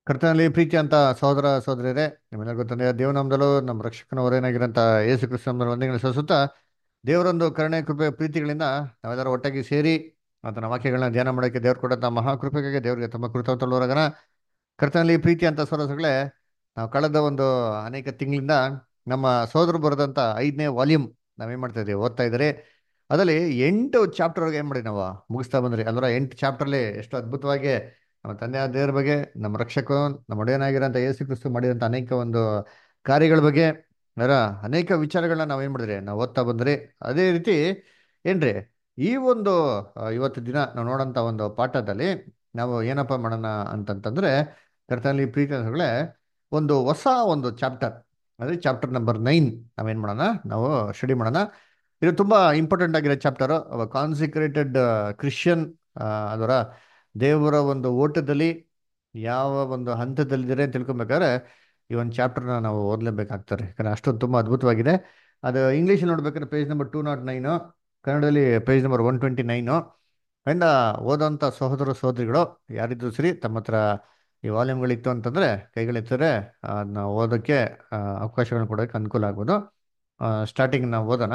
ಕರ್ತನಲ್ಲಿ ಪ್ರೀತಿ ಅಂತ ಸಹೋದರ ಸಹೋದರಿಯರೇ ನಿಮ್ಮೆಲ್ಲ ಗೊತ್ತಂದ್ರೆ ದೇವನಾಮದಲ್ಲೂ ನಮ್ಮ ರಕ್ಷಕನ ಹೊರೇನಾಗಿರೋಂಥ ಯೇಸು ಕ್ರಿಸ್ತನ ವಂದನೆಗಳು ಸಲ್ಲಿಸುತ್ತಾ ದೇವರೊಂದು ಕರುಣೆ ಕೃಪೆ ಪ್ರೀತಿಗಳಿಂದ ನಾವೆಲ್ಲರೂ ಒಟ್ಟಾಗಿ ಸೇರಿ ಆತನ ವಾಕ್ಯಗಳನ್ನ ಧ್ಯಾನ ಮಾಡೋಕ್ಕೆ ದೇವ್ರು ಕೊಟ್ಟಂಥ ಮಹಾಕೃಪೆಗೆ ದೇವರಿಗೆ ತಮ್ಮ ಕೃತಜ್ಞತಲೋರಗನ ಕರ್ತನಲ್ಲಿ ಪ್ರೀತಿ ಅಂತ ಸರೋಸಗಳೇ ನಾವು ಕಳೆದ ಒಂದು ಅನೇಕ ತಿಂಗಳಿಂದ ನಮ್ಮ ಸೋದರು ಬರೆದಂಥ ಐದನೇ ವಾಲ್ಯೂಮ್ ನಾವೇನು ಮಾಡ್ತಾ ಇದ್ದೀವಿ ಓದ್ತಾ ಇದ್ದಾರೆ ಅದರಲ್ಲಿ ಎಂಟು ಚಾಪ್ಟರ್ಗೆ ಏನು ಮಾಡಿ ನಾವು ಮುಗಿಸ್ತಾ ಬಂದ್ರಿ ಅಲ್ವರ ಎಂಟು ಚಾಪ್ಟರ್ಲಿ ಎಷ್ಟು ಅದ್ಭುತವಾಗಿ ನಮ್ಮ ತಂದೆ ಆದ ದೇವರ ಬಗ್ಗೆ ನಮ್ಮ ರಕ್ಷಕ ನಮ್ಮ ಒಡೆಯನಾಗಿರೋಂಥ ಯೇಸು ಕ್ರಿಸ್ತು ಮಾಡಿರೋಂಥ ಅನೇಕ ಒಂದು ಕಾರ್ಯಗಳ ಬಗ್ಗೆ ಅದರ ಅನೇಕ ವಿಚಾರಗಳನ್ನ ನಾವು ಏನು ಮಾಡಿದ್ರಿ ನಾವು ಓದ್ತಾ ಬಂದ್ರಿ ಅದೇ ರೀತಿ ಏನ್ರಿ ಈ ಒಂದು ಆ, ಇವತ್ತು ದಿನ ನಾವು ನೋಡೋಂಥ ಒಂದು ಪಾಠದಲ್ಲಿ ನಾವು ಏನಪ್ಪ ಮಾಡೋಣ ಅಂತಂತಂದ್ರೆ ಕರ್ತನಲ್ಲಿ ಪ್ರೀತಿಗಳೇ ಒಂದು ಹೊಸ ಒಂದು ಚಾಪ್ಟರ್ ಅಂದರೆ ಚಾಪ್ಟರ್ ನಂಬರ್ ನೈನ್ ನಾವೇನು ಮಾಡೋಣ ನಾವು ಸ್ಟಡಿ ಮಾಡೋಣ ಇದು ತುಂಬ ಇಂಪಾರ್ಟೆಂಟ್ ಆಗಿರೋ ಚಾಪ್ಟರು ಕಾನ್ಸಿಕ್ರೇಟೆಡ್ ಕ್ರಿಶ್ಚಿಯನ್ ಅದರ ದೇವರ ಒಂದು ಓಟದಲ್ಲಿ ಯಾವ ಒಂದು ಹಂತದಲ್ಲಿದ್ದಾರೆ ಅಂತ ತಿಳ್ಕೊಬೇಕಾದ್ರೆ ಈ ಒಂದು ಚಾಪ್ಟರ್ನ ನಾವು ಓದಲೇಬೇಕಾಗ್ತಾರೆ ಯಾಕಂದರೆ ಅಷ್ಟೊಂದು ತುಂಬ ಅದ್ಭುತವಾಗಿದೆ ಅದು ಇಂಗ್ಲೀಷಲ್ಲಿ ನೋಡ್ಬೇಕಾದ್ರೆ page number two nought nine ಕನ್ನಡದಲ್ಲಿ page number one twenty nine and ಓದೋಂಥ ಸಹೋದರ ಸಹೋದರಿಗಳು ಯಾರಿದ್ರು ಸರಿ ತಮ್ಮ ಹತ್ರ ಈ ವಾಲ್ಯೂಮ್ಗಳಿತ್ತು ಅಂತಂದರೆ ಕೈಗಳಿರ್ತಾರೆ ಅದನ್ನ ಓದೋಕ್ಕೆ ಆ, ಅವಕಾಶಗಳನ್ನ ಕೊಡೋಕ್ಕೆ ಅನುಕೂಲ ಆಗ್ಬೋದು ಸ್ಟಾರ್ಟಿಂಗ್ ನಾವು ಓದೋಣ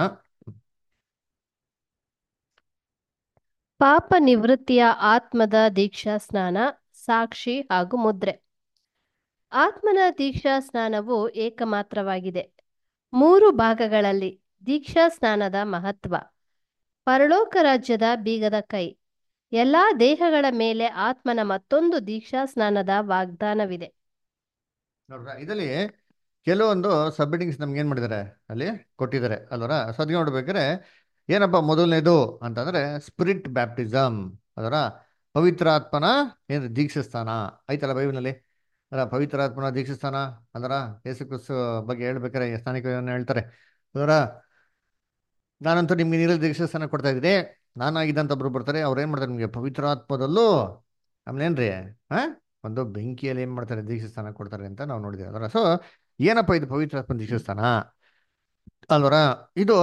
ಪಾಪ ನಿವೃತ್ತಿಯ ಆತ್ಮದ ದೀಕ್ಷಾ ಸ್ನಾನ ಸಾಕ್ಷಿ ಹಾಗೂ ಮುದ್ರೆ ಆತ್ಮನ ದೀಕ್ಷಾ ಸ್ನಾನವು ಏಕಮಾತ್ರವಾಗಿದೆ ಮೂರು ಭಾಗಗಳಲ್ಲಿ ದೀಕ್ಷಾ ಸ್ನಾನದ ಮಹತ್ವ ಪರಲೋಕ ರಾಜ್ಯದ ಬೀಗದ ಕೈ ಎಲ್ಲಾ ದೇಹಗಳ ಮೇಲೆ ಆತ್ಮನ ಮತ್ತೊಂದು ದೀಕ್ಷಾ ಸ್ನಾನದ ವಾಗ್ದಾನವಿದೆ ನೋಡ್ರ ಇದರಲ್ಲಿ ಕೆಲವೊಂದು ಸಬ್ಮಿಟಿಂಗ್ಸ್ ನಮ್ಗೆ ಏನು ಮಾಡಿದ್ದಾರೆ ಅಲ್ಲಿ ಕೊಟ್ಟಿದ್ದಾರೆ ಅಲ್ವರ ಸೊ ಅದಕ್ಕೆ ನೋಡ್ಬೇಕಾದ್ರೆ ಏನಪ್ಪ ಮೊದಲನೇದು ಅಂತಂದ್ರೆ ಸ್ಪಿರಿಟ್ ಬ್ಯಾಪ್ಟಿಸಮ್ ಅದರ ಪವಿತ್ರಾತ್ಮನ ಏನು ದೀಕ್ಷಾಸ್ಥಾನ ಐತಲ್ಲ ಬೈಬಲ್ನಲ್ಲಿ ಅದರ ಪವಿತ್ರಾತ್ಮನ ದೀಕ್ಷಾಸ್ಥಾನ ಅದರ ಯೇಸು ಕ್ರಿಸ್ತು ಬಗ್ಗೆ ಹೇಳ್ಬೇಕಾರೆ ಸ್ಥಾನಿಕರನ್ನ ಹೇಳ್ತಾರೆ ಅದರ ನಾನಂತೂ ನಿಮ್ಗೆ ನೀರಲ್ಲಿ ದೀಕ್ಷಾಸ್ಥಾನ ಕೊಡ್ತಾ ಇದ್ದೀನಿ ನಾನಾಗಿದ್ದಂತ ಒಬ್ರು ಬರ್ತಾರೆ ಅವ್ರು ಏನು ಮಾಡ್ತಾರೆ ನಿಮಗೆ ಪವಿತ್ರಾತ್ಮದಲ್ಲೂ ಆಮೇಲೆ ಏನ್ರಿ ಹಾ ಒಂದು ಬೆಂಕಿಯಲ್ಲಿ ಏನು ಮಾಡ್ತಾರೆ ದೀಕ್ಷಾಸ್ಥಾನ ಕೊಡ್ತಾರೆ ಅಂತ ನಾವು ನೋಡಿದ್ದೇವೆ ಅದರ ಸೊ ಏನಪ್ಪ ಇದು ಪವಿತ್ರಾತ್ಮ ದೀಕ್ಷಾಸ್ಥಾನ ಅಲ್ವರ ಇದು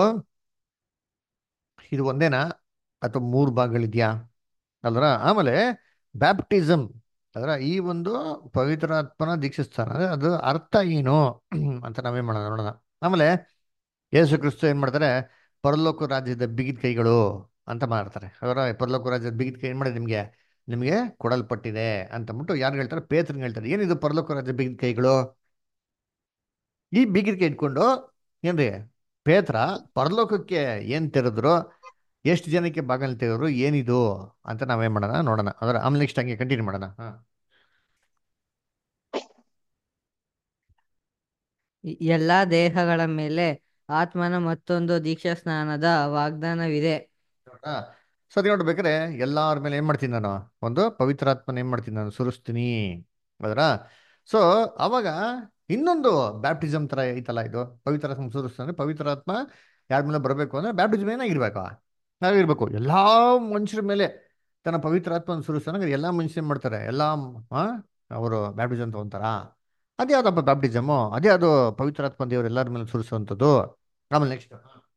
ಇದು ಒಂದೇನಾ ಅಥವಾ ಮೂರು ಭಾಗಗಳಿದೆಯಾ ಅಲ್ವರ ಆಮೇಲೆ ಬ್ಯಾಪ್ಟಿಸಮ್ ಅದರ ಈ ಒಂದು ಪವಿತ್ರಾತ್ಮನ ದೀಕ್ಷಾಸ್ಥಾನ ಅಂದ್ರೆ ಅದು ಅರ್ಥ ಏನು ಅಂತ ನಾವೇನ್ ಮಾಡೋಣ ನೋಡೋಣ ಆಮೇಲೆ ಯೇಸು ಕ್ರಿಸ್ತು ಏನ್ ಮಾಡ್ತಾರೆ ಪರಲೋಕ ರಾಜ್ಯದ ಬಿಗಿದ ಕೈಗಳು ಅಂತ ಮಾಡ್ತಾರೆ ಅವರ ಪರಲೋಕ ರಾಜ್ಯದ ಬಿಗಿದ ಕೈ ಏನ್ ಮಾಡಿದೆ ನಿಮಗೆ ನಿಮಗೆ ಕೊಡಲ್ಪಟ್ಟಿದೆ ಅಂತಂದ್ಬಿಟ್ಟು ಯಾರು ಹೇಳ್ತಾರೆ ಪೇತ್ರನ್ ಹೇಳ್ತಾರೆ ಏನಿದು ಪರಲೋಕ ರಾಜ್ಯ ಬಿಗಿದ ಕೈಗಳು ಈ ಬಿಗಿದ ಕೈ ಇಟ್ಕೊಂಡು ಏನ್ರಿ ಪೇತ್ರ ಪರಲೋಕಕ್ಕೆ ಏನ್ ತೆರೆದ್ರು ಎಷ್ಟು ಜನಕ್ಕೆ ಬಾಗಿಲು ತೆಗೆದ್ರು ಏನಿದು ಅಂತ ನಾವೇನ್ ಮಾಡೋಣ ನೋಡೋಣ ಅದರ ಆಮೇಲೆ ನೆಕ್ಸ್ಟ್ ಹಂಗೆ ಕಂಟಿನ್ಯೂ ಮಾಡೋಣ ಹಾ ಎಲ್ಲ ದೇಹಗಳ ಮೇಲೆ ಆತ್ಮನ ಮತ್ತೊಂದು ದೀಕ್ಷಾ ಸ್ನಾನದ ವಾಗ್ದಾನವಿದೆ ಹೌದಾ? ಸೊ ಅದು ನೋಡ್ಬೇಕಾದ್ರೆ ಎಲ್ಲಾರ ಮೇಲೆ ಏನ್ ಮಾಡ್ತೀನಿ ನಾನು ಒಂದು ಪವಿತ್ರಾತ್ಮನ ಏನ್ ಮಾಡ್ತೀನಿ ನಾನು ಸುರಿಸ್ತೀನಿ ಅದರ ಸೊ ಅವಾಗ ಇನ್ನೊಂದು ಬ್ಯಾಪ್ಟಿಸಮ್ ತರ ಐತಲ್ಲ ಇದು ಪವಿತ್ರಾತ್ಮ ಸುರಿಸ್ತಾನೆ ಪವಿತ್ರಾತ್ಮ ಯಾರ ಮೇಲೆ ಬರಬೇಕು ಅಂದ್ರೆ ಬ್ಯಾಪ್ಟಿಸಮ್ ಏನಾಗಿರ್ಬೇಕಾ ನಾವಿರ್ಬೇಕು ಎಲ್ಲಾ ಮನುಷ್ಯರ ಮೇಲೆ ತನ್ನ ಪವಿತ್ರಾತ್ಮನ ಸುರಿಸ್ತಾನೆ ಎಲ್ಲಾ ಮನುಷ್ಯರು ಏನ್ ಮಾಡ್ತಾರೆ ಎಲ್ಲಾ ಆ, ಅವರು ಬ್ಯಾಪ್ಟಿಸಮ್ ತಗೊಂತಾರ ಅದೇ ಯಾವ್ದಪ್ಪ ಬ್ಯಾಪ್ಟಿಸಮು ಅದೇ ಅದು ಪವಿತ್ರಾತ್ಮ ದೇವರು ಎಲ್ಲರ ಮೇಲೆ ಸುರಿಸುವಂಥದ್ದು ಆಮೇಲೆ ನೆಕ್ಸ್ಟ್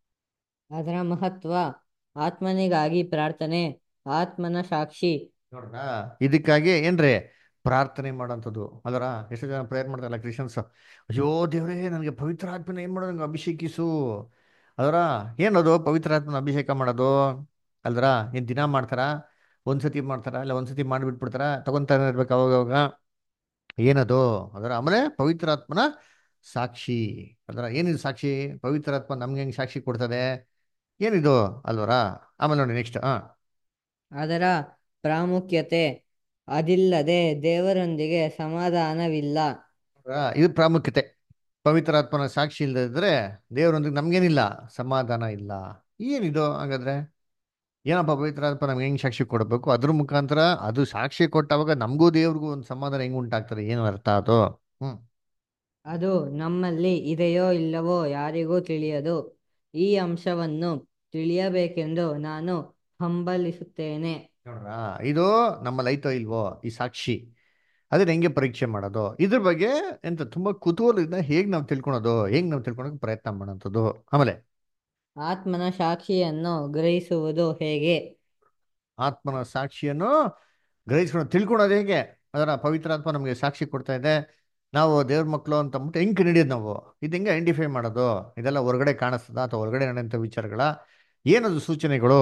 ಅದರ ಮಹತ್ವ ಆತ್ಮನಿಗಾಗಿ ಪ್ರಾರ್ಥನೆ ಆತ್ಮನ ಸಾಕ್ಷಿ ನೋಡ್ರ ಇದಕ್ಕಾಗಿ ಏನ್ರಿ ಪ್ರಾರ್ಥನೆ ಮಾಡೋಂಥದ್ದು ಅಲ್ಲರ ಎಷ್ಟು ಜನ ಪ್ರೇಯರ್ ಮಾಡ್ತಾರಲ್ಲ ಕ್ರಿಶ್ಚಿಯನ್ಸ್ ಅಯ್ಯೋ ದೇವರೇ ನನಗೆ ಪವಿತ್ರ ಆತ್ಮನ ಏನ್ ಮಾಡೋದು ನಂಗೆ ಅಭಿಷೇಕಿಸು ಅದರ ಏನದು ಪವಿತ್ರ ಆತ್ಮನ ಅಭಿಷೇಕ ಮಾಡೋದು ಅಲ್ದ್ರ ಏನ್ ದಿನ ಮಾಡ್ತಾರ ಒಂದ್ಸತಿ ಮಾಡ್ತಾರ ಇಲ್ಲ ಒಂದ್ಸತಿ ಮಾಡಿಬಿಟ್ಬಿಡ್ತಾರ ತಗೊಂತಾನೆ ಇರ್ಬೇಕು ಅವಾಗ ಅವಾಗ ಏನದು ಅದರ ಆಮೇಲೆ ಪವಿತ್ರಾತ್ಮನ ಸಾಕ್ಷಿ ಅದರ ಏನಿದು ಸಾಕ್ಷಿ ಪವಿತ್ರಾತ್ಮ ನಮ್ಗೆ ಹೆಂಗ್ ಸಾಕ್ಷಿ ಕೊಡ್ತದೆ ಏನಿದು ಅಲ್ವರ ಆಮೇಲೆ ನೋಡಿ ನೆಕ್ಸ್ಟ್ ಹಾ ಅದರ ಪ್ರಾಮುಖ್ಯತೆ ಅದಿಲ್ಲದೆ ದೇವರೊಂದಿಗೆ ಸಮಾಧಾನವಿಲ್ಲ ಆ, ಇದು ಪ್ರಾಮುಖ್ಯತೆ ಪವಿತ್ರಾತ್ಮನ ಸಾಕ್ಷಿ ಇಲ್ಲದಿದ್ರೆ ದೇವರೊಂದಿಗೆ ನಮ್ಗೇನಿಲ್ಲ ಸಮಾಧಾನ ಇಲ್ಲ ಏನಿದು ಹಾಗಾದ್ರೆ ಏನಪ್ಪ ಪವಿತ್ರಾತ್ಮ ನಮ್ಗೆ ಹೆಂಗ್ ಸಾಕ್ಷಿ ಕೊಡಬೇಕು ಅದ್ರ ಮುಖಾಂತರ ಅದು ಸಾಕ್ಷಿ ಕೊಟ್ಟಾಗ ನಮಗೂ ದೇವ್ರಿಗೂ ಒಂದು ಸಮಾಧಾನ ಹೆಂಗ್ ಉಂಟಾಗ್ತದೆ ಏನು ಅರ್ಥ ಅದು ಹ್ಮ್ ಅದು ನಮ್ಮಲ್ಲಿ ಇದೆಯೋ ಇಲ್ಲವೋ ಯಾರಿಗೂ ತಿಳಿಯದು ಈ ಅಂಶವನ್ನು ತಿಳಿಯಬೇಕೆಂದು ನಾನು ಹಂಬಲಿಸುತ್ತೇನೆ ನೋಡ್ರ ಇದು ನಮ್ಮಲ್ಲಿ ಐತೋ ಇಲ್ವೋ ಈ ಸಾಕ್ಷಿ ಅದನ್ನ ಹೆಂಗೆ ಪರೀಕ್ಷೆ ಮಾಡೋದು ಇದ್ರ ಬಗ್ಗೆ ಎಂತ ತುಂಬಾ ಕುತೂಹಲದಿಂದ ಹೇಗ್ ನಾವು ತಿಳ್ಕೊಳೋದು ಹೆಂಗ್ ನಾವು ತಿಳ್ಕೊಳಕ್ ಪ್ರಯತ್ನ ಮಾಡೋಂಥದ್ದು ಆಮೇಲೆ ಆತ್ಮನ ಸಾಕ್ಷಿಯನ್ನು ಗ್ರಹಿಸುವುದು ಹೇಗೆ ಆತ್ಮನ ಸಾಕ್ಷಿಯನ್ನು ಗ್ರಹಿಸ್ಕೊಂಡು ತಿಳ್ಕೊಳೋದು ಹೇಗೆ ಅದರ ಪವಿತ್ರಾತ್ಮ ನಮಗೆ ಸಾಕ್ಷಿ ಕೊಡ್ತಾ ಇದೆ ನಾವು ದೇವ್ರ ಮಕ್ಕಳು ಅಂತ ಅಂದ್ಬಿಟ್ಟು ಹೆಂಗೆ ಕಂಡಿಡಿಯೋದು ನಾವು ಇದು ಹೆಂಗೆ ಐಡೆಂಟಿಫೈ ಮಾಡೋದು ಇದೆಲ್ಲ ಹೊರಗಡೆ ಕಾಣಿಸ್ತದ ಅಥವಾ ಹೊರಗಡೆ ನಡೆಯುವಂಥ ವಿಚಾರಗಳ ಏನದು ಸೂಚನೆಗಳು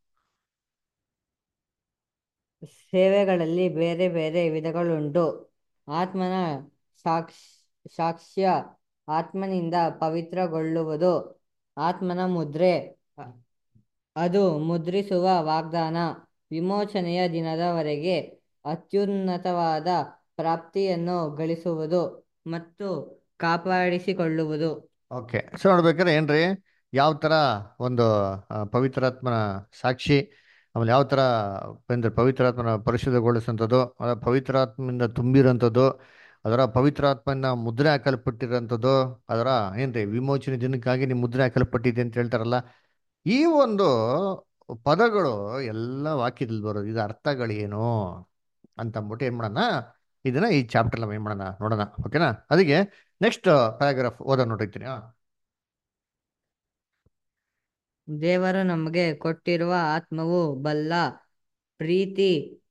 ಸೇವೆಗಳಲ್ಲಿ ಬೇರೆ ಬೇರೆ ವಿಧಗಳುಂಟು ಆತ್ಮನ ಸಾಕ್ಷ ಸಾಕ್ಷ್ಯ ಆತ್ಮನಿಂದ ಪವಿತ್ರಗೊಳ್ಳುವುದು ಆತ್ಮನ ಮುದ್ರೆ ಅ- ಅದು ಮುದ್ರಿಸುವ ವಾಗ್ದಾನ ವಿಮೋಚನೆಯ ದಿನದವರೆಗೆ ಅತ್ಯುನ್ನತವಾದ ಪ್ರಾಪ್ತಿಯನ್ನು ಗಳಿಸುವುದು ಮತ್ತು ಕಾಪಾಡಿಸಿಕೊಳ್ಳುವುದು ಓಕೆ ಸೊ ನೋಡ್ಬೇಕಾದ್ರೆ ಏನ್ರಿ ಯಾವ ಥರ ಒಂದು ಆ, ಪವಿತ್ರಾತ್ಮನ ಸಾಕ್ಷಿ ಆಮೇಲೆ ಯಾವ ಥರ ಅಂದ್ರೆ ಪವಿತ್ರಾತ್ಮನ ಪರಿಶುದ್ಧಗೊಳಿಸುವಂಥದ್ದು ಅದರ ಪವಿತ್ರಾತ್ಮದಿಂದ ತುಂಬಿರೋಂಥದ್ದು ಅದರ ಪವಿತ್ರಾತ್ಮನ ಮುದ್ರೆ ಹಾಕಲ್ಪಟ್ಟಿರೋಂಥದ್ದು ಅದರ ಏನ್ರಿ ವಿಮೋಚನೆ ದಿನಕ್ಕಾಗಿ ನೀವು ಮುದ್ರೆ ಹಾಕಲ್ಪಟ್ಟಿದೆ ಅಂತ ಹೇಳ್ತಾರಲ್ಲ ಈ ಒಂದು ಪದಗಳು ಎಲ್ಲ ವಾಕ್ಯದಲ್ಲಿ ಬರೋದು ಇದು ಅರ್ಥಗಳೇನು ಅಂತ ಅಂದ್ಬಿಟ್ಟು ಏನು ಮಾಡೋಣ ಇದನ್ನ ಈ ಚಾಪ್ಟರ್ ನಾವು ಏನು ಮಾಡೋಣ ನೋಡೋಣ ಓಕೆನಾ ಅದಕ್ಕೆ ನೆಕ್ಸ್ಟ್ ಪ್ಯಾರಾಗ್ರಾಫ್ ಓದೋ ನೋಡಿರ್ತೀನಿ ಹಾಂ ದೇವರು ನಮಗೆ ಕೊಟ್ಟಿರುವ ಆತ್ಮವು ಬಲ್ಲ ಪ್ರೀತಿ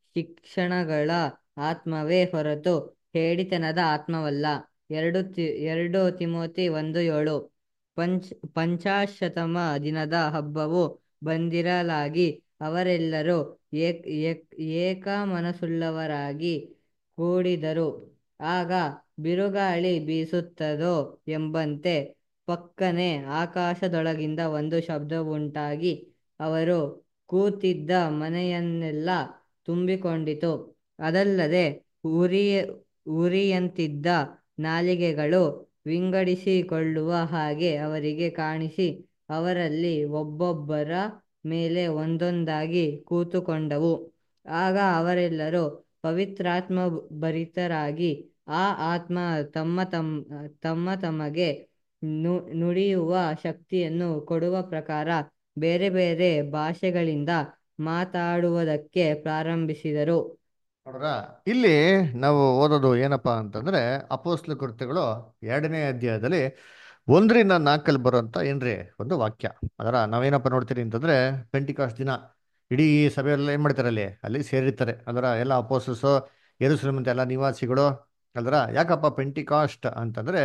ಶಿಕ್ಷಣಗಳ ಆತ್ಮವೇ ಹೊರತು ಹೇಡಿತನದ ಆತ್ಮವಲ್ಲ ಎರಡು ತಿ ಎರಡು ತಿಮೋತಿ ಒಂದು ಏಳು ಪಂಚ ಪಂಚಾಶತಮ ದಿನದ ಹಬ್ಬವು ಬಂದಿರಲಾಗಿ ಅವರೆಲ್ಲರೂ ಏಕ್ ಏಕ್ ಏಕ ಮನಸ್ಸುಳ್ಳವರಾಗಿ ಕೂಡಿದರು ಆಗ ಬಿರುಗಾಳಿ ಬೀಸುತ್ತದೋ ಎಂಬಂತೆ ಪಕ್ಕನೆ ಆಕಾಶದೊಳಗಿಂದ ಒಂದು ಶಬ್ದವುಂಟಾಗಿ ಅವರು ಕೂತಿದ್ದ ಮನೆಯನ್ನೆಲ್ಲ ತುಂಬಿಕೊಂಡಿತು ಅದಲ್ಲದೆ ಉರಿಯ ಉರಿಯಂತಿದ್ದ ನಾಲಿಗೆಗಳು ವಿಂಗಡಿಸಿಕೊಳ್ಳುವ ಹಾಗೆ ಅವರಿಗೆ ಕಾಣಿಸಿ ಅವರಲ್ಲಿ ಒಬ್ಬೊಬ್ಬರ ಮೇಲೆ ಒಂದೊಂದಾಗಿ ಕೂತುಕೊಂಡವು ಆಗ ಅವರೆಲ್ಲರೂ ಪವಿತ್ರಾತ್ಮ ಭರಿತರಾಗಿ ಆ ಆತ್ಮ ತಮ್ಮ ತಮ್ಮ ತಮ್ಮ ತಮಗೆ ನು ನುಡಿಯುವ ಶಕ್ತಿಯನ್ನು ಕೊಡುವ ಪ್ರಕಾರ ಬೇರೆ ಬೇರೆ ಭಾಷೆಗಳಿಂದ ಮಾತಾಡುವುದಕ್ಕೆ ಪ್ರಾರಂಭಿಸಿದರು ನೋಡ್ರ ಇಲ್ಲಿ ನಾವು ಓದೋದು ಏನಪ್ಪಾ ಅಂತಂದ್ರೆ ಅಪೋಸ್ಲ ಕೃತ್ಯಗಳು ಎರಡನೇ ಅಧ್ಯಾಯದಲ್ಲಿ ಒಂದರಿಂದ ನಾಲ್ಕಲ್ಲಿ ಬರುವಂತ ಏನ್ರಿ ಒಂದು ವಾಕ್ಯ ಅದರ ನಾವೇನಪ್ಪ ನೋಡ್ತೀರಿ ಅಂತಂದ್ರೆ ಪೆಂಟಿಕಾಸ್ಟ್ ದಿನ ಇಡೀ ಸಭೆಯೆಲ್ಲ ಏನ್ ಮಾಡ್ತಾರೆ ಅಲ್ಲಿ ಅಲ್ಲಿ ಸೇರಿರ್ತಾರೆ ಅದರ ಎಲ್ಲ ಅಪೋಸಸ್ ಎರುಸಲೇಮಂತ ಎಲ್ಲ ನಿವಾಸಿಗಳು ಅಲ್ದ್ರ ಯಾಕಪ್ಪ ಪೆಂಟಿಕಾಸ್ಟ್ ಅಂತಂದ್ರೆ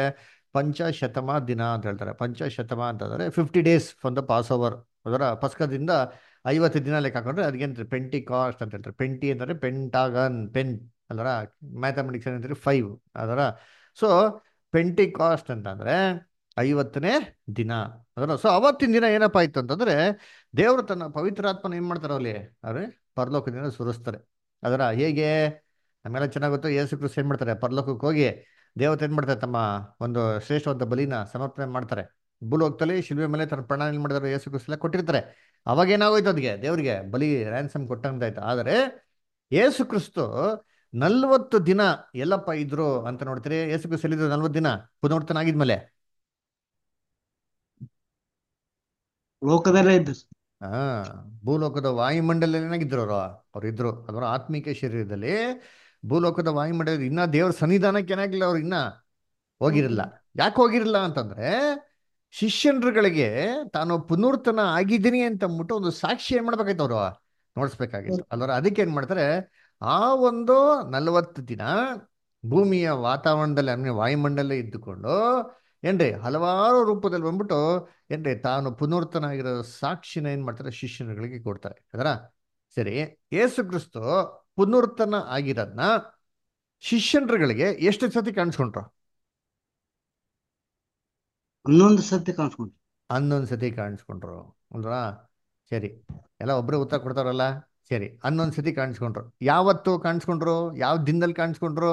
ಪಂಚಶತಮ ದಿನ ಅಂತ ಹೇಳ್ತಾರೆ ಪಂಚಶತಮ ಅಂತಂದ್ರೆ fifty days from the passover ಅದರ ಪಸ್ಕದಿಂದ ಐವತ್ತು ದಿನ ಲೆಕ್ಕ ಹಾಕೊಂಡ್ರೆ ಅದಕ್ಕೆ ಪೆಂಟಿ ಕಾಸ್ಟ್ ಅಂತ ಹೇಳ್ತಾರೆ ಪೆಂಟಿ ಅಂತಂದ್ರೆ ಪೆಂಟಾಗನ್ ಪೆನ್ ಅದರ ಮ್ಯಾಥಮೆಟಿಕ್ಸ್ ಏನಂತಾರೆ ಫೈವ್ ಅದರ ಸೊ ಪೆಂಟಿ ಕಾಸ್ಟ್ ಅಂತಂದ್ರೆ ಐವತ್ತನೇ ದಿನ ಅದರ ಸೊ ಅವತ್ತಿನ ದಿನ ಏನಪ್ಪ ಆಯ್ತು ಅಂತಂದ್ರೆ ದೇವರು ತನ್ನ ಪವಿತ್ರಾತ್ಮನ ಏನ್ ಮಾಡ್ತಾರೆ ಅಲ್ಲಿ ಅವ್ರೆ ಪರಲೋಕದಿಂದ ಸುರಿಸ್ತಾರೆ ಅದರ ಹೇಗೆ ನಮ್ಮೆಲ್ಲ ಚೆನ್ನಾಗಿ ಗೊತ್ತು ಯೇಸು ಕ್ರಿಸ್ತ ಏನ್ ಮಾಡ್ತಾರೆ ಪರಲೋಕಕ್ಕೆ ಹೋಗಿ ದೇವತೆ ಏನ್ ಮಾಡ್ತಾರೆ ತಮ್ಮ ಒಂದು ಶ್ರೇಷ್ಠವಾದ ಬಲಿನ ಸಮರ್ಪಣೆ ಮಾಡ್ತಾರೆ ಭೂಲೋಕದಲ್ಲಿ ಶಿಲ್ವೆ ಮೇಲೆ ತನ್ನ ಪ್ರಾಣ ಏನ್ ಮಾಡಿದಾರೆ ಯೇಸು ಕ್ರಿಸ್ತ ಎಲ್ಲ ಕೊಟ್ಟಿರ್ತಾರೆ ಅವಾಗ ಏನಾಗೋಯ್ತು ಅದಕ್ಕೆ ದೇವರಿಗೆ ಬಲಿ ರ್ಯಾನ್ಸಮ್ ಕೊಟ್ಟಂತಾಯ್ತು ಆದರೆ ಯೇಸು ಕ್ರಿಸ್ತು ನಲ್ವತ್ತು ದಿನ ಎಲ್ಲಪ್ಪ ಇದ್ರು ಅಂತ ನೋಡ್ತೀರಿ ಯೇಸು ಕ್ರಿಸ್ತು ಎಲ್ಲಿದ್ರು ನಲ್ವತ್ತು ದಿನ ಪುನರ್ತನ ಆಗಿದ್ಮೇಲೆ ಲೋಕದಲ್ಲೇ ಇದ್ದು ಹಾ ಭೂಲೋಕದ ವಾಯುಮಂಡಲ ಏನಾಗಿದ್ರು ಅವರು ಅವ್ರು ಇದ್ರು ಅದರ ಆತ್ಮಿಕ ಶರೀರದಲ್ಲಿ ಭೂಲೋಕದ ವಾಯುಮಂಡಲ ಇನ್ನ ದೇವ್ರ ಸನ್ನಿಧಾನಕ್ಕೆ ಏನಾಗಿಲ್ಲ ಅವ್ರು ಇನ್ನ ಹೋಗಿರಲಿಲ್ಲ ಯಾಕೆ ಹೋಗಿರಲಿಲ್ಲ ಅಂತಂದ್ರೆ ಶಿಷ್ಯನ್ರುಗಳಿಗೆ ತಾನು ಪುನರ್ತನ ಆಗಿದ್ದೀನಿ ಅಂತ ಅಂದ್ಬಿಟ್ಟು ಒಂದು ಸಾಕ್ಷಿ ಏನ್ ಮಾಡ್ಬೇಕಾಯ್ತು ಅವರು ನೋಡಿಸ್ಬೇಕಾಗಿತ್ತು ಅಲ್ವರ ಅದಕ್ಕೆ ಏನ್ ಮಾಡ್ತಾರೆ ಆ ಒಂದು ನಲವತ್ತು ದಿನ ಭೂಮಿಯ ವಾತಾವರಣದಲ್ಲಿ ಅಂದ್ರೆ ವಾಯುಮಂಡಲ ಇದ್ದುಕೊಂಡು ಏನ್ರಿ ಹಲವಾರು ರೂಪದಲ್ಲಿ ಬಂದ್ಬಿಟ್ಟು ಏನ್ರಿ ತಾನು ಪುನರ್ತನ ಆಗಿರೋ ಸಾಕ್ಷಿನ ಏನ್ ಮಾಡ್ತಾರೆ ಶಿಷ್ಯರುಗಳಿಗೆ ಕೊಡ್ತಾರೆ ಅದರ ಸರಿ ಯೇಸು ಕ್ರಿಸ್ತು ಪುನರ್ತನ ಆಗಿರೋದ್ನ ಶಿಷ್ಯನ್ರುಗಳಿಗೆ ಎಷ್ಟು ಸತಿ ಕಾಣಿಸ್ಕೊಂಡ್ರು ಹನ್ನೊಂದು ಸತಿ ಕಾಣಿಸ್ಕೊಂಡು ಹನ್ನೊಂದು ಸತಿ ಕಾಣಿಸ್ಕೊಂಡ್ರು ಅಲ್ವಾ ಸರಿ ಎಲ್ಲ ಒಬ್ಬರೇ ಉತ್ತರ ಕೊಡ್ತಾರಲ್ಲ ಸರಿ ಹನ್ನೊಂದು ಸತಿ ಕಾಣಿಸ್ಕೊಂಡ್ರು ಯಾವತ್ತು ಕಾಣಿಸ್ಕೊಂಡ್ರು ಯಾವ ದಿನದಲ್ಲಿ ಕಾಣಿಸ್ಕೊಂಡ್ರು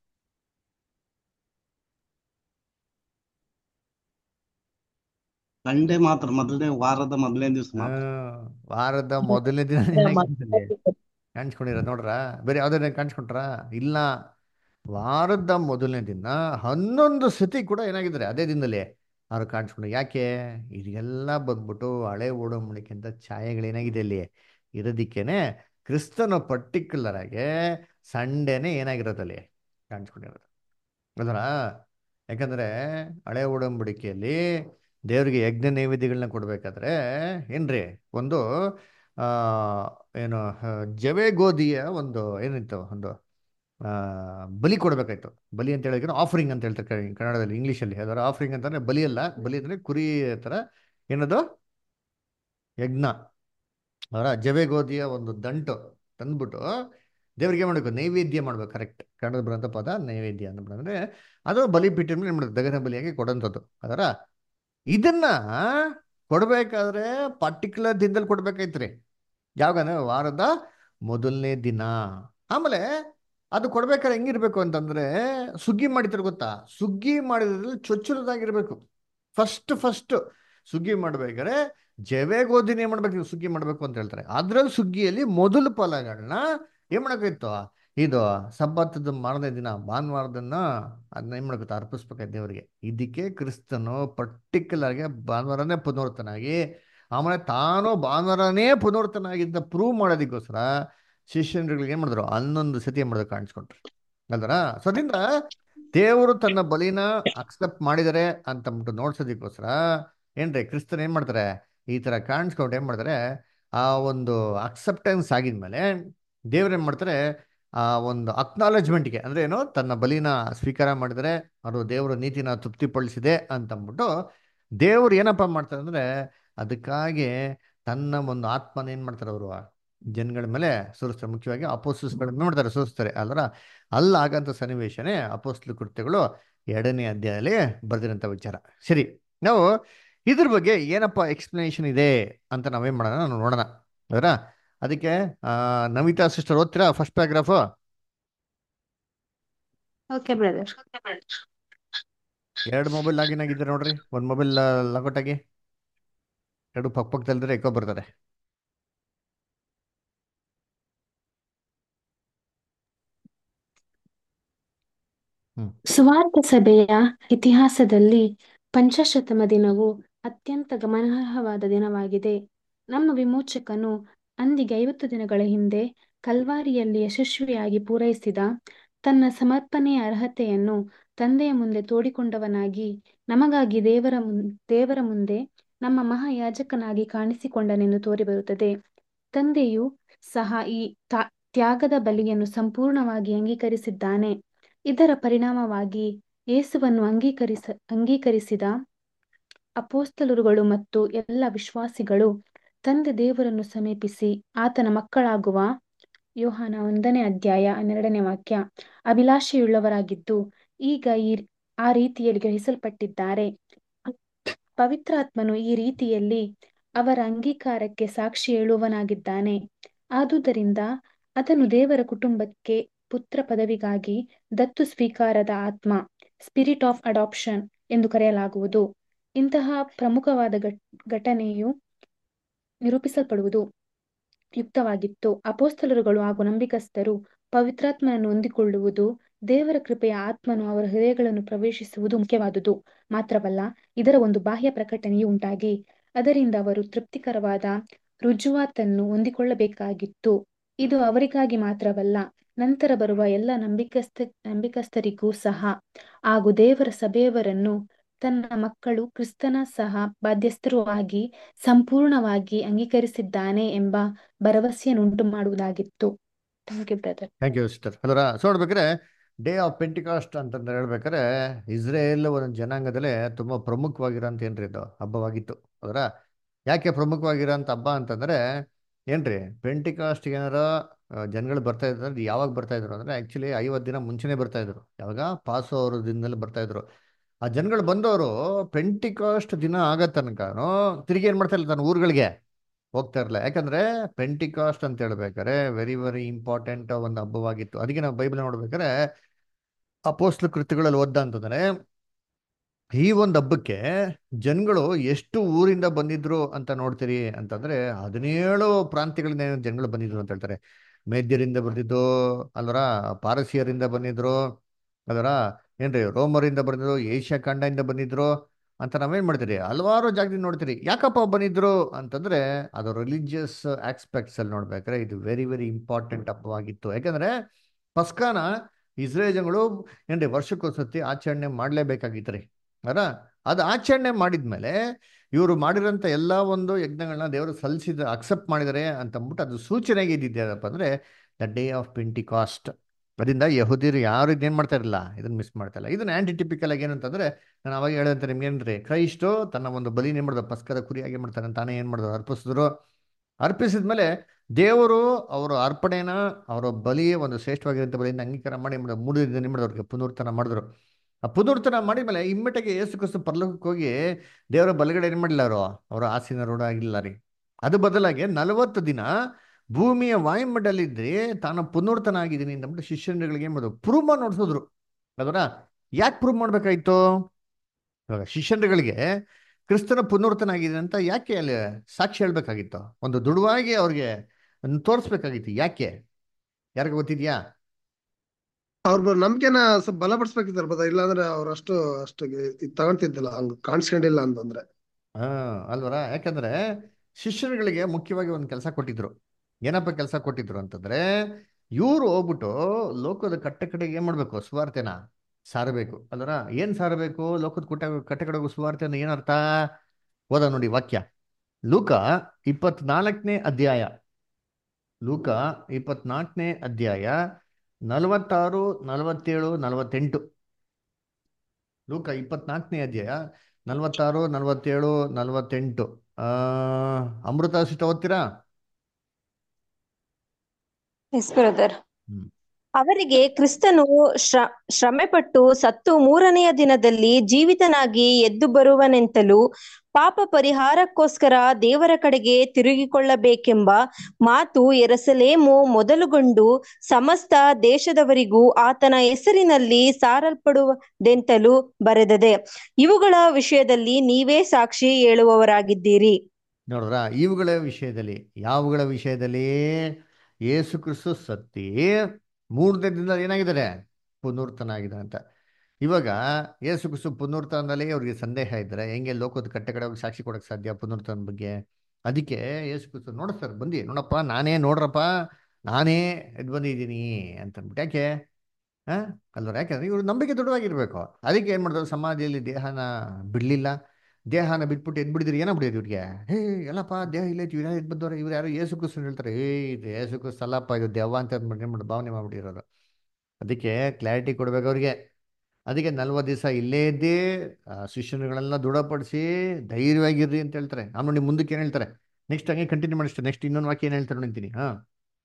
ಸಂಡೇ ಮಾತ್ರ ಮೊದಲನೇ ವಾರದ ಮೊದಲನೇ ದಿವಸ ಆ, ಮಾತ್ರ ವಾರದ ಮೊದಲನೇ ದಿನ ಕಾಣಿಸ್ಕೊಂಡಿರೋದು ನೋಡ್ರ ಬೇರೆ ಯಾವ್ದಾರ ಕಾಣಿಸ್ಕೊಂಡ್ರ ಇಲ್ಲ ವಾರದ ಮೊದಲನೇ ದಿನ ಹನ್ನೊಂದು ಸತಿ ಕೂಡ ಏನಾಗಿದ್ದಾರೆ ಅದೇ ದಿನದಲ್ಲಿ ಅವ್ರು ಕಾಣಿಸ್ಕೊಂಡು ಯಾಕೆ ಇದೆಲ್ಲ ಬಂದ್ಬಿಟ್ಟು ಹಳೆ ಓಡಂಬಡಿಕೆಂತ ಛಾಯೆಗಳೇನಾಗಿದೆ ಅಲ್ಲಿ ಇರೋದಿಕ್ಕೇನೆ ಕ್ರಿಸ್ತನ ಪರ್ಟಿಕ್ಯುಲರ್ ಆಗಿ ಸಂಡೇನೆ ಏನಾಗಿರೋದಲ್ಲಿ ಕಾಣಿಸ್ಕೊಂಡಿರೋದು ಅದರ ಯಾಕಂದ್ರೆ ಹಳೆ ಒಡಂಬಡಿಕೆಯಲ್ಲಿ ದೇವರಿಗೆ ಯಜ್ಞ ನೈವೇದ್ಯಗಳನ್ನ ಕೊಡ್ಬೇಕಾದ್ರೆ ಏನ್ರಿ ಒಂದು ಆ ಏನು ಆ, ಜವೆ ಗೋಧಿಯ ಒಂದು ಏನಿತ್ತು ಒಂದು ಆ, ಬಲಿ ಕೊಡಬೇಕಾಯ್ತು ಬಲಿ ಅಂತ ಹೇಳಿದ್ರೆ ಆಫರಿಂಗ್ ಅಂತ ಹೇಳ್ತಾರೆ ಕ- ಕನ್ನಡದಲ್ಲಿ ಇಂಗ್ಲೀಷಲ್ಲಿ ಅದರ ಆಫರಿಂಗ್ ಅಂತಂದ್ರೆ ಬಲಿ ಅಲ್ಲ ಬಲಿ ಅಂದ್ರೆ ಕುರಿ ಥರ ಏನದು ಯಜ್ಞ ಅವರ ಜವೆ ಗೋಧಿಯ ಒಂದು ದಂಟು ತಂದ್ಬಿಟ್ಟು ದೇವ್ರಿಗೆ ಏನು ಮಾಡಬೇಕು ನೈವೇದ್ಯ ಮಾಡ್ಬೇಕು ಕರೆಕ್ಟ್ ಕನ್ನಡದ ಬರೋಂಥ ಪದ ನೈವೇದ್ಯ ಅಂತ ಅಂದ್ರೆ ಅದು ಬಲಿ ಬಿಟ್ಟ ಮೇಲೆ ಏನು ಮಾಡೋದು ದಗನ ಬಲಿಯಾಗಿ ಕೊಡೋಂಥದ್ದು ಅದರ ಇದನ್ನ ಕೊಡ್ಬೇಕಾದ್ರೆ ಪರ್ಟಿಕ್ಯುಲರ್ ದಿನದಲ್ಲಿ ಕೊಡ್ಬೇಕಾಯ್ತ್ರಿ ಯಾವಾಗ ವಾರದ ಮೊದಲನೇ ದಿನ ಆಮೇಲೆ ಅದು ಕೊಡ್ಬೇಕಾದ್ರೆ ಹೆಂಗಿರ್ಬೇಕು ಅಂತಂದ್ರೆ ಸುಗ್ಗಿ ಮಾಡಿದ್ರೆ ಗೊತ್ತಾ ಸುಗ್ಗಿ ಮಾಡಿದ್ರಲ್ಲಿ ಚೊಚ್ಚಲದಾಗಿರ್ಬೇಕು ಫಸ್ಟ್ ಫಸ್ಟ್ ಸುಗ್ಗಿ ಮಾಡ್ಬೇಕಾದ್ರೆ ಜವೆ ಗೋಧಿನ ಏನ್ ಮಾಡ್ಬೇಕು ನೀವು ಸುಗ್ಗಿ ಮಾಡ್ಬೇಕು ಅಂತ ಹೇಳ್ತಾರೆ ಅದ್ರಲ್ಲಿ ಸುಗ್ಗಿಯಲ್ಲಿ ಮೊದಲು ಫಲಗಳನ್ನ ಏನ್ ಮಾಡಬೇಕಾಯ್ತು ಇದು ಸಬ್ಬತ್ತದ ಮಾರನೇ ದಿನ ಭಾನುವಾರದನ್ನ ಅದನ್ನ ಏನ್ ಮಾಡ್ಬೇಕು ಅರ್ಪಿಸ್ಬೇಕಾಯ್ತು ದೇವರಿಗೆ ಇದಕ್ಕೆ ಕ್ರಿಸ್ತನು ಪರ್ಟಿಕ್ಯುಲರ್ಗೆ ಭಾನುವಾರನೇ ಪುನರ್ತನಾಗಿ ಆಮೇಲೆ ತಾನು ಭಾನುವಾರನೇ ಪುನರ್ತನಾಗಿದ್ದ ಪ್ರೂವ್ ಮಾಡೋದಕ್ಕೋಸ್ಕರ ಶಿಷ್ಯನ್ಗಳಿಗೆ ಏನ್ ಮಾಡಿದ್ರು ಹನ್ನೊಂದು ಸತಿ ಏನ್ ಮಾಡಿದ್ರು ಕಾಣಿಸ್ಕೊಂಡ್ರು ಅಲ್ದರ ಸೊ ಅದರಿಂದ ದೇವರು ತನ್ನ ಬಲಿನ ಅಕ್ಸೆಪ್ಟ್ ಮಾಡಿದರೆ ಅಂತ ಅಂದ್ಬಿಟ್ಟು ನೋಡ್ಸೋದಕ್ಕೋಸ್ಕರ ಏನ್ರಿ ಕ್ರಿಸ್ತನ್ ಏನ್ ಮಾಡ್ತಾರೆ ಈ ತರ ಕಾಣಿಸ್ಕೊಂಡು ಏನ್ ಮಾಡ್ತಾರೆ ಆ ಒಂದು ಅಕ್ಸೆಪ್ಟೆನ್ಸ್ ಆಗಿದ್ಮೇಲೆ ದೇವ್ರು ಏನ್ ಮಾಡ್ತಾರೆ ಆ ಒಂದು ಅಕ್ನಾಲೆಜ್ಮೆಂಟ್ಗೆ ಅಂದ್ರೆ ಏನು ತನ್ನ ಬಲಿನ ಸ್ವೀಕಾರ ಮಾಡಿದರೆ ಅದು ದೇವರ ನೀತಿನ ತೃಪ್ತಿಪಡಿಸಿದೆ ಅಂತ ಅಂದ್ಬಿಟ್ಟು ದೇವ್ರು ಏನಪ್ಪ ಮಾಡ್ತಾರೆ ಅಂದ್ರೆ ಅದಕ್ಕಾಗಿ ತನ್ನ ಒಂದು ಆತ್ಮನ ಏನ್ ಮಾಡ್ತಾರೆ ಅವರು ಜನಗಳ ಮೇಲೆ ಸುರಿಸ್ತಾರೆ ಮುಖ್ಯವಾಗಿ ಅಪೋಸ್ಟಲ್ಸ್ಗಳ ಮೇಲೆ ಮಾಡ್ತಾರೆ ಸುರಿಸ್ತಾರೆ ಅಲ್ರ ಅಲ್ಲಾಗಂತ ಸನ್ನಿವೇಶನೇ ಅಪೋಸ್ಟಲ್ ಕೃತ್ಯಗಳು ಎರಡನೇ ಅಧ್ಯಾಯದಲ್ಲಿ ಬರ್ದಿರೋಂಥ ವಿಚಾರ ಸರಿ ನಾವು ಇದ್ರ ಬಗ್ಗೆ ಏನಪ್ಪ ಎಕ್ಸ್ಪ್ಲನೇಷನ್ ಇದೆ ಅಂತ ನಾವೇನ್ ಮಾಡೋಣ ನಾವು ನೋಡೋಣ ಅದರ ಅದಕ್ಕೆ ಆ, ನಮಿತಾ ಸಿಸ್ಟರ್ ಓದ್ತೀರಾ ಫಸ್ಟ್ ಪ್ಯಾರಾಗ್ರಾಫು ಓಕೆ ಬ್ರದರ್ ಎರಡು ಮೊಬೈಲ್ ಲಾಗಿನ್ ಆಗಿದ್ದಾರೆ ನೋಡ್ರಿ ಒಂದು ಮೊಬೈಲ್ ಲಾಗೌಟ್ ಆಗಿ ಎರಡು ಪಕ್ಕ ಪಕ್ಕದಲ್ಲಿದ್ರೆ ಎಕೋ ಬರ್ತಾರೆ ಹ್ಮ್ ಸುವಾರ್ಥ ಸಭೆಯ ಇತಿಹಾಸದಲ್ಲಿ ಪಂಚಶತಮ ದಿನವು ಅತ್ಯಂತ ಗಮನಾರ್ಹವಾದ ದಿನವಾಗಿದೆ ನಮ್ಮ ವಿಮೋಚಕನು ಅಂದಿಗೆ ಐವತ್ತು ದಿನಗಳ ಹಿಂದೆ ಕಲ್ವಾರಿಯಲ್ಲಿ ಯಶಸ್ವಿಯಾಗಿ ಪೂರೈಸಿದ ತನ್ನ ಸಮರ್ಪಣೆಯ ಅರ್ಹತೆಯನ್ನು ತಂದೆಯ ಮುಂದೆ ತೋಡಿಕೊಂಡವನಾಗಿ ನಮಗಾಗಿ ದೇವರ ಮುನ್ ದೇವರ ಮುಂದೆ ನಮ್ಮ ಮಹಾಯಾಜಕನಾಗಿ ಕಾಣಿಸಿಕೊಂಡನೆಂದು ತೋರಿಬರುತ್ತದೆ ತಂದೆಯು ಸಹ ಈ ತಾ- ತ್ಯಾಗದ ಬಲಿಯನ್ನು ಸಂಪೂರ್ಣವಾಗಿ ಅಂಗೀಕರಿಸಿದ್ದಾನೆ ಇದರ ಪರಿಣಾಮವಾಗಿ ಯೇಸುವನ್ನು ಅಂಗೀಕರಿಸ ಅಂಗೀಕರಿಸಿದ ಅಪೋಸ್ತಲರುಗಳು ಮತ್ತು ಎಲ್ಲ ವಿಶ್ವಾಸಿಗಳು ತಂದೆ ದೇವರನ್ನು ಸಮೀಪಿಸಿ ಆತನ ಮಕ್ಕಳಾಗುವ ಯೋಹಾನ ಒಂದನೇ ಅಧ್ಯಾಯ ಹನ್ನೆರಡನೇ ವಾಕ್ಯ ಅಭಿಲಾಷೆಯುಳ್ಳವರಾಗಿದ್ದು ಈಗ ಈ ಆ ರೀತಿಯಲ್ಲಿ ಗ್ರಹಿಸಲ್ಪಟ್ಟಿದ್ದಾರೆ ಪವಿತ್ರಾತ್ಮನು ಈ ರೀತಿಯಲ್ಲಿ ಅವರ ಅಂಗೀಕಾರಕ್ಕೆ ಸಾಕ್ಷಿ ಹೇಳುವನಾಗಿದ್ದಾನೆ ಆದುದರಿಂದ ಅದನ್ನು ದೇವರ ಕುಟುಂಬಕ್ಕೆ ಪುತ್ರ ಪದವಿಗಾಗಿ ದತ್ತು ಸ್ವೀಕಾರದ ಆತ್ಮ ಸ್ಪಿರಿಟ್ ಆಫ್ ಅಡಾಪ್ಷನ್ ಎಂದು ಕರೆಯಲಾಗುವುದು ಇಂತಹ ಪ್ರಮುಖವಾದ ಘಟ್- ಘಟನೆಯು ನಿರೂಪಿಸಲ್ಪಡುವುದು ಯುಕ್ತವಾಗಿತ್ತು ಅಪೋಸ್ತಲರುಗಳು ಹಾಗೂ ನಂಬಿಕಸ್ಥರು ಪವಿತ್ರಾತ್ಮನನ್ನು ಹೊಂದಿಕೊಳ್ಳುವುದು ದೇವರ ಕೃಪೆಯ ಆತ್ಮನು ಅವರ ಹೃದಯಗಳನ್ನು ಪ್ರವೇಶಿಸುವುದು ಮುಖ್ಯವಾದುದು ಮಾತ್ರವಲ್ಲ ಇದರ ಒಂದು ಬಾಹ್ಯ ಪ್ರಕಟಣೆಯು ಉಂಟಾಗಿ ಅದರಿಂದ ಅವರು ತೃಪ್ತಿಕರವಾದ ರುಜುವಾತನ್ನು ಹೊಂದಿಕೊಳ್ಳಬೇಕಾಗಿತ್ತು ಇದು ಅವರಿಗಾಗಿ ಮಾತ್ರವಲ್ಲ ನಂತರ ಬರುವ ಎಲ್ಲ ನಂಬಿಕಸ್ಥ ನಂಬಿಕಸ್ಥರಿಗೂ ಸಹ ಹಾಗೂ ದೇವರ ಸಭೆಯವರನ್ನು ತನ್ನ ಮಕ್ಕಳು ಕ್ರಿಸ್ತನ ಸಹ ಬಾಧ್ಯಸ್ಥರು ಆಗಿ ಸಂಪೂರ್ಣವಾಗಿ ಅಂಗೀಕರಿಸಿದ್ದಾನೆ ಎಂಬ ಭರವಸೆಯನ್ನುಂಟು ಮಾಡುವುದಾಗಿತ್ತು thank you brother thank you sister ಅದರ ಸೊ ನೋಡ್ಬೇಕಾದ್ರೆ ಡೇ ಆಫ್ ಪೆಂಟಿಕಾಸ್ಟ್ ಅಂತಂದ್ರೆ ಹೇಳ್ಬೇಕಾದ್ರೆ ಇಸ್ರೇಲ್ ಒಂದು ಜನಾಂಗದಲ್ಲೇ ತುಂಬ ಪ್ರಮುಖವಾಗಿರೋಂಥ ಏನ್ರಿ ಇದು ಹಬ್ಬವಾಗಿತ್ತು ಅದರ ಯಾಕೆ ಪ್ರಮುಖವಾಗಿರೋಂಥ ಹಬ್ಬ ಅಂತಂದ್ರೆ ಏನ್ರಿ ಪೆಂಟಿಕಾಸ್ಟ್ ಏನಾರ ಆ, ಜನಗಳು ಬರ್ತಾ ಇದ್ರು ಅಂದ್ರೆ ಯಾವಾಗ ಬರ್ತಾ ಇದ್ರು ಅಂದ್ರೆ ಆಕ್ಚುಲಿ ಐವತ್ತು ದಿನ ಮುಂಚೆನೆ ಬರ್ತಾ ಇದ್ರು ಯಾವಾಗ ಪಾಸೋ ಅವ್ರ ದಿನದಲ್ಲಿ ಬರ್ತಾ ಇದ್ರು ಆ ಜನಗಳು ಬಂದವರು ಪೆಂಟಿಕಾಸ್ಟ್ ದಿನ ಆಗೋ ತನಕನೂ ತಿರುಗಿ ಏನ್ ಮಾಡ್ತಾ ಇಲ್ಲ ತನ್ನ ಊರುಗಳಿಗೆ ಹೋಗ್ತಾ ಇರಲಿಲ್ಲ ಯಾಕಂದ್ರೆ ಪೆಂಟಿಕಾಸ್ಟ್ ಅಂತ ಹೇಳ್ಬೇಕಾದ್ರೆ ವೆರಿ ವೆರಿ ಇಂಪಾರ್ಟೆಂಟ್ ಒಂದು ಹಬ್ಬವಾಗಿತ್ತು ಅದಕ್ಕೆ ನಾವು ಬೈಬಲ್ ನೋಡ್ಬೇಕಾದ್ರೆ ಅಪೋಸ್ಲ ಕೃತ್ಯಗಳಲ್ಲಿ ಓದ್ದ ಅಂತಂದ್ರೆ ಈ ಒಂದು ಹಬ್ಬಕ್ಕೆ ಜನಗಳು ಎಷ್ಟು ಊರಿಂದ ಬಂದಿದ್ರು ಅಂತ ನೋಡ್ತೀರಿ ಅಂತಂದ್ರೆ ಹದಿನೇಳು ಪ್ರಾಂತ್ಯಗಳಿಂದ ಏನು ಜನಗಳು ಬಂದಿದ್ರು ಅಂತ ಹೇಳ್ತಾರೆ ಮೇದ್ಯರಿಂದ ಬಂದಿದ್ದು ಅಲ್ವರ ಪಾರಸಿಯರಿಂದ ಬಂದಿದ್ರು ಅದರ ಏನ್ರಿ ರೋಮರಿಂದ ಬಂದಿದ್ರು ಏಷ್ಯಾ ಖಂಡದಿಂದ ಬಂದಿದ್ರು ಅಂತ ನಾವೇನ್ ಮಾಡ್ತೀರಿ ಹಲವಾರು ಜಾಗದಿಂದ ನೋಡ್ತೀರಿ ಯಾಕಪ್ಪ ಬಂದಿದ್ರು ಅಂತಂದ್ರೆ ಅದು ರಿಲಿಜಿಯಸ್ ಆಸ್ಪೆಕ್ಟ್ಸ್ ಅಲ್ಲಿ ನೋಡ್ಬೇಕಾದ್ರೆ ಇದು ವೆರಿ ವೆರಿ ಇಂಪಾರ್ಟೆಂಟ್ ಹಬ್ಬವಾಗಿತ್ತು ಯಾಕಂದ್ರೆ ಪಸ್ಕಾನ ಇಸ್ರೇಲ್ ಜನಗಳು ಏನ್ರಿ ವರ್ಷಕ್ಕೊಂದ್ಸತಿ ಆಚರಣೆ ಮಾಡಲೇಬೇಕಾಗಿತ್ತು ರೀ ಅರ ಅದು ಆಚರಣೆ ಮಾಡಿದ್ಮೇಲೆ ಇವರು ಮಾಡಿರೋಂಥ ಎಲ್ಲ ಒಂದು ಯಜ್ಞಗಳನ್ನ ದೇವರು ಸಲ್ಲಿಸಿದ ಅಕ್ಸೆಪ್ಟ್ ಮಾಡಿದರೆ ಅಂತ ಅಂದ್ಬಿಟ್ಟು ಅದು ಸೂಚನೆಗೆ ಇದ್ದಿದ್ದೇನಪ್ಪ ಅಂದ್ರೆ ದ ಡೇ ಆಫ್ ಪೆಂಟಿಕಾಸ್ಟ್ ಅದರಿಂದ ಯಹೂದಿರು ಯಾರು ಇದೇನು ಮಾಡ್ತಾ ಇರಲಿಲ್ಲ ಇದನ್ನ ಮಿಸ್ ಮಾಡ್ತಾ ಇಲ್ಲ ಇದನ್ನ ಆ್ಯಂಟಿ ಟಿಪಿಕಲ್ ಆಗಿ ಏನಂತಂದ್ರೆ ನಾನು ಅವಾಗ ಹೇಳಿದಂತ ನಿಮ್ಗೆ ಏನ್ರಿ ಕ್ರೈಸ್ಟು ತನ್ನ ಒಂದು ಬಲಿ ಏನು ಮಾಡ್ದ ಪಸ್ಕದ ಕುರಿಯಾಗಿ ಮಾಡ್ತಾನೆ ತಾನೇ ಏನು ಮಾಡಿದ್ರು ಅರ್ಪಿಸಿದ್ರು ಅರ್ಪಿಸಿದ ಮೇಲೆ ದೇವರು ಅವರ ಅರ್ಪಣೆನ ಅವರ ಬಲಿ ಒಂದು ಶ್ರೇಷ್ಠವಾಗಿರುವಂಥ ಬಲಿಯಿಂದ ಅಂಗೀಕಾರ ಮಾಡಿ ಮಾಡಿದ್ರು. ಮೂರು ದಿನ ಏನು ಮಾಡಿದ್ರು ಅವ್ರಿಗೆ ಪುನರ್ತನ ಮಾಡಿದ್ರು ಆ ಪುನರ್ತನ ಮಾಡಿದ ಮೇಲೆ ಇಮ್ಮಿಟಕ್ಕೆ ಏಸು ಕ್ರಿಸ್ತು ಪರಲೋಕಕ್ಕೆ ಹೋಗಿ ದೇವರ ಬಲಗಡೆ ಏನು ಮಾಡಿಲ್ಲ ಅವರು ಅವರ ಆಸೀನ ರೂಢ ಆಗಿಲ್ಲ ರೀ ಅದು ಬದಲಾಗಿ ನಲವತ್ತು ದಿನ ಭೂಮಿಯ ವಾಯುಮಂಡಲಿದ್ರೆ ತಾನು ಪುನರ್ತನ ಆಗಿದ್ದೀನಿ ಅಂದ್ಬಿಟ್ಟು ಶಿಷ್ಯರುಗಳಿಗೆ ಏನು ಮಾಡೋದು ಪ್ರೂವ್ ಮಾಡಿ ನೋಡ್ಸಿದ್ರು ಅದರ ಯಾಕೆ ಪ್ರೂವ್ ಮಾಡ್ಬೇಕಾಯ್ತು ಇವಾಗ ಶಿಷ್ಯರುಗಳಿಗೆ ಕ್ರಿಸ್ತನ ಪುನರ್ತನ ಆಗಿದೆ ಅಂತ ಯಾಕೆ ಅಲ್ಲಿ ಸಾಕ್ಷಿ ಹೇಳ್ಬೇಕಾಗಿತ್ತು ಒಂದು ದೃಢವಾಗಿ ಅವ್ರಿಗೆ ತೋರಿಸ್ಬೇಕಾಗಿತ್ತು ಯಾಕೆ ಯಾರಿಗ ಗೊತ್ತಿದ್ಯಾ ಅವ್ರ ನಂಬಿಕೆನ ಸ್ವಲ್ಪ ಬಲಪಡಿಸ್ಬೇಕಿದ್ದಾರೆ ಬದ ಇಲ್ಲಾಂದ್ರೆ ಅವ್ರು ಅಷ್ಟು ಅಷ್ಟು ಇದ್ ತಗೊಂತಿದ್ದಿಲ್ಲ ಹಂಗ ಕಾಣಿಸ್ಕೊಂಡಿಲ್ಲ ಅಂತಂದ್ರೆ ಹಾ ಅಲ್ವರ ಯಾಕಂದ್ರೆ ಶಿಷ್ಯರುಗಳಿಗೆ ಮುಖ್ಯವಾಗಿ ಒಂದು ಕೆಲಸ ಕೊಟ್ಟಿದ್ರು ಏನಪ್ಪ ಕೆಲಸ ಕೊಟ್ಟಿದ್ರು ಅಂತಂದ್ರೆ ಇವ್ರು ಹೋಗ್ಬಿಟ್ಟು ಲೋಕದ ಕಟ್ಟೆ ಕಡೆಗೆ ಏನ್ ಮಾಡ್ಬೇಕು ಸುವಾರ್ತೆನ ಸಾರಬೇಕು ಅಲ್ವರ ಏನ್ ಸಾರಬೇಕು ಲೋಕದ ಕುಟ್ಟ ಕಟ್ಟೆ ಕಡೆಗೂ ಸುವಾರ್ತೆ ಅಂದ್ರೆ ಏನರ್ಥ ಓದ ನೋಡಿ ವಾಕ್ಯ ಲೂಕ ಇಪ್ಪತ್ನಾಲ್ಕನೇ ಅಧ್ಯಾಯ ಲೂಕ ಇಪ್ಪತ್ನಾಲ್ಕನೇ ಅಧ್ಯಾಯ ನಲವತ್ತಾರು ನಲವತ್ತೇಳು ನಲವತ್ತೆಂಟು ಲೂಕ ಇಪ್ಪತ್ನಾಲ್ಕನೇ ಅಧ್ಯಾಯ ನಲವತ್ತಾರು ನಲವತ್ತೇಳು ನಲವತ್ತೆಂಟು ಆ ಅಮೃತ ಸಿತ ಓದ್ತೀರಾ ಎಸ್ ಬ್ರದರ್ ಹ್ಮ್. ಅವರಿಗೆ ಕ್ರಿಸ್ತನು ಶ್ರ ಶ್ರಮೆಪಟ್ಟು ಸತ್ತು ಮೂರನೆಯ ದಿನದಲ್ಲಿ ಜೀವಿತನಾಗಿ ಎದ್ದು ಬರುವನೆಂತಲೂ ಪಾಪ ಪರಿಹಾರಕ್ಕೋಸ್ಕರ ದೇವರ ಕಡೆಗೆ ತಿರುಗಿಕೊಳ್ಳಬೇಕೆಂಬ ಮಾತು ಎರಸಲೇಮು ಮೊದಲುಗೊಂಡು ಸಮಸ್ತ ದೇಶದವರಿಗೂ ಆತನ ಹೆಸರಿನಲ್ಲಿ ಸಾರಲ್ಪಡುವುದೆಂತಲೂ ಬರೆದದೆ ಇವುಗಳ ವಿಷಯದಲ್ಲಿ ನೀವೇ ಸಾಕ್ಷಿ ಹೇಳುವವರಾಗಿದ್ದೀರಿ ನೋಡಿದ್ರ ಇವುಗಳ ವಿಷಯದಲ್ಲಿ ಯಾವುಗಳ ವಿಷಯದಲ್ಲಿ ಯೇಸು ಕ್ರಿಸ್ತು ಸತ್ತಿ ಮೂರನೇ ದಿನದಲ್ಲಿ ಏನಾಗಿದ್ದಾರೆ ಪುನರ್ತನ ಆಗಿದ್ದಾರೆ ಅಂತ ಇವಾಗ ಯೇಸು ಕ್ರಿಸ್ತು ಪುನರ್ತನದಲ್ಲಿ ಅವ್ರಿಗೆ ಸಂದೇಹ ಇದ್ದರೆ ಹೆಂಗೆ ಲೋಕದ ಕಟ್ಟೆ ಕಡೆ ಹೋಗಿ ಸಾಕ್ಷಿ ಕೊಡಕ್ಕೆ ಸಾಧ್ಯ ಪುನರ್ತನ ಬಗ್ಗೆ ಅದಕ್ಕೆ ಯೇಸು ಕ್ರಿಸ್ತು ನೋಡಿಸ್ತಾರೆ ಬಂದು ನೋಡಪ್ಪ ನಾನೇ ನೋಡ್ರಪ್ಪ ನಾನೇ ಎದ್ದು ಬಂದಿದ್ದೀನಿ ಅಂತ ಅಂದ್ಬಿಟ್ಟು ಯಾಕೆ ಹಾಂ ಅಲ್ವರ ಯಾಕಂದ್ರೆ ಇವರು ನಂಬಿಕೆ ದೃಢವಾಗಿರ್ಬೇಕು ಅದಕ್ಕೆ ಏನು ಮಾಡಿದ್ರು ಸಮಾಧಿಯಲ್ಲಿ ದೇಹನ ಬಿಡಲಿಲ್ಲ ದೇಹನ ಬಿಟ್ಬಿಟ್ಟು ಎದ್ದು ಬಿಡಿದ್ರಿ ಏನಾಗ್ಬಿಡಿದ್ರು ಇವ್ರಿಗೆ ಹೇ ಎಲ್ಲಪ್ಪ ದೇಹ ಇಲ್ಲ ಇವ್ರು ಯಾರು ಎದ್ದು ಬಂದವ್ರೆ ಇವ್ರು ಯಾರು ಏಸು ಕ್ರಿಸ್ತು ಹೇಳ್ತಾರೆ ಏ ಇದು ಏಸು ಕ್ರಿಸ್ತು ಅಲ್ಲಪ್ಪ ಇದು ದೆವ್ವ ಅಂತ ಅಂದ್ಬಿಟ್ಟು ಏನು ಮಾಡಿ ಭಾವನೆ ಮಾಡ್ಬಿಟ್ಟಿರೋರು ಅದಕ್ಕೆ ಕ್ಲಾರಿಟಿ ಕೊಡ್ಬೇಕು ಅವ್ರಿಗೆ ಅದಕ್ಕೆ ನಲ್ವತ್ತು ದಿವಸ ಇಲ್ಲೇ ಇದ್ದೇ ಆ ಶಿಷ್ಯರುಗಳೆಲ್ಲ ದೃಢಪಡಿಸಿ ಧೈರ್ಯವಾಗಿರ್ರಿ ಅಂತ ಹೇಳ್ತಾರೆ ಆಮೇಲೆ ನೋಡಿ ಮುಂದಕ್ಕೆ ಏನು ಹೇಳ್ತಾರೆ ನೆಕ್ಸ್ಟ್ ಹಂಗೆ ಕಂಟಿನ್ಯೂ ಮಾಡಿಸ್ತಾರೆ ನೆಕ್ಸ್ಟ್ ಇನ್ನೊಂದು ವಾಕ್ಯ ಏನು ಹೇಳ್ತಾರೆ ನೋಡ್ತೀನಿ ಹಾಂ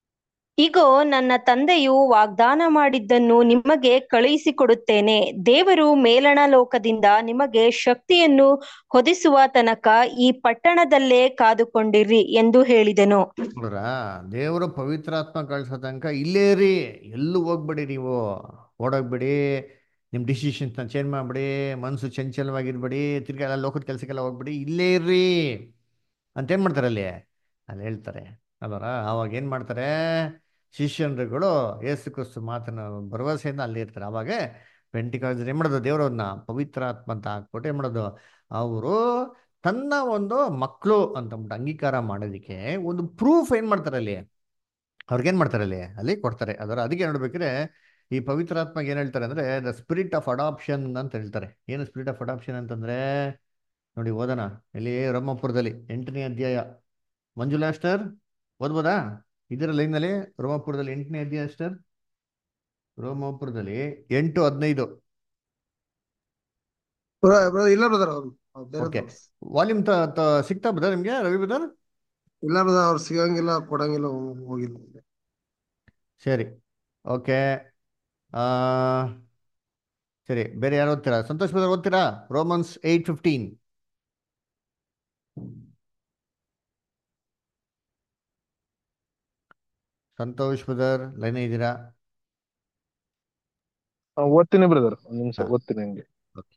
ಇಗೋ ನನ್ನ ತಂದೆಯು ವಾಗ್ದಾನ ಮಾಡಿದ್ದನ್ನು ನಿಮಗೆ ಕಳುಹಿಸಿಕೊಡುತ್ತೇನೆ ದೇವರು ಮೇಲಣ ಲೋಕದಿಂದ ನಿಮಗೆ ಶಕ್ತಿಯನ್ನು ಹೊದಿಸುವ ತನಕ ಈ ಪಟ್ಟಣದಲ್ಲೇ ಕಾದುಕೊಂಡಿರ್ರಿ ಎಂದು ಹೇಳಿದೆನು ನೋಡ್ರ ದೇವರು ಪವಿತ್ರಾತ್ಮ ಕಳ್ಸೋ ತನಕ ಇಲ್ಲೇ ರೀ ಎಲ್ಲೂ ಹೋಗ್ಬೇಡಿ ನೀವು ಓಡೋಗ್ಬೇಡಿ ನಿಮ್ಮ ಡಿಸಿಷನ್ಸ್ನ ಚೇಂಜ್ ಮಾಡ್ಬೇಡಿ ಮನಸ್ಸು ಚಂಚಲವಾಗಿರ್ಬೇಡಿ ತಿರ್ಗಾ ಎಲ್ಲ ಲೋಕದ ಕೆಲಸಕ್ಕೆಲ್ಲ ಹೋಗ್ಬೇಡಿ ಇಲ್ಲೇ ಇರ್ರಿ ಅಂತೇನು ಮಾಡ್ತಾರೆ ಅಲ್ಲಿ ಅಲ್ಲಿ ಹೇಳ್ತಾರೆ ಅಲ್ವರ ಅವಾಗ ಏನು ಮಾಡ್ತಾರೆ ಶಿಷ್ಯನ್ರುಗಳು ಏಸು ಕ್ರಿಸ್ತು ಮಾತನ್ನ ಭರವಸೆಯಿಂದ ಅಲ್ಲಿ ಇರ್ತಾರೆ ಅವಾಗ ಪೆಂಟಿಕಾಲ್ಸ್ ಏನು ಮಾಡೋದು ದೇವರನ್ನ ಪವಿತ್ರ ಆತ್ಮ ಅಂತ ಹಾಕ್ಬಿಟ್ಟು ಏನು ಮಾಡೋದು ಅವರು ತನ್ನ ಒಂದು ಮಕ್ಕಳು ಅಂತಂದ್ಬಿಟ್ಟು ಅಂಗೀಕಾರ ಮಾಡೋದಕ್ಕೆ ಒಂದು ಪ್ರೂಫ್ ಏನು ಮಾಡ್ತಾರೆ ಅಲ್ಲಿ ಅವ್ರಿಗೇನು ಮಾಡ್ತಾರೆ ಅಲ್ಲಿ ಅಲ್ಲಿ ಕೊಡ್ತಾರೆ ಅದರ ಅದಕ್ಕೆ ನೋಡ್ಬೇಕ್ರೆ ಈ ಪವಿತ್ರಾತ್ಮಗೆ ಏನು ಹೇಳ್ತಾರೆ ಅಂದರೆ ದ ಸ್ಪಿರಿಟ್ ಆಫ್ ಅಡಾಪ್ಷನ್ ಅಂತ ಹೇಳ್ತಾರೆ ಏನು ಸ್ಪಿರಿಟ್ ಆಫ್ ಅಡಾಪ್ಷನ್ ಅಂತಂದರೆ ನೋಡಿ ಓದೋಣ ಇಲ್ಲಿ ರೋಮಪುರದಲ್ಲಿ ಎಂಟನೇ ಅಧ್ಯಾಯ ಮಂಜುಳಾ ಅಷ್ಟರ್ ಓದ್ಬೋದಾ ಇದರ ಲೈನಲ್ಲಿ ರೋಮಪುರದಲ್ಲಿ ಎಂಟನೇ ಅಧ್ಯಾಯ ಅಷ್ಟರ್ ರೋಮಪುರದಲ್ಲಿ ಎಂಟು ಹದಿನೈದು ಬ್ರ- ಬ್ರ- ಇಲ್ಲ ಬ್ರದರ್ ಅವ್ರು ಅವ್ರು ಬೇರೆ ಓಕೆ ಬ್ರದರ್. ವಾಲ್ಯೂಮ್ ತ ತ- ಸಿಗ್ತಾ ಬದ ನಿಮಗೆ ರವಿ ಬ್ರದರ್ ಇಲ್ಲ ಬ್ರದರ್ ಅವ್ರು ಸಿಗಂಗಿಲ್ಲ ಕೊಡಂಗಿಲ್ಲ ಹೋ- ಹೋಗಿಲ್ಲ ಸರಿ ಓಕೆ ಆ, ಸರಿ ಬೇರೆ ಯಾರು ಓದ್ತೀರಾ ಸಂತೋಷ್ ಬ್ರದರ್ ಓದ್ತೀರಾ Romans eight fifteen Santosh brother line ಇದ್ದೀರಾ ಆ, ಓದ್ತೀನಿ ಬ್ರದರ್ ಒಂದ್ ನಿಮಿಷ ಹಾ. ಓದ್ತೀನಿ ಹಂಗೆ ಓಕೆ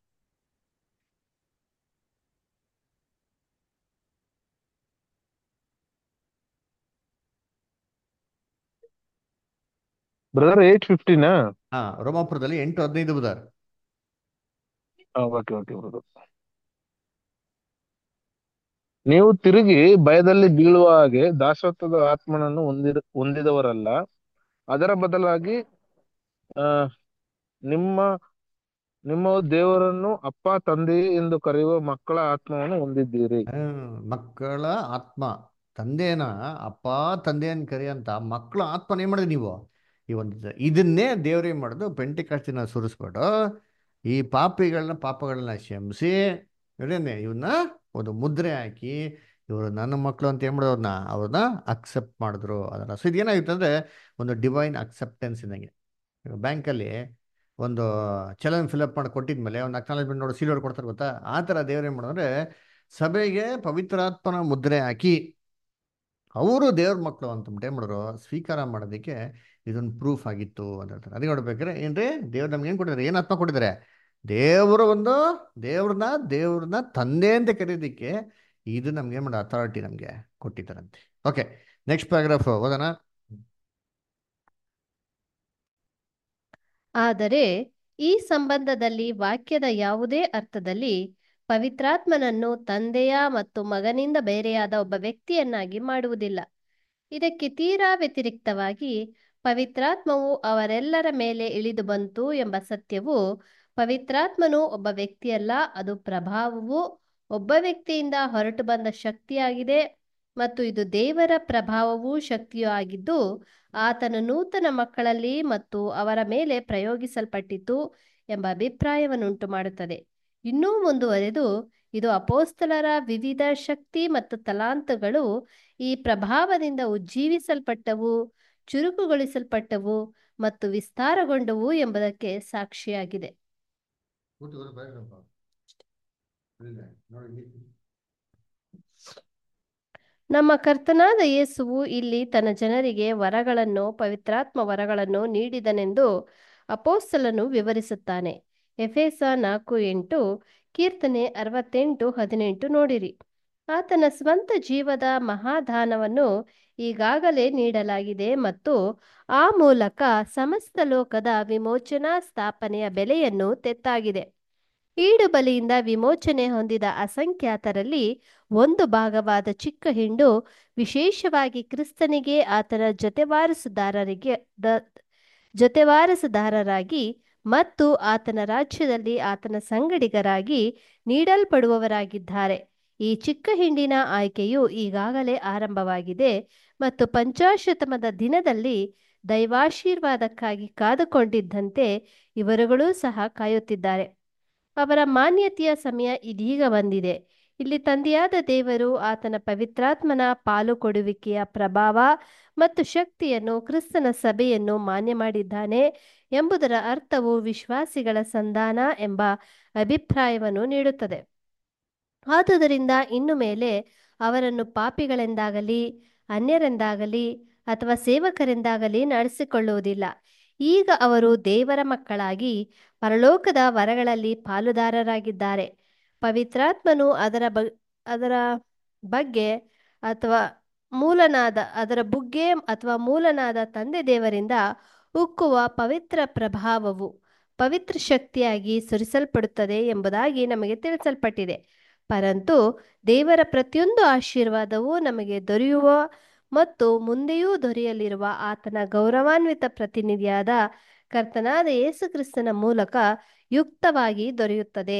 ಬ್ರದರ್ ಏಟ್ ಫಿಫ್ಟಿನಾ ಹಾ ರೋಮಾಪುರದಲ್ಲಿ ಎಂಟು ಹದಿನೈದು ಬ್ರದರ್ ಓಕೆ ಓಕೆ ಬ್ರದರ್ ನೀವು ತಿರುಗಿ ಭಯದಲ್ಲಿ ಬೀಳುವ ಹಾಗೆ ದಾಸತ್ವದ ಆತ್ಮನನ್ನು ಹೊಂದಿದ ಹೊಂದಿದವರಲ್ಲ ಅದರ ಬದಲಾಗಿ ಆ ನಿಮ್ಮ ನಿಮ್ಮ ದೇವರನ್ನು ಅಪ್ಪ ತಂದೆ ಎಂದು ಕರೆಯುವ ಮಕ್ಕಳ ಆತ್ಮವನ್ನು ಹೊಂದಿದ್ದೀರಿ ಹ್ಮ್, ಮಕ್ಕಳ ಆತ್ಮ ತಂದೆನ ಅಪ್ಪ ತಂದೆಯನ್ ಕರೆಯಂತ ಮಕ್ಕಳ ಆತ್ಮನ ಏನ್ ಮಾಡಿದ್ರಿ ನೀವು ಈ ಒಂದು ದ- ಇದನ್ನೇ ದೇವ್ರೇನು ಮಾಡೋದು ಪೆಂಟಿಕಾಸ್ತಿನ ಸುರಿಸ್ಬಿಟ್ಟು ಈ ಪಾಪಿಗಳನ್ನ ಪಾಪಗಳನ್ನ ಕ್ಷಮಿಸಿ ಇವ್ರೇನೆ ಇವನ್ನ ಒಂದು ಮುದ್ರೆ ಹಾಕಿ ಇವರು ನನ್ನ ಮಕ್ಕಳು ಅಂತ ಏನ್ ಮಾಡೋದು ಅವ್ರನ್ನ ಅವ್ರನ್ನ ಅಕ್ಸೆಪ್ಟ್ ಮಾಡಿದ್ರು ಅದನ್ನ ಸೊ ಇದೇನಾಗುತ್ತೆ ಅಂದ್ರೆ ಒಂದು ಡಿವೈನ್ ಅಕ್ಸೆಪ್ಟೆನ್ಸ್ ಇದ್ದಂಗೆ ಬ್ಯಾಂಕಲ್ಲಿ ಒಂದು ಚಲನ್ ಫಿಲಪ್ ಮಾಡಿ ಕೊಟ್ಟಿದ್ಮೇಲೆ ಒಂದು ಅಕ್ನಾಲಜ್ಮೆಂಟ್ ನೋಡಿ ಸೀಲ್ ಕೊಡ್ತಾರೆ ಗೊತ್ತಾ ಆ ಥರ ದೇವ್ರು ಏನು ಮಾಡೋದ್ರೆ ಸಭೆಗೆ ಪವಿತ್ರಾತ್ಮನ ಮುದ್ರೆ ಹಾಕಿ ಅವರು ದೇವ್ರ ಮಕ್ಕಳು ಅಂತಂದ್ಬಿಟ್ಟು ಏನು ಮಾಡಿದ್ರು ಸ್ವೀಕಾರ ಮಾಡೋದಕ್ಕೆ ಇದೊಂದು ಪ್ರೂಫ್ ಆಗಿತ್ತು ಅಂತ ಹೇಳ್ತಾರೆ ಅದಕ್ಕೆ ನೋಡ್ಬೇಕಾದ್ರೆ ಏನ್ರಿ ದೇವ್ರು ನಮ್ಗೆ ಏನು ಕೊಟ್ಟಿದ್ದಾರೆ ಏನು ಆತ್ಮ ಕೊಟ್ಟಿದ್ದಾರೆ ದೇವರ ಒಂದು ದೇವ್ರನ್ನ ದೇವ್ರನ್ನ ತಂದೆ ಅಂತ ಕರೆಯೋದಕ್ಕೆ ಇದು ನಮ್ಗೆ ಏನು ಮಾಡೋ ಅಥಾರಿಟಿ ನಮಗೆ ಕೊಟ್ಟಿದ್ದಾರಂತೆ ಓಕೆ ನೆಕ್ಸ್ಟ್ ಪ್ಯಾರಾಗ್ರಾಫ್ ಓದೋಣ ಆದರೆ ಈ ಸಂಬಂಧದಲ್ಲಿ ವಾಕ್ಯದ ಯಾವುದೇ ಅರ್ಥದಲ್ಲಿ ಪವಿತ್ರಾತ್ಮನನ್ನು ತಂದೆಯ ಮತ್ತು ಮಗನಿಂದ ಬೇರೆಯಾದ ಒಬ್ಬ ವ್ಯಕ್ತಿಯನ್ನಾಗಿ ಮಾಡುವುದಿಲ್ಲ ಇದಕ್ಕೆ ತೀರಾ ವ್ಯತಿರಿಕ್ತವಾಗಿ ಪವಿತ್ರಾತ್ಮವು ಅವರೆಲ್ಲರ ಮೇಲೆ ಇಳಿದು ಬಂತು ಎಂಬ ಸತ್ಯವು ಪವಿತ್ರಾತ್ಮನು ಒಬ್ಬ ವ್ಯಕ್ತಿಯಲ್ಲ ಅದು ಪ್ರಭಾವವು ಒಬ್ಬ ವ್ಯಕ್ತಿಯಿಂದ ಹೊರಟು ಬಂದ ಶಕ್ತಿಯಾಗಿದೆ ಮತ್ತು ಇದು ದೇವರ ಪ್ರಭಾವವೂ ಶಕ್ತಿಯೂ ಆಗಿದ್ದು ಆತನ ನೂತನ ಮಕ್ಕಳಲ್ಲಿ ಮತ್ತು ಅವರ ಮೇಲೆ ಪ್ರಯೋಗಿಸಲ್ಪಟ್ಟಿತು ಎಂಬ ಅಭಿಪ್ರಾಯವನ್ನುಂಟು ಮಾಡುತ್ತದೆ ಇನ್ನೂ ಮುಂದುವರೆದು ಇದು ಅಪೋಸ್ತಲರ ವಿವಿಧ ಶಕ್ತಿ ಮತ್ತು ತಲಾಂತಗಳು ಈ ಪ್ರಭಾವದಿಂದ ಉಜ್ಜೀವಿಸಲ್ಪಟ್ಟವು ಚುರುಕುಗೊಳಿಸಲ್ಪಟ್ಟವು ಮತ್ತು ವಿಸ್ತಾರಗೊಂಡವು ಎಂಬುದಕ್ಕೆ ಸಾಕ್ಷಿಯಾಗಿದೆ ನಮ್ಮ ಕರ್ತನಾದ ಯೇಸುವು ಇಲ್ಲಿ ತನ್ನ ಜನರಿಗೆ ವರಗಳನ್ನು ಪವಿತ್ರಾತ್ಮ ವರಗಳನ್ನು ನೀಡಿದನೆಂದು ಅಪೋಸ್ತಲನು ವಿವರಿಸುತ್ತಾನೆ ಎಫೆಸ ನಾಲ್ಕು ಎಂಟು ಕೀರ್ತನೆ ಅರವತ್ತೆಂಟು ಹದಿನೆಂಟು ನೋಡಿರಿ ಆತನ ಸ್ವಂತ ಜೀವದ ಮಹಾದಾನವನ್ನು ಈಗಾಗಲೇ ನೀಡಲಾಗಿದೆ ಮತ್ತು ಆ ಮೂಲಕ ಸಮಸ್ತ ಲೋಕದ ವಿಮೋಚನಾ ಸ್ಥಾಪನೆಯ ಬೆಲೆಯನ್ನು ತೆತ್ತಾಗಿದೆ ಈಡು ಬಲಿಯಿಂದ ವಿಮೋಚನೆ ಹೊಂದಿದ ಅಸಂಖ್ಯಾತರಲ್ಲಿ ಒಂದು ಭಾಗವಾದ ಚಿಕ್ಕ ಹಿಂಡು ವಿಶೇಷವಾಗಿ ಕ್ರಿಸ್ತನಿಗೆ ಆತನ ಜೊತೆವಾರಸುದಾರರಿಗೆ ದ ಜೊತೆವಾರಸುದಾರರಾಗಿ ಮತ್ತು ಆತನ ರಾಜ್ಯದಲ್ಲಿ ಆತನ ಸಂಗಡಿಗರಾಗಿ ನೀಡಲ್ಪಡುವವರಾಗಿದ್ದಾರೆ ಈ ಚಿಕ್ಕ ಹಿಂಡಿನ ಆಯ್ಕೆಯು ಈಗಾಗಲೇ ಆರಂಭವಾಗಿದೆ ಮತ್ತು ಪಂಚಾಶತಮದ ದಿನದಲ್ಲಿ ದೈವಾಶೀರ್ವಾದಕ್ಕಾಗಿ ಕಾದುಕೊಂಡಿದ್ದಂತೆ ಇವರುಗಳೂ ಸಹ ಕಾಯುತ್ತಿದ್ದಾರೆ ಅವರ ಮಾನ್ಯತೆಯ ಸಮಯ ಇದೀಗ ಬಂದಿದೆ ಇಲ್ಲಿ ತಂದೆಯಾದ ದೇವರು ಆತನ ಪವಿತ್ರಾತ್ಮನ ಪಾಲು ಕೊಡುವಿಕೆಯ ಪ್ರಭಾವ ಮತ್ತು ಶಕ್ತಿಯನ್ನು ಕ್ರಿಸ್ತನ ಸಭೆಯನ್ನು ಮಾನ್ಯ ಮಾಡಿದ್ದಾನೆ ಎಂಬುದರ ಅರ್ಥವು ವಿಶ್ವಾಸಿಗಳ ಸಂಧಾನ ಎಂಬ ಅಭಿಪ್ರಾಯವನ್ನು ನೀಡುತ್ತದೆ ಆದುದರಿಂದ ಇನ್ನು ಮೇಲೆ ಅವರನ್ನು ಪಾಪಿಗಳೆಂದಾಗಲಿ ಅನ್ಯರೆಂದಾಗಲಿ ಅಥವಾ ಸೇವಕರೆಂದಾಗಲಿ ನಡೆಸಿಕೊಳ್ಳುವುದಿಲ್ಲ ಈಗ ಅವರು ದೇವರ ಮಕ್ಕಳಾಗಿ ಪರಲೋಕದ ವರಗಳಲ್ಲಿ ಪಾಲುದಾರರಾಗಿದ್ದಾರೆ ಪವಿತ್ರಾತ್ಮನು ಅದರ ಬ ಅದರ ಬಗ್ಗೆ ಅಥವಾ ಮೂಲನಾದ ಅದರ ಬುಗ್ಗೆ ಅಥವಾ ಮೂಲನಾದ ತಂದೆ ದೇವರಿಂದ ಉಕ್ಕುವ ಪವಿತ್ರ ಪ್ರಭಾವವು ಪವಿತ್ರ ಶಕ್ತಿಯಾಗಿ ಸುರಿಸಲ್ಪಡುತ್ತದೆ ಎಂಬುದಾಗಿ ನಮಗೆ ತಿಳಿಸಲ್ಪಟ್ಟಿದೆ ಪರಂತು ದೇವರ ಪ್ರತಿಯೊಂದು ಆಶೀರ್ವಾದವೂ ನಮಗೆ ದೊರೆಯುವ ಮತ್ತು ಮುಂದೆಯೂ ದೊರೆಯಲಿರುವ ಆತನ ಗೌರವಾನ್ವಿತ ಪ್ರತಿನಿಧಿಯಾದ ಕರ್ತನಾದ ಯೇಸುಕ್ರಿಸ್ತನ ಮೂಲಕ ಯುಕ್ತವಾಗಿ ದೊರೆಯುತ್ತದೆ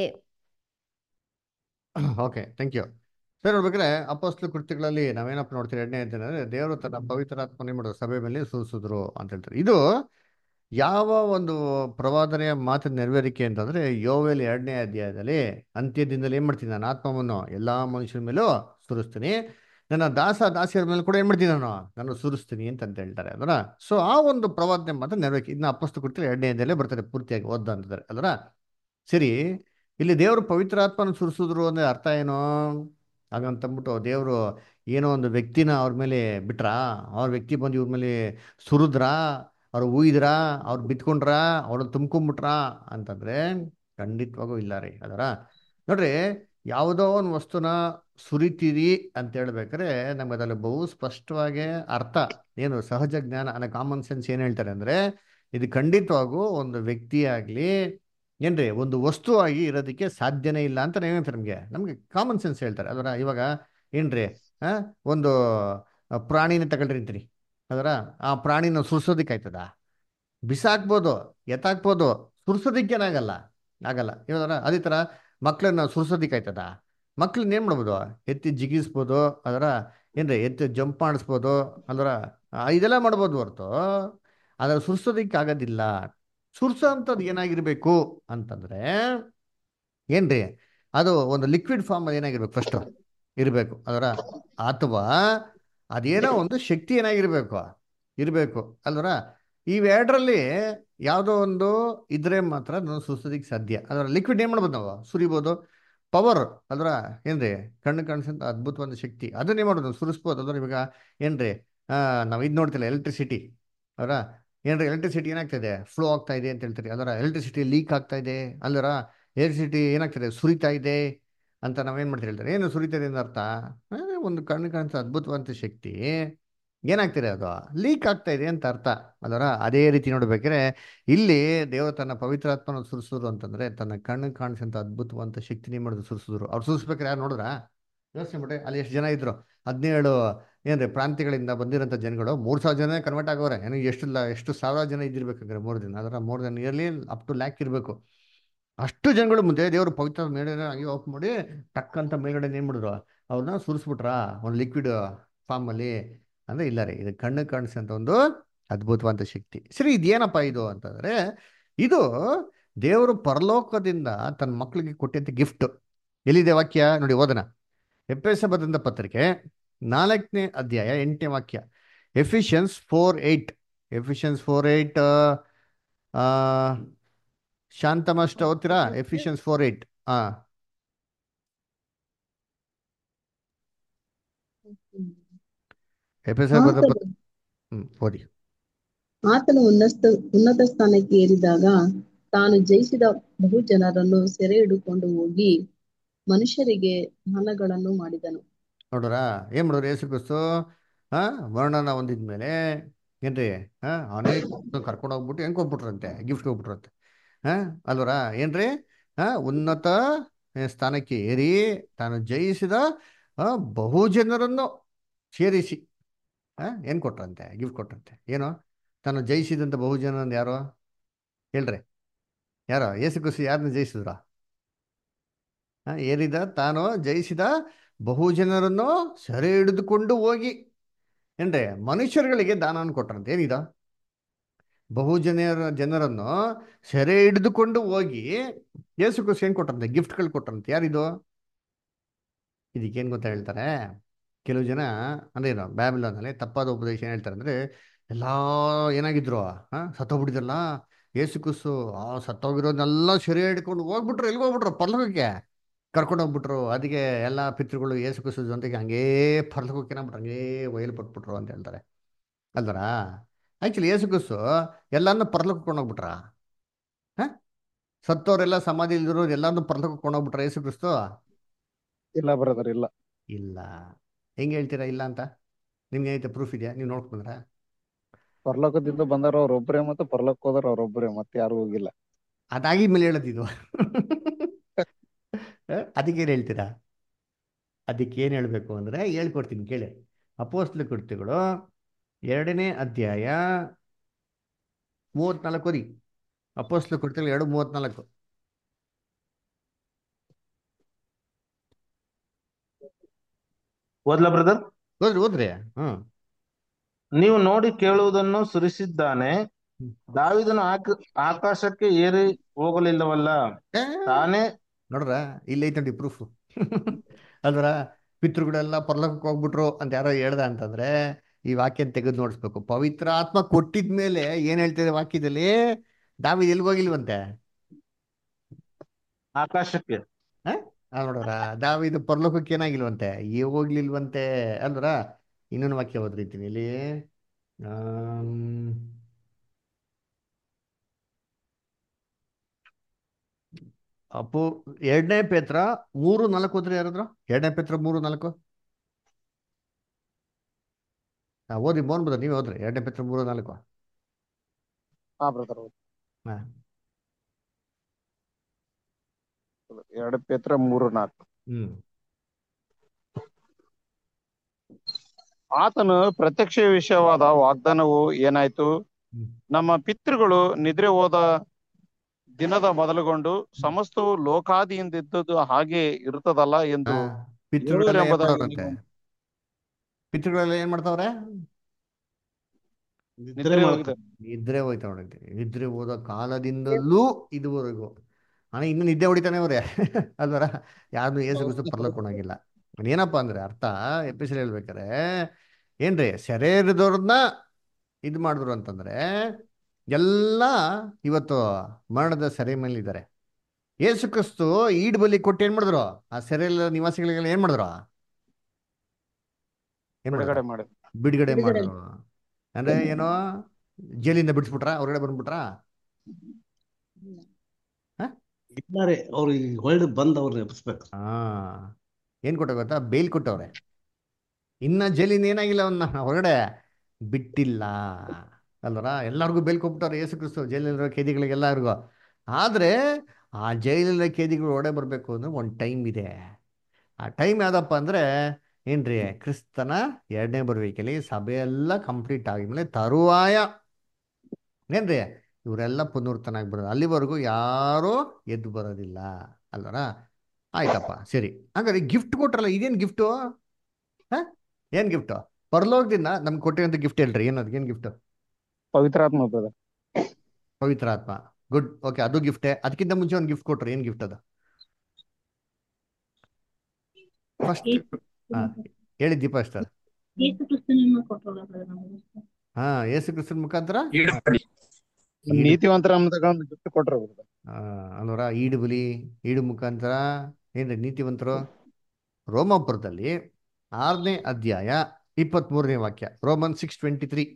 ಓಕೆ ಥ್ಯಾಂಕ್ ಯು ಸರ್ ನೋಡ್ಬೇಕಾದ್ರೆ ಅಪೋಸ್ಲು ಕೃತ್ಯಗಳಲ್ಲಿ ನಾವೇನಪ್ಪ ನೋಡ್ತೀವಿ ಎರಡನೇ ಅಂತಂದ್ರೆ ದೇವರು ತನ್ನ ಪವಿತ್ರಾತ್ಮನೆ ಮಾಡೋದು ಸಭೆ ಮೇಲೆ ಸೂಚಿಸಿದ್ರು ಅಂತ ಹೇಳ್ತಾರೆ ಇದು ಯಾವ ಒಂದು ಪ್ರವಾದನೆಯ ಮಾತಿನ ನೆರವೇರಿಕೆ ಅಂತಂದ್ರೆ ಯೋವೇಲ್ ಎರಡನೇ ಅಧ್ಯಾಯದಲ್ಲಿ ಅಂತ್ಯದಿಂದಲೇ ಏನ್ ಮಾಡ್ತೀನಿ ನಾನು ಆತ್ಮವನ್ನು ಎಲ್ಲಾ ಮನುಷ್ಯರ ಮೇಲೂ ಸುರಿಸ್ತೀನಿ ನನ್ನ ದಾಸ ದಾಸಿಯರ ಮೇಲೆ ಕೂಡ ಏನ್ ಮಾಡ್ತೀನಿ ನಾನು ನಾನು ಸುರಿಸ್ತೀನಿ ಅಂತ ಅಂತ ಹೇಳ್ತಾರೆ ಅದರ ಸೊ ಆ ಒಂದು ಪ್ರವಾದನೆ ಮಾತ್ರ ನೆರವೇರಿಕೆ ಇದನ್ನ ಅಪಸ್ತು ಕೊಡ್ತಾರೆ ಎರಡನೇ ಅಧ್ಯಾಯದಲ್ಲೇ ಬರ್ತಾರೆ ಪೂರ್ತಿಯಾಗಿ ಓದ್ದ ಅಂತಾರೆ ಅದರ ಸರಿ ಇಲ್ಲಿ ದೇವರು ಪವಿತ್ರಾತ್ಮನ ಸುರಿಸಿದ್ರು ಅಂದ್ರೆ ಅರ್ಥ ಏನು ಹಾಗಂತಂದ್ಬಿಟ್ಟು ದೇವರು ಏನೋ ಒಂದು ವ್ಯಕ್ತಿನ ಅವ್ರ ಮೇಲೆ ಬಿಟ್ರಾ ಅವ್ರ ವ್ಯಕ್ತಿ ಬಂದು ಇವ್ರ ಮೇಲೆ ಸುರಿದ್ರಾ ಅವ್ರು ಉಯ್ದ್ರಾ ಅವ್ರು ಬಿತ್ಕೊಂಡ್ರಾ ಅವ್ರನ್ನ ತುಂಬ್ಕೊಂಡ್ಬಿಟ್ರಾ ಅಂತಂದ್ರೆ ಖಂಡಿತವಾಗೂ ಇಲ್ಲ ರೀ ಅದರ ನೋಡ್ರಿ ಯಾವುದೋ ಒಂದು ವಸ್ತುನ ಸುರಿತೀರಿ ಅಂತ ಹೇಳ್ಬೇಕಾದ್ರೆ ನಮ್ಗೆ ಅದ್ರಲ್ಲಿ ಬಹು ಸ್ಪಷ್ಟವಾಗಿ ಅರ್ಥ ಏನು ಸಹಜ ಜ್ಞಾನ ಅನ್ನೋ ಕಾಮನ್ ಸೆನ್ಸ್ ಏನು ಹೇಳ್ತಾರೆ ಅಂದ್ರೆ ಇದು ಖಂಡಿತವಾಗೂ ಒಂದು ವ್ಯಕ್ತಿ ಆಗ್ಲಿ ಏನ್ರಿ ಒಂದು ವಸ್ತು ಆಗಿ ಇರೋದಕ್ಕೆ ಸಾಧ್ಯನೇ ಇಲ್ಲ ಅಂತ ಏನಂತಾರೆ ನಮಗೆ ನಮಗೆ ಕಾಮನ್ ಸೆನ್ಸ್ ಹೇಳ್ತಾರೆ ಅದರ ಇವಾಗ ಏನ್ರಿ ಆ ಒಂದು ಪ್ರಾಣಿನ ತಗೊಳ್ರಿ ಅಂತೀರಿ ಅದರ ಆ ಪ್ರಾಣಿನ ಸುರ್ಸೋದಿಕ್ಕೆ ಆಯ್ತದ ಬಿಸಾಕ್ಬೋದು ಎತ್ತಾಕ್ಬೋದು ಸುರ್ಸೋದಿಕ್ಕೇನಾಗಲ್ಲ ಆಗಲ್ಲ ಇವಾಗ ಅದೇ ಥರ ಮಕ್ಳನ್ನ ಸುರ್ಸೋದಿಕ್ಕೆ ಆಯ್ತದ ಮಕ್ಳನ್ನ ಏನು ಮಾಡ್ಬೋದು ಎತ್ತಿ ಜಿಗಿಸ್ಬೋದು ಅದರ ಏನ್ರಿ ಎತ್ತಿ ಜಂಪ್ ಮಾಡಿಸ್ಬೋದು ಅದರ ಇದೆಲ್ಲ ಮಾಡ್ಬೋದು ಹೊರ್ತು ಅದ್ರ ಸುರ್ಸೋದಿಕ್ಕಾಗೋದಿಲ್ಲ ಸುರ್ಸೋ ಅಂಥದ್ದು ಏನಾಗಿರ್ಬೇಕು ಅಂತಂದ್ರೆ ಏನ್ರಿ ಅದು ಒಂದು ಲಿಕ್ವಿಡ್ ಫಾರ್ಮ್ ಏನಾಗಿರ್ಬೇಕು ಫಸ್ಟ್ ಇರಬೇಕು ಅದರ ಅಥವಾ ಅದೇನೋ ಒಂದು ಶಕ್ತಿ ಏನಾಗಿರ್ಬೇಕು ಇರಬೇಕು ಅಲ್ವರ ಇವೆರಡರಲ್ಲಿ ಯಾವುದೋ ಒಂದು ಇದ್ರೆ ಮಾತ್ರ ಅದನ್ನು ಸುರಿಸೋದಿಕ್ಕೆ ಸಾಧ್ಯ ಅದರ ಲಿಕ್ವಿಡ್ ಏನು ಮಾಡ್ಬೋದು ನಾವು ಸುರಿಬೋದು ಪವರ್ ಅಲ್ವರ ಏನ್ರಿ ಕಣ್ಣು ಕಾಣಿಸಂತ ಅದ್ಭುತವಾದ ಶಕ್ತಿ ಅದನ್ನೇ ಮಾಡೋದು ನಾವು ಸುರಿಸ್ಬೋದು ಅದ್ರ ಇವಾಗ ಏನ್ರಿ ನಾವು ಇದು ನೋಡ್ತಿಲ್ಲ ಎಲೆಕ್ಟ್ರಿಸಿಟಿ ಅವರ ಏನ್ರಿ ಎಲೆಕ್ಟ್ರಿಸಿಟಿ ಏನಾಗ್ತಾ ಇದೆ ಫ್ಲೋ ಆಗ್ತಾ ಇದೆ ಅಂತ ಹೇಳ್ತಾರೆ ಅದರ ಎಲೆಕ್ಟ್ರಿಸಿಟಿ ಲೀಕ್ ಆಗ್ತಾ ಇದೆ ಅಲ್ಲರ ಎಲೆಕ್ಟ್ರಿಸಿಟಿ ಏನಾಗ್ತದೆ ಸುರಿತಾ ಇದೆ ಅಂತ ನಾವೇನು ಮಾಡ್ತೀವಿ ಹೇಳ್ತಾರೆ ಏನು ಸುರಿತಾ ಇದೆ ಅಂತ ಅರ್ಥ ಆ, ಒಂದು ಕಣ್ಣು ಕಾಣಿಸೋ ಅದ್ಭುತವಾದ ಶಕ್ತಿ ಏನಾಗ್ತಿದೆ ಅದು ಲೀಕ್ ಆಗ್ತಾ ಇದೆ ಅಂತ ಅರ್ಥ ಅದರ ಅದೇ ರೀತಿ ನೋಡ್ಬೇಕಾದ್ರೆ ಇಲ್ಲಿ ದೇವರು ತನ್ನ ಪವಿತ್ರಾತ್ಮನ ಸುರಿಸಿದ್ರು ಅಂತಂದ್ರೆ ತನ್ನ ಕಣ್ಣು ಕಾಣಿಸಂತ ಅದ್ಭುತವಂತ ಶಕ್ತಿನೇ ಮಾಡಿದ್ರು ಸುರಿಸಿದ್ರು ಅವ್ರು ಸುರಿಸ್ಬೇಕಾರೆ ಯಾರು ನೋಡ್ರಾ ಯೋಚನೆ ಮಾಡ್ರಿ ಅಲ್ಲಿ ಎಷ್ಟು ಜನ ಇದ್ರು ಹದಿನೇಳು ಏನ್ರಿ ಪ್ರಾಂತ್ಯಗಳಿಂದ ಬಂದಿರೋಂಥ ಜನಗಳು ಮೂರು ಸಾವಿರ ಜನ ಕನ್ವರ್ಟ್ ಆಗೋರೆ ಏನು ಎಷ್ಟು ಲ ಎಷ್ಟು ಸಾವಿರ ಜನ ಇದ್ದಿರ್ಬೇಕಾದ್ರೆ ಮೂರು ದಿನ ಅದರ more than early up to lakh ಇರಬೇಕು ಅಷ್ಟು ಜನಗಳು ಮುಂದೆ ದೇವರು ಪವಿತ್ರ ಮೇಲೆ ಆಗಿ ಓಪನ್ ಮಾಡಿ ಟಕ್ ಅಂತ ಮೇಲ್ಗಡೆ ಏನು ಮಾಡಿದ್ರು ಅವ್ರನ್ನ ಸುರಿಸ್ಬಿಟ್ರ ಒಂದು ಲಿಕ್ವಿಡ್ ಫಾರ್ಮಲ್ಲಿ ಅಂದರೆ ಇಲ್ಲ ರೀ ಇದು ಕಣ್ಣು ಕಾಣಿಸೋಂಥ ಒಂದು ಅದ್ಭುತವಾದ ಶಕ್ತಿ ಸರಿ ಇದೇನಪ್ಪ ಇದು ಅಂತಂದರೆ ಇದು ದೇವರು ಪರಲೋಕದಿಂದ ತನ್ನ ಮಕ್ಕಳಿಗೆ ಕೊಟ್ಟಂಥ ಗಿಫ್ಟ್ ಎಲ್ಲಿದೆ ವಾಕ್ಯ ನೋಡಿ ಓದನ ಎಪ್ಪೆಸ ಬರೆದಂಥ ಪತ್ರಿಕೆ ನಾಲ್ಕನೇ ಅಧ್ಯಾಯ ಎಂಟನೇ ವಾಕ್ಯ Ephesians four eight Ephesians four eight ಶಾಂತಮಷ್ಟ ಓದ್ತೀರಾ ಎಫಿಷಿಯನ್ಸ್ ಫೋರ್ ಏಯ್ಟ್ ಹಾ ಎಫೆಸ ಬರೆದ ಆತನು ಪತ್- ಹ್ಮ್ ಓದಿ ಆತನು ಉನ್ನತ ಉನ್ನತ ಸ್ಥಾನಕ್ಕೆ ಏರಿದಾಗ ತಾನು ಜಯಿಸಿದ ಬಹು ಜನರನ್ನು ಸೆರೆ ಹಿಡಿದುಕೊಂಡು ಹೋಗಿ ಮನುಷ್ಯರಿಗೆ ದಾನಗಳನ್ನು ಮಾಡಿದನು ನೋಡ್ರ ಏನ್ ಮಾಡೋರು ಯೇಸು ಕ್ರಿಸ್ತು ಹಾ ವರ್ಣನ ಹೊಂದಿದ್ಮೇಲೆ ಏನ್ರಿ ಹಾ ಅನೇಕ ಕರ್ಕೊಂಡು ಹೋಗ್ಬಿಟ್ಟು ಹೆಂಗ್ ಹೋಗ್ಬಿಟ್ರಂತೆ ಗಿಫ್ಟ್ ಹೋಗ್ಬಿಟ್ರಂತೆ ಹಾ ಅಲ್ವರ ಏನ್ರಿ ಹಾ ಉನ್ನತ ಸ್ಥಾನಕ್ಕೆ ಏರಿ ತಾನು ಜಯಿಸಿದ ಆ, ಬಹು ಜನರನ್ನು ಸೇರಿಸಿ ಹಾ ಏನ್ ಕೊಟ್ರಂತೆ ಗಿಫ್ಟ್ ಕೊಟ್ರಂತೆ ಏನು ತಾನು ಜಯಿಸಿದಂತ ಬಹು ಜನ ಯಾರು ಹೇಳ್ರಿ ಯಾರೋ ಯೇಸು ಕ್ರಿಸ್ತು ಯಾರನ್ನ ಜಯಿಸಿದ್ರ ಆ, ಏರಿದ ತಾನು ಜಯಿಸಿದ ಬಹು ಜನರನ್ನು ಸೆರೆ ಹಿಡಿದುಕೊಂಡು ಹೋಗಿ ಏನ್ರಿ ಮನುಷ್ಯರುಗಳಿಗೆ ದಾನವನ್ನು ಕೊಟ್ರಂತೆ ಏನಿದ ಬಹು ಜನರ ಜನರನ್ನು ಸೆರೆ ಹಿಡಿದುಕೊಂಡು ಹೋಗಿ ಯೇಸು ಕ್ರಿಸ್ತು ಏನ್ ಕೊಟ್ರಂತೆ ಗಿಫ್ಟ್ಗಳು ಕೊಟ್ರಂತೆ ಯಾರಿದು ಇದಕ್ಕೇನು ಗೊತ್ತಾ ಹೇಳ್ತಾರೆ ಕೆಲವು ಜನ ಅಂದ್ರೆ ಏನು ಬ್ಯಾಬಿಲೋನಲ್ಲಿ ತಪ್ಪಾದ ಉಪದೇಶ ಏನು ಹೇಳ್ತಾರೆ ಅಂದ್ರೆ ಎಲ್ಲ ಏನಾಗಿದ್ರು ಹಾ ಸತ್ತೋಗ್ಬಿಟ್ಟಿದ್ರಲ್ಲ ಯೇಸು ಕ್ರಿಸ್ತು ಆ ಸತ್ತೋಗಿರೋದನ್ನೆಲ್ಲ ಸೆರೆ ಹಿಡ್ಕೊಂಡು ಹೋಗ್ಬಿಟ್ರು ಎಲ್ಲಿಗೆ ಹೋಗ್ಬಿಟ್ರು ಪರ್ಲೋಕಕ್ಕೆ ಕರ್ಕೊಂಡು ಹೋಗ್ಬಿಟ್ರು ಅದಕ್ಕೆ ಎಲ್ಲ ಪಿತೃಗಳು ಯೇಸು ಕ್ರಿಸ್ತು ಜೊತೆಗೆ ಹಂಗೇ ಪರ್ಲೋಕಕ್ಕೆ ಏನಾಗ್ಬಿಟ್ರು ಹಂಗೇ ಒಯ್ಯಲ್ಪಟ್ಬಿಟ್ರು ಅಂತ ಹೇಳ್ತಾರೆ ಅಲ್ದರ ಆಕ್ಚುಲಿ ಯೇಸು ಕ್ರಿಸ್ತು ಎಲ್ಲಾನು ಪರ್ಲೋಕಕ್ಕೆ ಕೊಂಡೋಗ್ಬಿಟ್ರ ಹಾ ಸತ್ತವರೆಲ್ಲ ಸಮಾಧಿ ಇಲ್ದಿರೋರು ಎಲ್ಲಾನು ಪರ್ಲೋಕಕ್ಕೆ ಕೊಂಡೋಗ್ಬಿಟ್ರ ಯೇಸು ಕ್ರಿಸ್ತು ಇಲ್ಲ ಬ್ರದರ್ ಇಲ್ಲ ಇಲ್ಲ ಹೆಂಗೆ ಹೇಳ್ತೀರಾ ಇಲ್ಲ ಅಂತ ನಿಮ್ಗೆ ಏನೈತೆ ಪ್ರೂಫ್ ಇದೆಯಾ ನೀವು ನೋಡ್ಕೊಂಡ್ರ ಪರಲೋಕದಿಂದ ಬಂದವರು ಅವ್ರೊಬ್ಬರೇ ಮತ್ತೆ ಪರಲೋಕ ಹೋದವ್ರು ಅವ್ರೊಬ್ಬರೇ ಮತ್ತೆ ಯಾರು ಹೋಗಿಲ್ಲ ಅದಾಗಿ ಮೇಲೆ ಹೇಳೋದಿದು ಅದಕ್ಕೇನು ಹೇಳ್ತೀರಾ ಅದಕ್ಕೆ ಏನು ಹೇಳಬೇಕು ಅಂದರೆ ಹೇಳ್ಕೊಡ್ತೀನಿ ಕೇಳಿ ಅಪೋಸ್ಲ ಕೃತ್ಯಗಳು ಎರಡನೇ ಅಧ್ಯಾಯ ಮೂವತ್ನಾಲ್ಕು ರೀ ಅಪೋಸ್ಲ ಕೃತ್ಯಗಳು ಎರಡು ಮೂವತ್ನಾಲ್ಕು ಓದ್ಲಾ ಬ್ರದರ್ ಓದ್ರಿ ಓದ್ರಿ ಹ್ಞೂ ನೀವು ನೋಡಿ ಕೇಳುವುದನ್ನು ಸುರಿಸಿದ್ದಾನೆ ದಾವಿದನು ಆಕ ಆಕಾಶಕ್ಕೆ ಏರಿ ಹೋಗಲಿಲ್ಲವಲ್ಲ ತಾನೇ ನೋಡ್ರ ಇಲ್ಲಿ ಐತಂಡಿ ಪ್ರೂಫ್ ಅಲ್ವರ ಪಿತೃಗಳೆಲ್ಲ ಪರ್ಲೋಕಕ್ಕೆ ಹೋಗ್ಬಿಟ್ರು ಅಂತ ಯಾರೋ ಹೇಳ್ದ ಅಂತಂದ್ರೆ ಈ ವಾಕ್ಯ ತೆಗೆದು ನೋಡಿಸ್ಬೇಕು ಪವಿತ್ರ ಆತ್ಮ ಕೊಟ್ಟಿದ್ಮೇಲೆ ಏನ್ ಹೇಳ್ತಿದೆ ವಾಕ್ಯದಲ್ಲಿ ದಾವಿದ್ ಎಲ್ಗ್ ಹೋಗಿಲ್ವಂತೆ ಆಕಾಶಕ್ಕೆ ಆ ನೋಡ್ರ ದಾವಿದ್ ಪರಲೋಕಕ್ಕೆ ಏನಾಗಿಲ್ವಂತೆ ಏ ಹೋಗ್ಲಿಲ್ವಂತೆ ಅಲ್ವರ ಇನ್ನೊಂದು ವಾಕ್ಯ ಓದ್ರಿತೀನಿ ಇಲ್ಲಿ ಆಮ್, ಅಪ್ಪು ಎರಡನೇ ಪೇತ್ರ ಮೂರು ನಾಲ್ಕು ಓದ್ರಿ ಯಾರಾದ್ರು ಎರಡನೇ ಪೇತ್ರ ಮೂರು ನಾಲ್ಕು ಹಾ ಓದಿ ಮೋಹನ್ ಬದ ನೀವೇ ಓದ್ರಿ ಎರಡನೇ ಪೇತ್ರ ಮೂರು ನಾಲ್ಕು ಹಾ ಬ್ರದರ್ ಹಾ ಎರಡು ಪೇತ್ರ ಮೂರು ನಾಲ್ಕು ಹ್ಮ್ ಆತನು ಪ್ರತ್ಯಕ್ಷ ವಿಷಯವಾದ ವಾಗ್ದಾನವು ಏನಾಯ್ತು ಹ್ಮ್. ನಮ್ಮ ಪಿತೃಗಳು ನಿದ್ರೆ ಹೋದ ದಿನದ ಮೊದಲುಗೊಂಡು ಸಮಸ್ತವು ಲೋಕಾದಿಯಿಂದ ಇದ್ದದ್ದು ಹಾಗೆ ಇರುತ್ತದಲ್ಲ ಎಂದು ಹಾ ಪಿತೃಗಳೆಲ್ಲ ಏನ್ ಎಂಬುದಾಗಿ ಮಾಡೋರಂತೆ ಪಿತೃಗಳೆಲ್ಲ ಏನ್ ಮಾಡ್ತಾವ್ರೆ ನಿದ್ರೆ ನಿದ್ರೆ ಮಾಡ್ತಾರೆ ಹೋಗಿದೆ ನಿದ್ರೆ ಹೋಯ್ತಾ ನೋಡಿದ್ದೆ ನಿದ್ರೆ ಹೋದ ಕಾಲದಿಂದಲೂ ಇದುವರೆಗೂ ಹಣ ಇನ್ನು ನಿದ್ದೆ ಹೊಡಿತಾನೆ ಅವ್ರೆ ಅಲ್ವರ ಯಾರು ಏಸು ಕ್ರಿಸ್ತು ಪರ್ಲಕ್ಕೊಣಗಿಲ್ಲ ಏನಪ್ಪಾ ಅಂದ್ರೆ ಅರ್ಥ ಎಪಿಸೋಡ್ ಹೇಳ್ಬೇಕಾರೆ ಏನ್ರಿ ಸೆರೆಯದವ್ರನ್ನ ಇದು ಮಾಡಿದ್ರು ಅಂತಂದ್ರೆ ಎಲ್ಲ ಇವತ್ತು ಮರಣದ ಸೆರೆ ಮೇಲೆ ಇದ್ದಾರೆ ಏಸು ಕ್ರಿಸ್ತು ಈಡ್ ಬಲಿ ಕೊಟ್ಟು ಏನ್ ಮಾಡಿದ್ರು ಆ ಸೆರೆಯಲ್ಲ ನಿವಾಸಿಗಳಿಗೆಲ್ಲ ಏನ್ ಮಾಡಿದ್ರು ಏನ್ ಮಾಡಿದ್ರು ಬಿಡುಗಡೆ ಮಾಡಿದ್ರು ಬಿಡುಗಡೆ ಬಿಡುಗಡೆ. ಮಾಡಿದ್ರು ಅಂದ್ರೆ ಏನೋ ಜೈಲಿಂದ ಬಿಡಿಸ್ಬಿಟ್ರ ಹೊರಗಡೆ ಬಂದ್ಬಿಟ್ರಾ ಇದ್ದಾರೆ ಅವ್ರಿಗೆ ಹೊಳ್ಳಿ ಬಂದ್ ಅವ್ರನ್ನ ಎಬ್ಬಿಸ್ಬೇಕು ಹಾ ಏನ್ ಕೊಟ್ಟ ಗೊತ್ತಾ ಬೇಲ್ ಕೊಟ್ಟವ್ರೆ ಇನ್ನ ಜೈಲಿಂದ ಏನಾಗಿಲ್ಲ ಅವನ್ನ ಹೊರಗಡೆ ಬಿಟ್ಟಿಲ್ಲ ಅಲ್ವರ ಎಲ್ಲರಿಗೂ ಬೇಲ್ ಕೊಟ್ಬಿಟ್ಟವ್ರೆ ಯೇಸು ಕ್ರಿಸ್ತು ಜೈಲಿನಲ್ಲಿರೋ ಖೇದಿಗಳಿಗೆ ಎಲ್ಲರಿಗೂ ಆದ್ರೆ ಆ ಜೈಲಿನ ಖೇದಿಗಳು ಹೊರಡೆ ಬರಬೇಕು ಅಂದ್ರೆ ಒಂದು ಟೈಮ್ ಇದೆ ಆ ಟೈಮ್ ಯಾವ್ದಪ್ಪ ಅಂದ್ರೆ ಏನ್ರಿ ಕ್ರಿಸ್ತನ ಎರಡನೇ ಬರುವಿಕೆಯಲ್ಲಿ ಸಭೆಯೆಲ್ಲ ಕಂಪ್ಲೀಟ್ ಆಗಿದ್ಮೇಲೆ ತರುವಾಯ ಏನ್ರಿ ಇವರೆಲ್ಲ ಪುನರ್ತನಾಗಿ ಬರೋದು ಅಲ್ಲಿವರೆಗೂ ಯಾರೂ ಎದ್ದು ಬರೋದಿಲ್ಲ ಅಲ್ವರ ಆಯ್ತಪ್ಪ ಸರಿ ಹಾಗಾದ್ರೆ ಗಿಫ್ಟ್ ಕೊಟ್ರಲ್ಲ ಇದೇನು ಗಿಫ್ಟು ಹಾ ಏನು ಗಿಫ್ಟು ಪರಲೋಕದಿಂದ ನಮ್ಗೆ ಕೊಟ್ಟಿರೋಂಥ ಗಿಫ್ಟ್ ಹೇಳ್ರಿ ಏನದು ಏನು ಗಿಫ್ಟು ಪವಿತ್ರಾತ್ಮ ಬ್ರದರ್ ಪವಿತ್ರ ಆತ್ಮ ಗುಡ್ ಓಕೆ ಅದು ಗಿಫ್ಟೇ ಅದಕ್ಕಿಂತ ಮುಂಚೆ ಒಂದು ಗಿಫ್ಟ್ ಕೊಟ್ರಿ ಏನು ಗಿಫ್ಟ್ ಅದು ಫಸ್ಟ್ ಹಾ ಹೇಳಿ ದೀಪಾ ಸರ್ ಯೇಸು ಕ್ರಿಸ್ತನನ್ನ ಕೊಟ್ಟರಲ್ಲ brother ನಮಗೆ. ಹಾ ಯೇಸು ಕ್ರಿಸ್ತನ ಮುಖಾಂತರ ನೀತಿವಂತರ ತಗೊಂಡು ಗಿಫ್ಟ್ ಕೊಟ್ರು brother. ಆ, ಅಲ್ವರ ಈಡು ಬಲಿ ಈಡು ಮುಖಾಂತರ ಏನ್ರಿ ನೀತಿವಂತರು ರೋಮಾಪುರದಲ್ಲಿ ಆರನೇ ಅಧ್ಯಾಯ ಇಪ್ಪತ್ಮೂರನೇ ವಾಕ್ಯ ರೋಮನ್ ಸಿಕ್ಸ್ ಟ್ವೆಂಟಿ ತ್ರೀ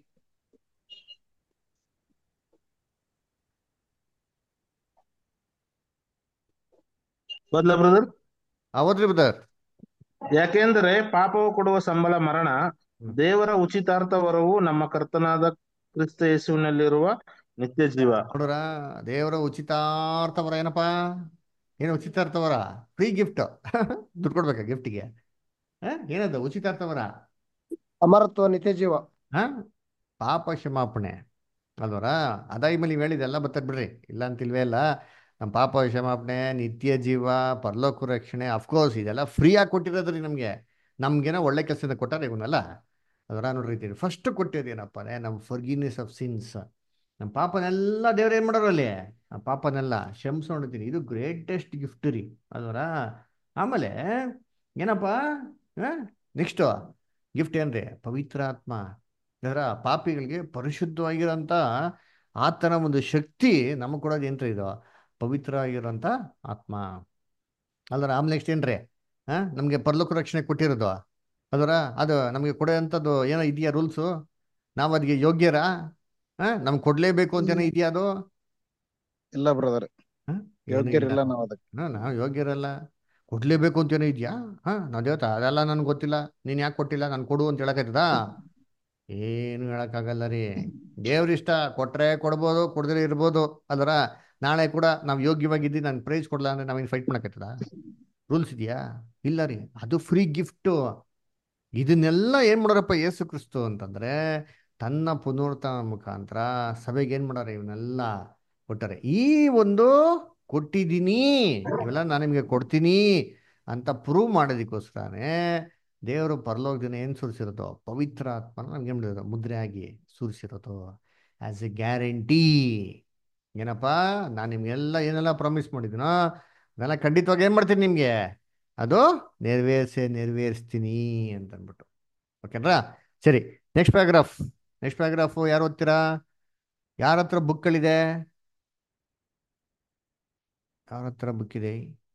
ಬದ್ಲ ಬ್ರದರ್ ಹೌದ್ರಿ ಬ್ರದರ್ ಯಾಕೆಂದರೆ ಪಾಪವು ಕೊಡುವ ಸಂಬಳ ಮರಣ ದೇವರ ಉಚಿತಾರ್ಥ ವರವು ನಮ್ಮ ಕರ್ತನಾದ ಕ್ರಿಸ್ತ ಯೇಸುವಿನಲ್ಲಿರುವ ನಿತ್ಯ ಜೀವ ನೋಡ್ರ ದೇವರ ಉಚಿತಾರ್ಥವರ ಏನಪ್ಪ ಏನು ಉಚಿತಾರ್ಥವರ ಫ್ರೀ ಗಿಫ್ಟ್ ದುಡ್ಡು ಕೊಡ್ಬೇಕಾ ಗಿಫ್ಟಿಗೆ ಏನದು ಉಚಿತಾರ್ಥವರ ಅಮರತ್ವ ನಿತ್ಯ ಜೀವ ಹಾ ಪಾಪ ಕ್ಷಮಾಪಣೆ ಅಲ್ವರ ಅದಾಗಿ ಮೇಲೆ ನೀವು ಹೇಳಿದೆ ಎಲ್ಲ ಬರ್ತದೆ ಬಿಡ್ರಿ ಇಲ್ಲ ಅಂತಿಲ್ವೇ ಇಲ್ಲ ನಮ್ಮ ಪಾಪ ಕ್ಷಮಾಪಣೆ ನಿತ್ಯ ಜೀವ ಪರಲೋಕ ರಕ್ಷಣೆ ಅಫ್ಕೋರ್ಸ್ ಇದೆಲ್ಲ ಫ್ರೀಯಾಗಿ ಕೊಟ್ಟಿರೋದ್ರಿ ನಮಗೆ ನಮ್ಗೇನೋ ಒಳ್ಳೆ ಕೆಲಸದಿಂದ ಕೊಟ್ಟಾರೆ ಇವನ್ನೆಲ್ಲ ಅದರ ನೋಡ್ರಿ ಫಸ್ಟ್ ಕೊಟ್ಟಿರೋದೇನಪ್ಪ ನಮ್ಮ ಫರ್ಗಿನೆಸ್ ಆಫ್ ಸಿನ್ಸ್ ನಮ್ಮ ಪಾಪನೆಲ್ಲ ದೇವ್ರು ಏನು ಮಾಡೋರು ಅಲ್ಲಿ ಆ ಪಾಪನೆಲ್ಲ ಕ್ಷಮಿಸ್ಕೊಂಡಿದ್ದೀನಿ ಇದು ಗ್ರೇಟೆಸ್ಟ್ ಗಿಫ್ಟ್ ರೀ ಅಲ್ವರ ಆಮೇಲೆ ಏನಪ್ಪ ನೆಕ್ಸ್ಟು ಗಿಫ್ಟ್ ಏನ್ರಿ ಪವಿತ್ರಾತ್ಮ ಅದರ ಪಾಪಿಗಳಿಗೆ ಪರಿಶುದ್ಧವಾಗಿರೋಂಥ ಆತನ ಒಂದು ಶಕ್ತಿ ನಮಗೆ ಕೊಡೋದು ಏನ್ರಿ ಇದು ಪವಿತ್ರ ಆಗಿರೋಂಥ ಆತ್ಮ ಅಲ್ವರ ಆಮೇಲೆ ನೆಕ್ಸ್ಟ್ ಏನ್ರಿ ಹಾಂ ನಮಗೆ ಪರಲೋಕ ರಕ್ಷಣೆ ಕೊಟ್ಟಿರೋದು ಅದರ ಅದು ನಮಗೆ ಕೊಡೋಂಥದ್ದು ಏನೋ ಇದೆಯಾ ರೂಲ್ಸು ನಾವು ಅದಕ್ಕೆ ಯೋಗ್ಯರಾ ಹಾಂ ನಮ್ಗೆ ಕೊಡಲೇಬೇಕು ಅಂತೇನೋ ಇದೆಯಾ ಅದು ಇಲ್ಲ ಬ್ರದರ್ ಹ? ಏನೂ ಯೋಗ್ಯರಿಲ್ಲ ಇಲ್ಲ. ನಾವು ಅದಕ್ಕೆ ಹಾ, ನಾವು ಯೋಗ್ಯರಲ್ಲ ಕೊಡ್ಲೇಬೇಕು ಅಂತೇನೋ ಇದೆಯಾ ಹಾ ನಾವು ದೇವತಾ ಅದೆಲ್ಲ ನನ್ಗೆ ಗೊತ್ತಿಲ್ಲ ನೀನು ಯಾಕೆ ಕೊಟ್ಟಿಲ್ಲ ನಾನು ಕೊಡು ಅಂತ ಹೇಳಕ್ಕಾಯ್ತದಾ ಏನು ಹೇಳಕ್ಕಾಗಲ್ಲ ರೀ ದೇವ್ರಿಷ್ಟ ಕೊಟ್ರೆ ಕೊಡ್ಬೋದು ಕೊಡದ್ರೆ ಇರ್ಬೋದು ಅದರ ನಾಳೆ ಕೂಡ ನಾವು ಯೋಗ್ಯವಾಗಿದ್ದು ನಾನು ಪ್ರೈಸ್ ಕೊಡಲ್ಲ ಅಂದ್ರೆ ನಾವೇನು ಫೈಟ್ ಮಾಡಕ್ಕಾಯ್ತದ ರೂಲ್ಸ್ ಇದೆಯಾ ಇಲ್ಲ ರೀ ಅದು ಫ್ರೀ ಗಿಫ್ಟು ಇದನ್ನೆಲ್ಲ ಏನು ಮಾಡೋರಪ್ಪ ಯೇಸು ಕ್ರಿಸ್ತು ಅಂತಂದ್ರೆ ತನ್ನ ಪುನರ್ತನ ಮುಖಾಂತರ ಸಭೆಗೆ ಏನು ಮಾಡಾರೆ ಇವನ್ನೆಲ್ಲ ಕೊಟ್ಟಾರೆ ಈ ಒಂದು ಕೊಟ್ಟಿದ್ದೀನಿ ಇವೆಲ್ಲ ನಾನು ನಿಮಗೆ ಕೊಡ್ತೀನಿ ಅಂತ ಪ್ರೂವ್ ಮಾಡೋದಕ್ಕೋಸ್ಕರನೇ ದೇವರು ಪರಲೋಕದಿಂದ ಏನು ಸುರಿಸಿರೋದು ಪವಿತ್ರ ಆತ್ಮನ ನಮ್ಗೆ ಏನು ಮಾಡಿರೋದು ಮುದ್ರೆ ಆಗಿ ಸುರಿಸಿರೋದು ಆ್ಯಸ್ ಎ ಗ್ಯಾರಂಟಿ ಏನಪ್ಪ ನಾನು ನಿಮಗೆಲ್ಲ ಏನೆಲ್ಲ ಪ್ರಾಮಿಸ್ ಮಾಡಿದ್ದೀನೋ ಅದೆಲ್ಲ ಖಂಡಿತವಾಗಿ ಏನು ಮಾಡ್ತೀನಿ ನಿಮಗೆ ಅದು ನೆರವೇರಿಸೇ ನೆರವೇರಿಸ್ತೀನಿ ಅಂತ ಅಂದ್ಬಿಟ್ಟು ಓಕೆನಾ ಸರಿ ನೆಕ್ಸ್ಟ್ ಪ್ಯಾರಾಗ್ರಾಫ್ ನೆಕ್ಸ್ಟ್ ಪ್ಯಾರಾಗ್ರಾಫು ಯಾರು ಓದ್ತೀರಾ ಯಾರ ಹತ್ರ ಬುಕ್ಗಳಿದೆ ಯಾರ ಹತ್ರ ಬುಕ್ ಇದೆ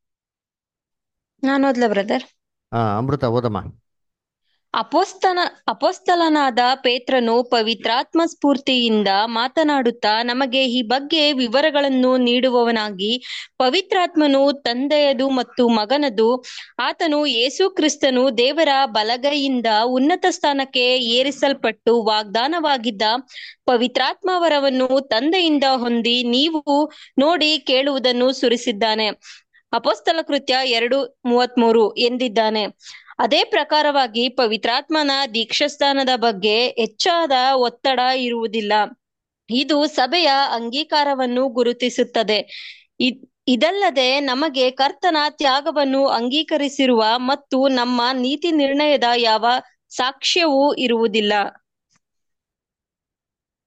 ನಾನು ಓದ್ಲಾ ಬ್ರದರ್ ಹಾ ಅಮೃತ ಓದಮ್ಮ ಅಪೋಸ್ತನ ಅಪೋಸ್ತಲನಾದ ಪೇತ್ರನು ಪವಿತ್ರಾತ್ಮ ಸ್ಫೂರ್ತಿಯಿಂದ ಮಾತನಾಡುತ್ತಾ ನಮಗೆ ಈ ಬಗ್ಗೆ ವಿವರಗಳನ್ನು ನೀಡುವವನಾಗಿ ಪವಿತ್ರಾತ್ಮನು ತಂದೆಯದು ಮತ್ತು ಮಗನದು ಆತನು ಯೇಸು ಕ್ರಿಸ್ತನು ದೇವರ ಬಲಗೈಯಿಂದ ಉನ್ನತ ಸ್ಥಾನಕ್ಕೆ ಏರಿಸಲ್ಪಟ್ಟು ವಾಗ್ದಾನವಾಗಿದ್ದ ಪವಿತ್ರಾತ್ಮ ವರವನ್ನು ತಂದೆಯಿಂದ ಹೊಂದಿ ನೀವು ನೋಡಿ ಕೇಳುವುದನ್ನು ಸುರಿಸಿದ್ದಾನೆ ಅಪೋಸ್ತಲ ಕೃತ್ಯ ಎರಡು ಮೂವತ್ಮೂರು ಎಂದಿದ್ದಾನೆ ಅದೇ ಪ್ರಕಾರವಾಗಿ ಪವಿತ್ರಾತ್ಮನ ದೀಕ್ಷಾಸ್ಥಾನದ ಬಗ್ಗೆ ಹೆಚ್ಚಾದ ಒತ್ತಡ ಇರುವುದಿಲ್ಲ ಇದು ಸಭೆಯ ಅಂಗೀಕಾರವನ್ನು ಗುರುತಿಸುತ್ತದೆ ಇದ್- ಇದಲ್ಲದೆ ನಮಗೆ ಕರ್ತನ ತ್ಯಾಗವನ್ನು ಅಂಗೀಕರಿಸಿರುವ ಮತ್ತು ನಮ್ಮ ನೀತಿ ನಿರ್ಣಯದ ಯಾವ ಸಾಕ್ಷ್ಯವೂ ಇರುವುದಿಲ್ಲ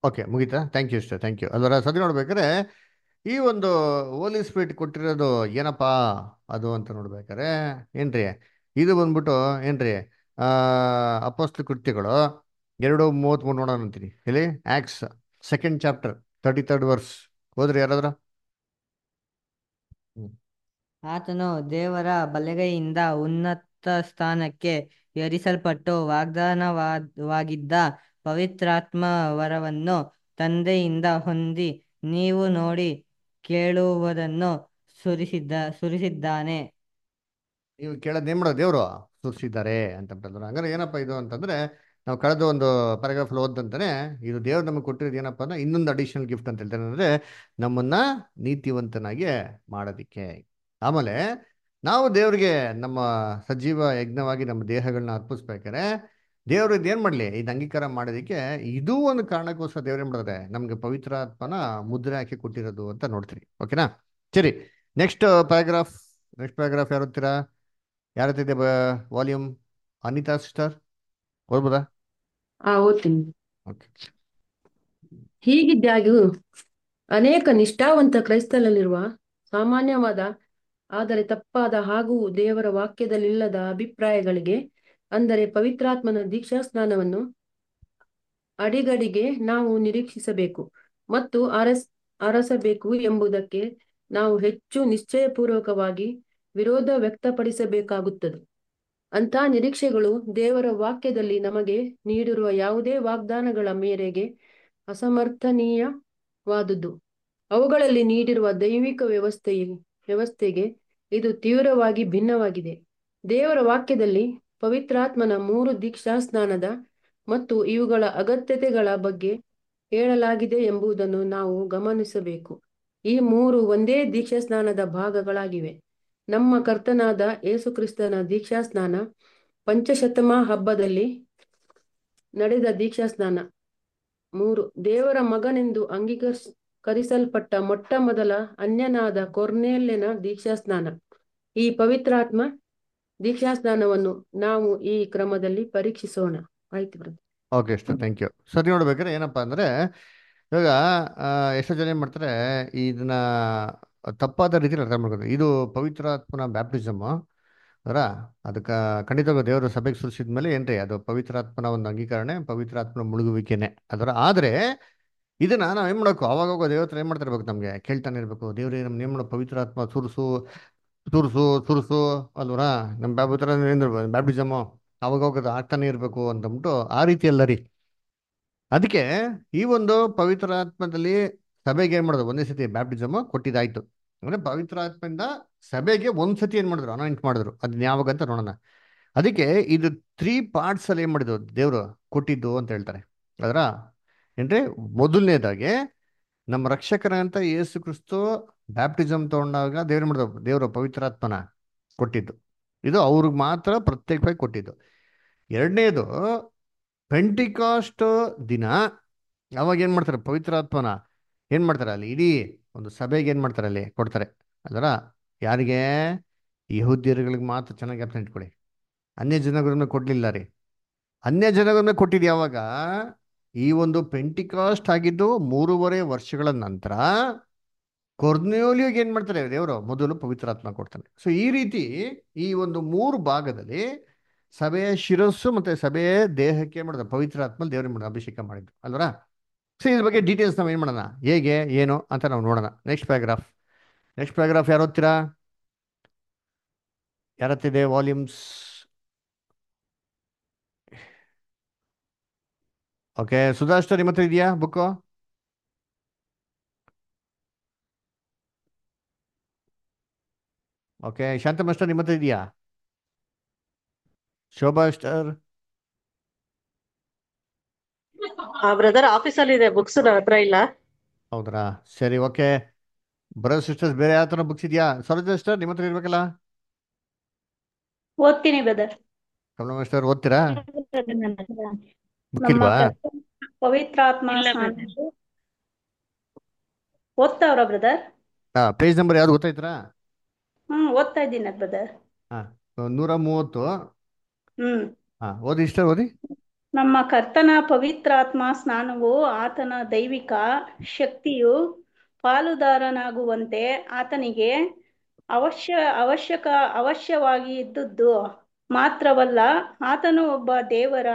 ಓಕೆ ಮುಗೀತಾ ಥ್ಯಾಂಕ್ ಯು ಇಷ್ಟ ಥ್ಯಾಂಕ್ ಯು ಅಲ್ವರ ಸದ್ಯ ನೋಡ್ಬೇಕಾದ್ರೆ ಈ ಒಂದು ಹೋಲಿ ಸ್ಪಿರಿಟ್ ಕೊಟ್ಟಿರೋದು ಏನಪ್ಪಾ ಅದು ಅಂತ ನೋಡ್ಬೇಕಾರೆ ಏನ್ರಿ ಇದು ಬಂದ್ಬಿಟ್ಟು ಏನ್ರಿ ಆ ಅಪೋಸ್ತ ಕೃತ್ಯಗಳು ಎರಡು ಮೂವತ್ತ್ಮೂರು ನೋಡೋಣ ಅಂತೀನಿ ಇಲ್ಲಿ Acts second chapter thirty third verse ಹೋದ್ರಿ ಯಾರಾದ್ರ ಹ್ಮ್ ಆತನು ದೇವರ ಬಲಗೈಯಿಂದ ಉನ್ನತ ಸ್ಥಾನಕ್ಕೆ ಏರಿಸಲ್ಪಟ್ಟು ವಾಗ್ದಾನವಾಗಿದ್ದ ಪವಿತ್ರಾತ್ಮ ವರವನ್ನು ತಂದೆಯಿಂದ ಹೊಂದಿ ನೀವು ನೋಡಿ ಕೇಳುವುದನ್ನು ಸುರಿಸಿದ್ದ ಸುರಿಸಿದ್ದಾನೆ ನೀವು ಕೇಳೋದು ಏನ್ ಮಾಡೋದು ದೇವರು ಸುರಿಸಿದ್ದಾರೆ ಅಂತ ಬಿಟ್ಟಂದ್ರೆ ಹಂಗಾರೆ ಏನಪ್ಪ ಇದು ಅಂತಂದ್ರೆ ನಾವು ಕಳೆದ ಒಂದು ಪ್ಯಾರಾಗ್ರಾಫ್ ಓದಂತಾನೆ ಇದು ದೇವ್ರು ನಮಗೆ ಕೊಟ್ಟಿರೋದು ಏನಪ್ಪ ಅಂದ್ರೆ ಇನ್ನೊಂದು ಅಡಿಷನಲ್ ಗಿಫ್ಟ್ ಅಂತ ಹೇಳ್ತಾನೆ ಅಂದ್ರೆ ನಮ್ಮನ್ನ ನೀತಿವಂತನಾಗಿ ಮಾಡೋದಿಕ್ಕೆ ಆಮೇಲೆ ನಾವು ದೇವ್ರಿಗೆ ನಮ್ಮ ಸಜೀವ ಯಜ್ಞವಾಗಿ ನಮ್ಮ ದೇಹಗಳನ್ನ ಅರ್ಪಿಸ್ಬೇಕಾದ್ರೆ ದೇವ್ರು ಇದೇನ್ ಮಾಡ್ಲಿ ಇದು ಅಂಗೀಕಾರ ಮಾಡೋದಕ್ಕೆ ಇದು ಒಂದು ಕಾರಣಕ್ಕೋಸ್ಕರ ದೇವ್ರು ಏನ್ ಮಾಡಿದ್ರೆ ನಮ್ಗೆ ಪವಿತ್ರಾತ್ಮನ ಮುದ್ರೆ ಹಾಕಿ ಕೊಟ್ಟಿರೋದು ಅಂತ ನೋಡ್ತೀರಿ ಓಕೆನಾ ಸರಿ ನೆಕ್ಸ್ಟ್ ಪ್ಯಾರಾಗ್ರಾಫ್ ನೆಕ್ಸ್ಟ್ ಪ್ಯಾರಾಗ್ರಾಫ್ ಯಾರು ಓದ್ತೀರಾ ಯಾರತ್ತಿದೆ ವಾಲ್ಯೂಮ್ ಅನಿತಾ ಸಿಸ್ಟರ್ ಓದ್ಬೋದಾ ಆ ಓದ್ತೀನಿ ಓಕೆ ಹೀಗಿದ್ದಾಗ್ಯೂ ಅನೇಕ ನಿಷ್ಠಾವಂತ ಕ್ರೈಸ್ತರಲ್ಲಿರುವ ಸಾಮಾನ್ಯವಾದ ಆದರೆ ತಪ್ಪಾದ ಹಾಗೂ ದೇವರ ವಾಕ್ಯದಲ್ಲಿಲ್ಲದ ಅಭಿಪ್ರಾಯಗಳಿಗೆ ಅಂದರೆ ಪವಿತ್ರಾತ್ಮನ ದೀಕ್ಷಾ ಸ್ನಾನವನ್ನು ಅಡಿಗಡಿಗೆ ನಾವು ನಿರೀಕ್ಷಿಸಬೇಕು ಮತ್ತು ಅರಸ್ ಅರಸಬೇಕು ಎಂಬುದಕ್ಕೆ ನಾವು ಹೆಚ್ಚು ನಿಶ್ಚಯಪೂರ್ವಕವಾಗಿ ವಿರೋಧ ವ್ಯಕ್ತಪಡಿಸಬೇಕಾಗುತ್ತದೆ ಅಂಥ ನಿರೀಕ್ಷೆಗಳು ದೇವರ ವಾಕ್ಯದಲ್ಲಿ ನಮಗೆ ನೀಡಿರುವ ಯಾವುದೇ ವಾಗ್ದಾನಗಳ ಮೇರೆಗೆ ಅಸಮರ್ಥನೀಯವಾದುದು ಅವುಗಳಲ್ಲಿ ನೀಡಿರುವ ದೈವಿಕ ವ್ಯವಸ್ಥೆಯ ವ್ಯವಸ್ಥೆಗೆ ಇದು ತೀವ್ರವಾಗಿ ಭಿನ್ನವಾಗಿದೆ ದೇವರ ವಾಕ್ಯದಲ್ಲಿ ಪವಿತ್ರಾತ್ಮನ ಮೂರು ದೀಕ್ಷಾಸ್ನಾನದ ಮತ್ತು ಇವುಗಳ ಅಗತ್ಯತೆಗಳ ಬಗ್ಗೆ ಹೇಳಲಾಗಿದೆ ಎಂಬುದನ್ನು ನಾವು ಗಮನಿಸಬೇಕು ಈ ಮೂರು ಒಂದೇ ದೀಕ್ಷಾಸ್ನಾನದ ಭಾಗಗಳಾಗಿವೆ ನಮ್ಮ ಕರ್ತನಾದ ಯೇಸುಕ್ರಿಸ್ತನ ದೀಕ್ಷಾಸ್ನಾನ ಪಂಚಶತಮ ಹಬ್ಬದಲ್ಲಿ ನಡೆದ ದೀಕ್ಷಾಸ್ನಾನ ಮೂರು ದೇವರ ಮಗನೆಂದು ಅಂಗೀಕರಿಸ ಕರಿಸಲ್ಪಟ್ಟ ಮೊಟ್ಟ ಮೊದಲ ಅನ್ಯನಾದ ಕೊರ್ನೇಲ್ಯನ ದೀಕ್ಷಾಸ್ನಾನ ಈ ಪವಿತ್ರಾತ್ಮ ದೀಕ್ಷಾಸ್ನಾನವನ್ನು ನಾವು ಈ ಕ್ರಮದಲ್ಲಿ ಪರೀಕ್ಷಿಸೋಣ ಆಯ್ತು ಬ್ರದರ್ ಓಕೆ ಇಷ್ಟ ಥ್ಯಾಂಕ್ ಯು ಸರಿ ನೋಡ್ಬೇಕಾದ್ರೆ ಏನಪ್ಪ ಅಂದರೆ ಇವಾಗ ಆ, ಎಷ್ಟೋ ಜನ ಏನು ಮಾಡ್ತಾರೆ ಇದನ್ನ ತಪ್ಪಾದ ರೀತಿಯಲ್ಲಿ ಅರ್ಥ ಮಾಡ್ತಾರೆ ಇದು ಪವಿತ್ರಾತ್ಮನ ಬ್ಯಾಪ್ಟಿಸಮ್ ಅದರ ಅದಕ್ಕೆ ಖಂಡಿತವಾಗಿ ದೇವರು ಸಭೆಗೆ ಸುರಿಸಿದ ಮೇಲೆ ಏನ್ರಿ ಅದು ಪವಿತ್ರಾತ್ಮನ ಒಂದು ಅಂಗೀಕರಣೆ ಪವಿತ್ರಾತ್ಮನ ಮುಳುಗುವಿಕೆನೆ ಅದರ ಆದರೆ ಇದನ್ನ ನಾವು ಏನು ಮಾಡಬೇಕು ಅವಾಗ ಅವಾಗ ದೇವ್ರ ಹತ್ರ ಏನು ಮಾಡ್ತಾ ಇರ್ಬೇಕು ನಮಗೆ ಕೇಳ್ತಾನೆ ಇರಬೇಕು ದೇವ್ರೇ ನಮ್ಮ ನೇಮ್ ಮಾಡೋ ಪವಿತ್ರಾತ್ಮ ಸುರಿಸು ಸುರಿಸು ಸುರಿಸು ಅಲ್ವರ ನಮ್ಮ ಪವಿತ್ರ ಬ್ಯಾಪ್ಟಿಸಮು ಅವಾಗ ಅವಾಗ ಆಗ್ತಾನೆ ಇರಬೇಕು ಅಂತಂದ್ಬಿಟ್ಟು ಆ ರೀತಿ ಅಲ್ಲ ರೀ ಅದಕ್ಕೆ ಈ ಒಂದು ಪವಿತ್ರಾತ್ಮದಲ್ಲಿ ಸಭೆಗೆ ಏನು ಮಾಡೋದು ಒಂದೇ ಸತಿ ಬ್ಯಾಪ್ಟಿಸಮ್ ಕೊಟ್ಟಿದ್ದಾಯ್ತು ಅಂದ್ರೆ ಪವಿತ್ರಾತ್ಮದಿಂದ ಸಭೆಗೆ ಒಂದ್ ಸತಿ ಏನ್ ಮಾಡಿದ್ರು ಅನಾಯಿಂಟ್ ಮಾಡಿದ್ರು ಅದನ್ನ ಯಾವಾಗ ಅಂತ ನೋಡೋಣ ಅದಕ್ಕೆ ಇದು ತ್ರೀ ಪಾರ್ಟ್ಸ್ ಅಲ್ಲಿ ಏನ್ ಮಾಡಿದ್ರು ದೇವರು ಕೊಟ್ಟಿದ್ದು ಅಂತ ಹೇಳ್ತಾರೆ ಅದರ ಏನ್ರಿ ಮೊದಲನೇದಾಗಿ ನಮ್ಮ ರಕ್ಷಕರಂತ ಯೇಸು ಕ್ರಿಸ್ತು ಬ್ಯಾಪ್ಟಿಸಮ್ ತಗೊಂಡಾಗ ದೇವ್ರು ಮಾಡಿದ್ರು ದೇವರು ಪವಿತ್ರಾತ್ಮನ ಕೊಟ್ಟಿದ್ದು ಇದು ಅವ್ರಿಗೆ ಮಾತ್ರ ಪ್ರತ್ಯೇಕವಾಗಿ ಕೊಟ್ಟಿದ್ದು ಎರಡನೇದು ಪೆಂಟಿಕಾಸ್ಟ್ ದಿನ ಅವಾಗ ಏನ್ ಮಾಡ್ತಾರೆ ಪವಿತ್ರಾತ್ಮನ ಏನ್ ಮಾಡ್ತಾರೆ ಅಲ್ಲಿ ಇಡೀ ಒಂದು ಸಭೆಗೆ ಏನ್ ಮಾಡ್ತಾರೆ ಅಲ್ಲಿ ಕೊಡ್ತಾರೆ ಅದರ ಯಾರಿಗೆ ಯಹೂದ್ಯರುಗಳಿಗೆ ಮಾತ್ರ ಚೆನ್ನಾಗಿ ಅರ್ಥ ಇಟ್ಕೊಳ್ಳಿ ಅನ್ಯ ಜನಗಳನ್ನ ಕೊಡ್ಲಿಲ್ಲ ರೀ ಅನ್ಯ ಜನಗಳನ್ನ ಕೊಟ್ಟಿದ್ದು ಯಾವಾಗ ಈ ಒಂದು ಪೆಂಟಿಕಾಸ್ಟ್ ಆಗಿದ್ದು ಮೂರುವರೆ ವರ್ಷಗಳ ನಂತರ ಕೊರ್ನೇಲಿಯೋಗೆ ಏನ್ ಮಾಡ್ತಾರೆ ದೇವರು ಮೊದಲು ಪವಿತ್ರಾತ್ಮ ಕೊಡ್ತಾನೆ ಸೊ ಈ ರೀತಿ ಈ ಒಂದು ಮೂರು ಭಾಗದಲ್ಲಿ ಸಭೆಯ ಶಿರಸ್ಸು ಮತ್ತೆ ಸಭೆಯ ದೇಹಕ್ಕೆ ಮಾಡಿದ ಪವಿತ್ರಾತ್ಮ ದೇವ್ರಿಗೆ ಮಾಡಿದ ಅಭಿಷೇಕ ಮಾಡಿದ್ರು ಅಲ್ವರ ಸೊ ಇದ್ರ ಬಗ್ಗೆ ಡೀಟೇಲ್ಸ್ ನಾವು ಏನು ಮಾಡೋಣ ಹೇಗೆ ಏನು ಅಂತ ನಾವು ನೋಡೋಣ ನೆಕ್ಸ್ಟ್ ಪ್ಯಾರಾಗ್ರಾಫ್ ನೆಕ್ಸ್ಟ್ ಪ್ಯಾರಾಗ್ರಾಫ್ ಯಾರು ಓದ್ತೀರಾ ಯಾರತ್ತಿದೆ ವಾಲ್ಯೂಮ್ಸ್ ಓಕೆ ಸುಧಾಷ್ಟರ್ ನಿಮ್ಮ ಹತ್ರ ಇದೆಯಾ ಬುಕ್ಕು ಓಕೆ ಶಾಂತ ಮಾಸ್ಟರ್ ನಿಮ್ಮ ಹತ್ರ ಇದೆಯಾ ಶೋಭಾ ಸ್ಟರ್ ಆ ಬ್ರದರ್ ಆಫೀಸಲ್ಲಿ ಇದೆ ಬುಕ್ಸ್ ನನ್ನ ಹತ್ರ ಇಲ್ಲ ಹೌದ್ರಾ ಸರಿ ಓಕೆ ಬ್ರದರ್ ಸಿಸ್ಟರ್ಸ್ ಬೇರೆ ಯಾವ ಥರ ಬುಕ್ಸ್ ಇದೆಯಾ ಸರೋಜ ಸಿಸ್ಟರ್ ನಿಮ್ಮ ಹತ್ರ ಇರ್ಬೇಕಲ್ಲ ಓದ್ತೀನಿ ಬ್ರದರ್ ಕಮಲ ಮಾಸ್ಟರ್ ಓದ್ತೀರಾ ಬುಕ್ ನಮ್ಮ ಇಲ್ವಾ ಕರ್ತನ ಪವಿತ್ರಾತ್ಮ ಇಲ್ಲ ಸ್ನಾನದ್ದು ಓದ್ತಾವ್ರ ಬ್ರದರ್ ಹಾ ಪೇಜ್ ನಂಬರ್ ಯಾವ್ದು ಗೊತ್ತಾಯ್ತಾ ಹ್ಮ್ ಓದ್ತಾ ಇದ್ದೀನಿ ಬ್ರದರ್ ಹಾ ನೂರ ಮೂವತ್ತು ಹ್ಮ್ ಹಾ ಓದಿ ಇಷ್ಟ ಓದಿ ನಮ್ಮ ಕರ್ತನ ಪವಿತ್ರಾತ್ಮ ಸ್ನಾನವು ಆತನ ದೈವಿಕ ಶಕ್ತಿಯು ಪಾಲುದಾರನಾಗುವಂತೆ ಆತನಿಗೆ ಅವಶ್ಯ ಅವಶ್ಯಕ ಅವಶ್ಯವಾಗಿ ಇದ್ದದ್ದು ಮಾತ್ರವಲ್ಲ ಆತನು ಒಬ್ಬ ದೇವರ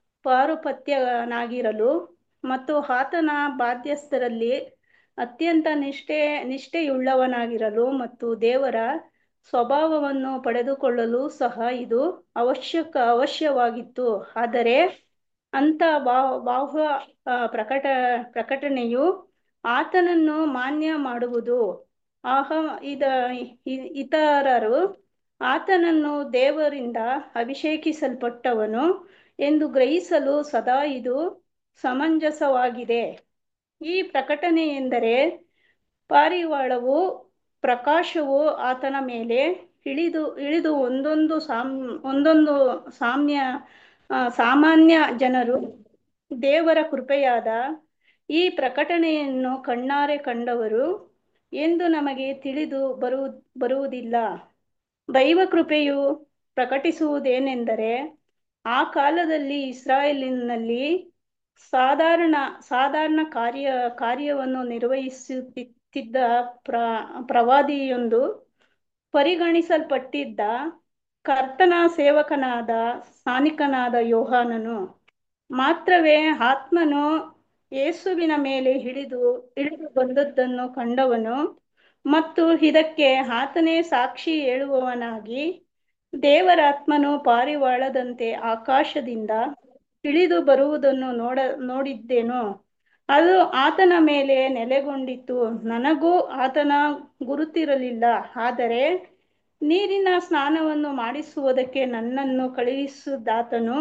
ಪಾರುಪತ್ಯನಾಗಿರಲು ಮತ್ತು ಆತನ ಬಾಧ್ಯಸ್ಥರಲ್ಲಿ ಅತ್ಯಂತ ನಿಷ್ಠೆ ನಿಷ್ಠೆಯುಳ್ಳವನಾಗಿರಲು ಮತ್ತು ದೇವರ ಸ್ವಭಾವವನ್ನು ಪಡೆದುಕೊಳ್ಳಲು ಸಹ ಇದು ಅವಶ್ಯಕ ಅವಶ್ಯವಾಗಿತ್ತು ಆದರೆ ಅಂತ ಬಾ- ಬಾಹ್ಯ ಆ, ಪ್ರಕಟ ಪ್ರಕಟಣೆಯು ಆತನನ್ನು ಮಾನ್ಯ ಮಾಡುವುದು ಆಹ ಇದ ಇ- ಇತರರು ಆತನನ್ನು ದೇವರಿಂದ ಅಭಿಷೇಕಿಸಲ್ಪಟ್ಟವನು ಎಂದು ಗ್ರಹಿಸಲು ಸದಾ ಇದು ಸಮಂಜಸವಾಗಿದೆ ಈ ಪ್ರಕಟಣೆ ಎಂದರೆ ಪಾರಿವಾಳವು ಪ್ರಕಾಶವು ಆತನ ಮೇಲೆ ಇಳಿದು ಇಳಿದು ಒಂದೊಂದು ಸಾಮ್ ಒಂದೊಂದು ಸಾಮ್ಯ ಆ, ಸಾಮಾನ್ಯ ಜನರು ದೇವರ ಕೃಪೆಯಾದ ಈ ಪ್ರಕಟಣೆಯನ್ನು ಕಣ್ಣಾರೆ ಕಂಡವರು ಎಂದು ನಮಗೆ ತಿಳಿದು ಬರು ಬರುವುದಿಲ್ಲ ದೈವ ಕೃಪೆಯು ಪ್ರಕಟಿಸುವುದೇನೆಂದರೆ ಆ ಕಾಲದಲ್ಲಿ ಇಸ್ರಾಯೇಲಿನಲ್ಲಿ ಸಾಧಾರಣ ಸಾಧಾರಣ ಕಾರ್ಯ ಕಾರ್ಯವನ್ನು ನಿರ್ವಹಿಸುತ್ತಿದ್ದ ಪ್ರ ಪ್ರವಾದಿಯೊಂದು ಪರಿಗಣಿಸಲ್ಪಟ್ಟಿದ್ದ ಕರ್ತನ ಸೇವಕನಾದ ಸ್ನಾನಿಕನಾದ ಯೋಹಾನನು ಮಾತ್ರವೇ ಆತ್ಮನು ಯೇಸುವಿನ ಮೇಲೆ ಹಿಡಿದು ಇಳಿದು ಬಂದದ್ದನ್ನು ಕಂಡವನು ಮತ್ತು ಇದಕ್ಕೆ ಆತನೇ ಸಾಕ್ಷಿ ಹೇಳುವವನಾಗಿ ದೇವರಾತ್ಮನು ಪಾರಿವಾಳದಂತೆ ಆಕಾಶದಿಂದ ಇಳಿದು ಬರುವುದನ್ನು ನೋಡ ನೋಡಿದ್ದೆನು ಅದು ಆತನ ಮೇಲೆ ನೆಲೆಗೊಂಡಿತು ನನಗೂ ಆತನ ಗುರುತಿರಲಿಲ್ಲ ಆದರೆ ನೀರಿನ ಸ್ನಾನವನ್ನು ಮಾಡಿಸುವುದಕ್ಕೆ ನನ್ನನ್ನು ಕಳುಹಿಸಿದಾತನು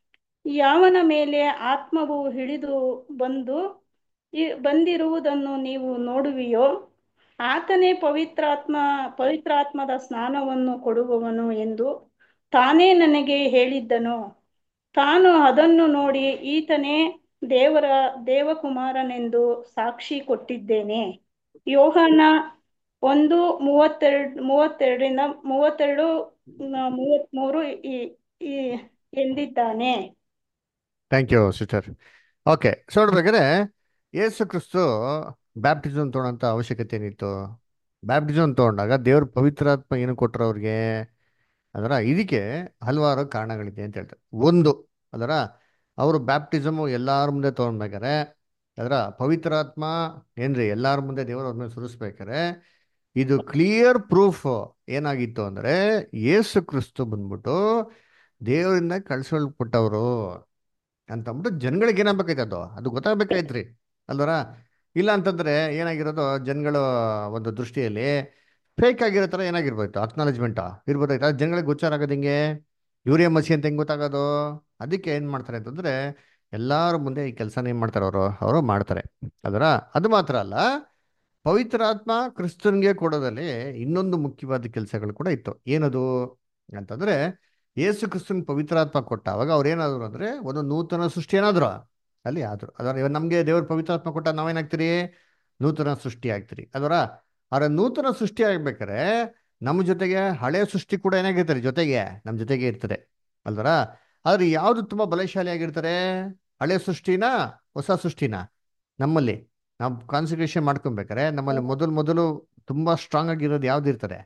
ಯಾವನ ಮೇಲೆ ಆತ್ಮವು ಇಳಿದು ಬಂದು ಇ- ಬಂದಿರುವುದನ್ನು ನೀವು ನೋಡುವಿಯೋ ಆತನೇ ಪವಿತ್ರಾತ್ಮ ಪವಿತ್ರಾತ್ಮದ ಸ್ನಾನವನ್ನು ಕೊಡುವವನು ಎಂದು ತಾನೇ ನನಗೆ ಹೇಳಿದ್ದನು ತಾನು ಅದನ್ನು ನೋಡಿ ಈತನೇ ದೇವರ ದೇವಕುಮಾರನೆಂದು ಸಾಕ್ಷಿ ಕೊಟ್ಟಿದ್ದೇನೆ ಯೋಹಾನ ಒಂದು ಮೂವತ್ತೆರಡು ಮೂವತ್ತೆರಡರಿಂದ ಮೂವತ್ತೆರಡು ಮ- ಮೂವತ್ಮೂರು ಈ- ಈ- ಎಂದಿದ್ದಾನೆ thank you sister okay so ನೋಡ್ಬೇಕಾದ್ರೆ ಯೇಸು ಕ್ರಿಸ್ತು ಬ್ಯಾಪ್ಟಿಸಮ್ ತೊಗೊಳಂತ ಅವಶ್ಯಕತೆ ಏನಿತ್ತು ಬ್ಯಾಪ್ಟಿಸಮ್ ತೊಗೊಂಡಾಗ ದೇವ್ರ ಪವಿತ್ರಾತ್ಮ ಏನು ಕೊಟ್ಟರು ಅವ್ರಿಗೆ ಅದರ ಇದಕ್ಕೆ ಹಲವಾರು ಕಾರಣಗಳಿದೆ ಅಂತ ಹೇಳ್ತಾರೆ ಒಂದು ಅದರ ಅವರು ಬ್ಯಾಪ್ಟಿಸಮು ಎಲ್ಲಾರ ಮುಂದೆ ತೊಗೊಂಡ್ಬೇಕಾರೆ ಅದರ ಪವಿತ್ರಾತ್ಮ ಏನ್ರಿ ಎಲ್ಲಾರ ಮುಂದೆ ದೇವರು ಅವ್ರ ಮೇಲೆ ಸುರಿಸ್ಬೇಕಾರೆ ಇದು ಕ್ಲಿಯರ್ ಪ್ರೂಫ್ ಏನಾಗಿತ್ತು ಅಂದ್ರೆ ಯೇಸು ಕ್ರಿಸ್ತು ಬಂದ್ಬಿಟ್ಟು ದೇವರಿಂದ ಕಳ್ಸಲ್ಪಟ್ಟವರು ಅಂತಂದ್ಬಿಟ್ಟು ಜನಗಳಿಗೆ ಏನಾಗಬೇಕಾಯ್ತು ಅದು ಅದು ಗೊತ್ತಾಗ್ಬೇಕಾಯ್ತ್ರಿ ಅಲ್ವರ ಇಲ್ಲ ಅಂತಂದ್ರೆ ಏನಾಗಿರೋದು ಜನಗಳ ಒಂದು ದೃಷ್ಟಿಯಲ್ಲಿ ಫೇಕ್ ಆಗಿರೋ ಥರ ಏನಾಗಿರ್ಬೋಯ್ತು ಅಕ್ನಾಲಜ್ಮೆಂಟ್ ಇರ್ಬೋದಾಯ್ತು ಅದು ಜನಗಳಿಗೆ ಗೋಚಾರ ಆಗೋದು ಹಿಂಗೆ ಯೂರಿಯಾ ಮಸಿ ಅಂತ ಹೆಂಗೆ ಗೊತ್ತಾಗೋದು ಅದಕ್ಕೆ ಏನು ಮಾಡ್ತಾರೆ ಅಂತಂದ್ರೆ ಎಲ್ಲರ ಮುಂದೆ ಈ ಕೆಲಸನ ಏನು ಮಾಡ್ತಾರೆ ಅವರು ಅವರು ಮಾಡ್ತಾರೆ ಅದರ ಅದು ಮಾತ್ರ ಅಲ್ಲ ಪವಿತ್ರಾತ್ಮ ಕ್ರಿಸ್ತನ್ಗೆ ಕೊಡೋದಲ್ಲಿ ಇನ್ನೊಂದು ಮುಖ್ಯವಾದ ಕೆಲಸಗಳು ಕೂಡ ಇತ್ತು ಏನದು ಅಂತಂದ್ರೆ ಯೇಸು ಕ್ರಿಸ್ತನ್ ಪವಿತ್ರಾತ್ಮ ಕೊಟ್ಟ ಅವಾಗ ಅವ್ರು ಏನಾದ್ರು ಅಂದ್ರೆ ಒಂದು ನೂತನ ಸೃಷ್ಟಿ ಏನಾದ್ರು ಅಲ್ಲಿ ಆದ್ರು ಅದರ ಇವಾಗ ನಮಗೆ ದೇವ್ರ ಪವಿತ್ರಾತ್ಮ ಕೊಟ್ಟ ನಾವೇನಾಗ್ತೀರಿ ನೂತನ ಸೃಷ್ಟಿ ಆಗ್ತೀರಿ ಅದರ ಅವ್ರ ನೂತನ ಸೃಷ್ಟಿ ಆಗ್ಬೇಕಾರೆ ನಮ್ಮ ಜೊತೆಗೆ ಹಳೆ ಸೃಷ್ಟಿ ಕೂಡ ಏನಾಗಿರ್ತಾರೆ ಜೊತೆಗೆ ನಮ್ಮ ಜೊತೆಗೆ ಇರ್ತದೆ ಅಲ್ವರ ಆದ್ರೆ ಯಾವ್ದು ತುಂಬಾ ಬಲಶಾಲಿ ಆಗಿರ್ತಾರೆ ಹಳೆ ಸೃಷ್ಟಿನ ಹೊಸ ಸೃಷ್ಟಿನ ನಮ್ಮಲ್ಲಿ ನಾವು ಕಾನ್ಸಂಟ್ರೇಷನ್ ಮಾಡ್ಕೊಬೇಕಾರೆ ನಮ್ಮಲ್ಲಿ ಮೊದಲು ಮೊದಲು ತುಂಬಾ ಸ್ಟ್ರಾಂಗ್ ಆಗಿರೋದು ಯಾವ್ದು ಇರ್ತದೆ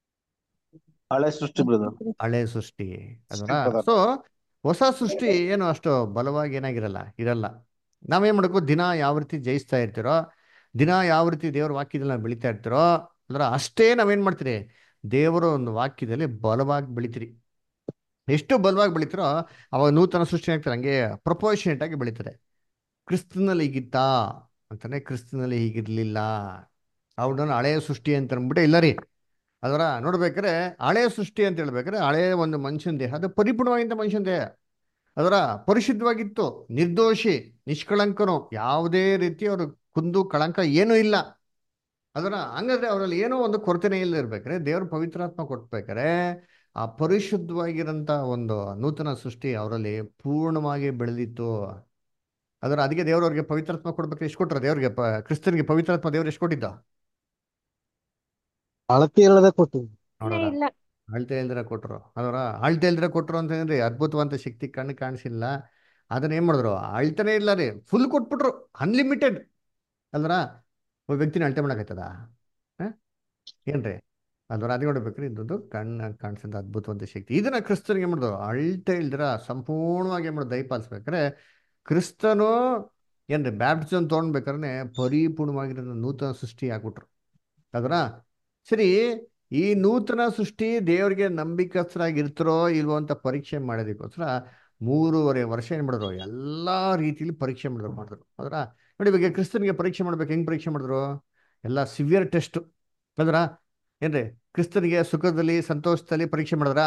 ಹಳೆ ಸೃಷ್ಟಿ ಬ್ರದರ್ ಹಳೆ ಸೃಷ್ಟಿ ಅದರ brother. ಸೊ ಹೊಸ ಸೃಷ್ಟಿ ಏನು ಅಷ್ಟು ಬಲವಾಗಿ ಏನಾಗಿರಲ್ಲ ಇರಲ್ಲ ನಾವೇನ್ ಮಾಡಬೇಕು ದಿನ ಯಾವ ರೀತಿ ಜಯಿಸ್ತಾ ಇರ್ತೀರೋ ದಿನ ಯಾವ ರೀತಿ ದೇವರ ವಾಕ್ಯದಲ್ಲಿ ನಾವು ಬೆಳಿತಾ ಇರ್ತೀರೋ ಅಂದ್ರೆ ಅಷ್ಟೇ ನಾವೇನ್ ಮಾಡ್ತೀರಿ ದೇವರ ಒಂದು ವಾಕ್ಯದಲ್ಲಿ ಬಲವಾಗಿ ಬೆಳಿತೀರಿ ಎಷ್ಟು ಬಲವಾಗಿ ಬೆಳಿತೀರೋ ಅವಾಗ ನೂತನ ಸೃಷ್ಟಿ ಆಗ್ತಾರೆ ಹಂಗೆ ಪ್ರಪೋರ್ಷನೇಟ್ ಆಗಿ ಬೆಳೀತದೆ ಕ್ರಿಸ್ತನಲ್ಲಿ ಹೀಗಿತ್ತಾ ಅಂತಾನೆ ಕ್ರಿಸ್ತನಲ್ಲಿ ಹೀಗಿರ್ಲಿಲ್ಲ ಅವ್ರನ್ನ ಹಳೆಯ ಸೃಷ್ಟಿ ಅಂತ ಅಂದ್ಬಿಟ್ಟೆ ಇಲ್ಲ ರೀ ಅದರ ನೋಡ್ಬೇಕಾದ್ರೆ ಹಳೆಯ ಸೃಷ್ಟಿ ಅಂತ ಹೇಳ್ಬೇಕಾದ್ರೆ ಹಳೆಯ ಒಂದು ಮನುಷ್ಯನ ದೇಹ ಅದು ಪರಿಪೂರ್ಣವಾಗಿದ್ದ ಮನುಷ್ಯನ ದೇಹ ಅದರ ಪರಿಶುದ್ಧವಾಗಿತ್ತು ನಿರ್ದೋಷಿ ನಿಷ್ಕಳಂಕನು ಯಾವುದೇ ರೀತಿ ಅವ್ರ ಕುಂದು ಕಳಂಕ ಏನೂ ಇಲ್ಲ ಅದರ ಹಂಗಾದ್ರೆ ಅವರಲ್ಲಿ ಏನೋ ಒಂದು ಕೊರತೆನೇ ಇಲ್ಲ ಇರ್ಬೇಕಾದ್ರೆ ದೇವ್ರ ಪವಿತ್ರಾತ್ಮ ಕೊಟ್ಬೇಕಾರೆ ಆ ಪರಿಶುದ್ಧವಾಗಿರೋಂಥ ಒಂದು ನೂತನ ಸೃಷ್ಟಿ ಅವರಲ್ಲಿ ಪೂರ್ಣವಾಗಿ ಬೆಳೆದಿತ್ತು ಅದರ ಅದಕ್ಕೆ ದೇವ್ರವ್ರಿಗೆ ಪವಿತ್ರಾತ್ಮ ಕೊಡ್ಬೇಕಾದ್ರೆ ಎಷ್ಟು ಕೊಟ್ರ ದೇವ್ರಿಗೆ ಪ ಕ್ರಿಸ್ತನಿಗೆ ಪವಿತ್ರಾತ್ಮ ದೇವ್ರು ಎಷ್ಟು ಕೊಟ್ಟಿದ್ದ ಅಳತೆ ಇಲ್ಲದೆ ಕೊಟ್ಟು ನೋಡೋಣ ಇಲ್ಲ ಅಳ್ತೆ ಇಲ್ದಿರ ಕೊಟ್ರು ಅದರ ಅಳ್ತೆ ಇಲ್ದಿರ ಕೊಟ್ರು ಅಂತಂದ್ರೆ ಅದ್ಭುತವಂತ ಶಕ್ತಿ ಕಣ್ಣು ಕಾಣಿಸಿಲ್ಲ ಅದನ್ನ ಏನ್ ಮಾಡಿದ್ರು ಅಳ್ತಾನೆ ಇಲ್ಲ ರೀ ಫುಲ್ ಕೊಟ್ಬಿಟ್ರು ಅನ್ಲಿಮಿಟೆಡ್ ಅಲ್ದ್ರ ಒಬ್ಬ ವ್ಯಕ್ತಿನ ಅಳ್ತೆ ಮಾಡಕತ್ತದ ಏನ್ರಿ ಅಲ್ವರ ಅದು ನೋಡ್ಬೇಕ್ರಿ ಇದೊಂದು ಕಣ್ಣ ಕಾಣಿಸಿದ ಅದ್ಭುತವಾದ ಶಕ್ತಿ ಇದನ್ನ ಕ್ರಿಸ್ತನಿಗೆ ಮಾಡಿದ್ರು ಅಳ್ತೆ ಇಲ್ದಿರ ಸಂಪೂರ್ಣವಾಗಿ ಏನ್ ಮಾಡೋದು ದಯಪಾಲಿಸ್ಬೇಕಾದ್ರೆ ಕ್ರಿಸ್ತನು ಏನ್ರಿ ಬ್ಯಾಪ್ಟಿಸಮ್ ತೊಗೊಂಡ್ಬೇಕಾದ್ರೆ ಪರಿಪೂರ್ಣವಾಗಿರೋ ನೂತನ ಸೃಷ್ಟಿ ಆಗ್ಬಿಟ್ರು ಅದರ ಸರಿ ಈ ನೂತನ ಸೃಷ್ಟಿ ದೇವರಿಗೆ ನಂಬಿಕಸ್ಥರಾಗಿರ್ತಾರೋ ಇಲ್ವೋ ಅಂತ ಪರೀಕ್ಷೆ ಮಾಡೋದಕ್ಕೋಸ್ಕರ ಮೂರುವರೆ ವರ್ಷ ಏನು ಮಾಡಿದ್ರು ಎಲ್ಲ ರೀತಿಯಲ್ಲಿ ಪರೀಕ್ಷೆ ಮಾಡಿದ್ರು ಮಾಡಿದ್ರು ಅದರ ನೋಡಿ ಇವಾಗ ಕ್ರಿಸ್ತನಿಗೆ ಪರೀಕ್ಷೆ ಮಾಡ್ಬೇಕು ಹೆಂಗ್ ಪರೀಕ್ಷೆ ಮಾಡಿದ್ರು ಎಲ್ಲ ಸಿವಿಯರ್ ಟೆಸ್ಟ್ ಅದರ ಏನ್ರಿ ಕ್ರಿಸ್ತನಿಗೆ ಸುಖದಲ್ಲಿ ಸಂತೋಷದಲ್ಲಿ ಪರೀಕ್ಷೆ ಮಾಡಿದ್ರಾ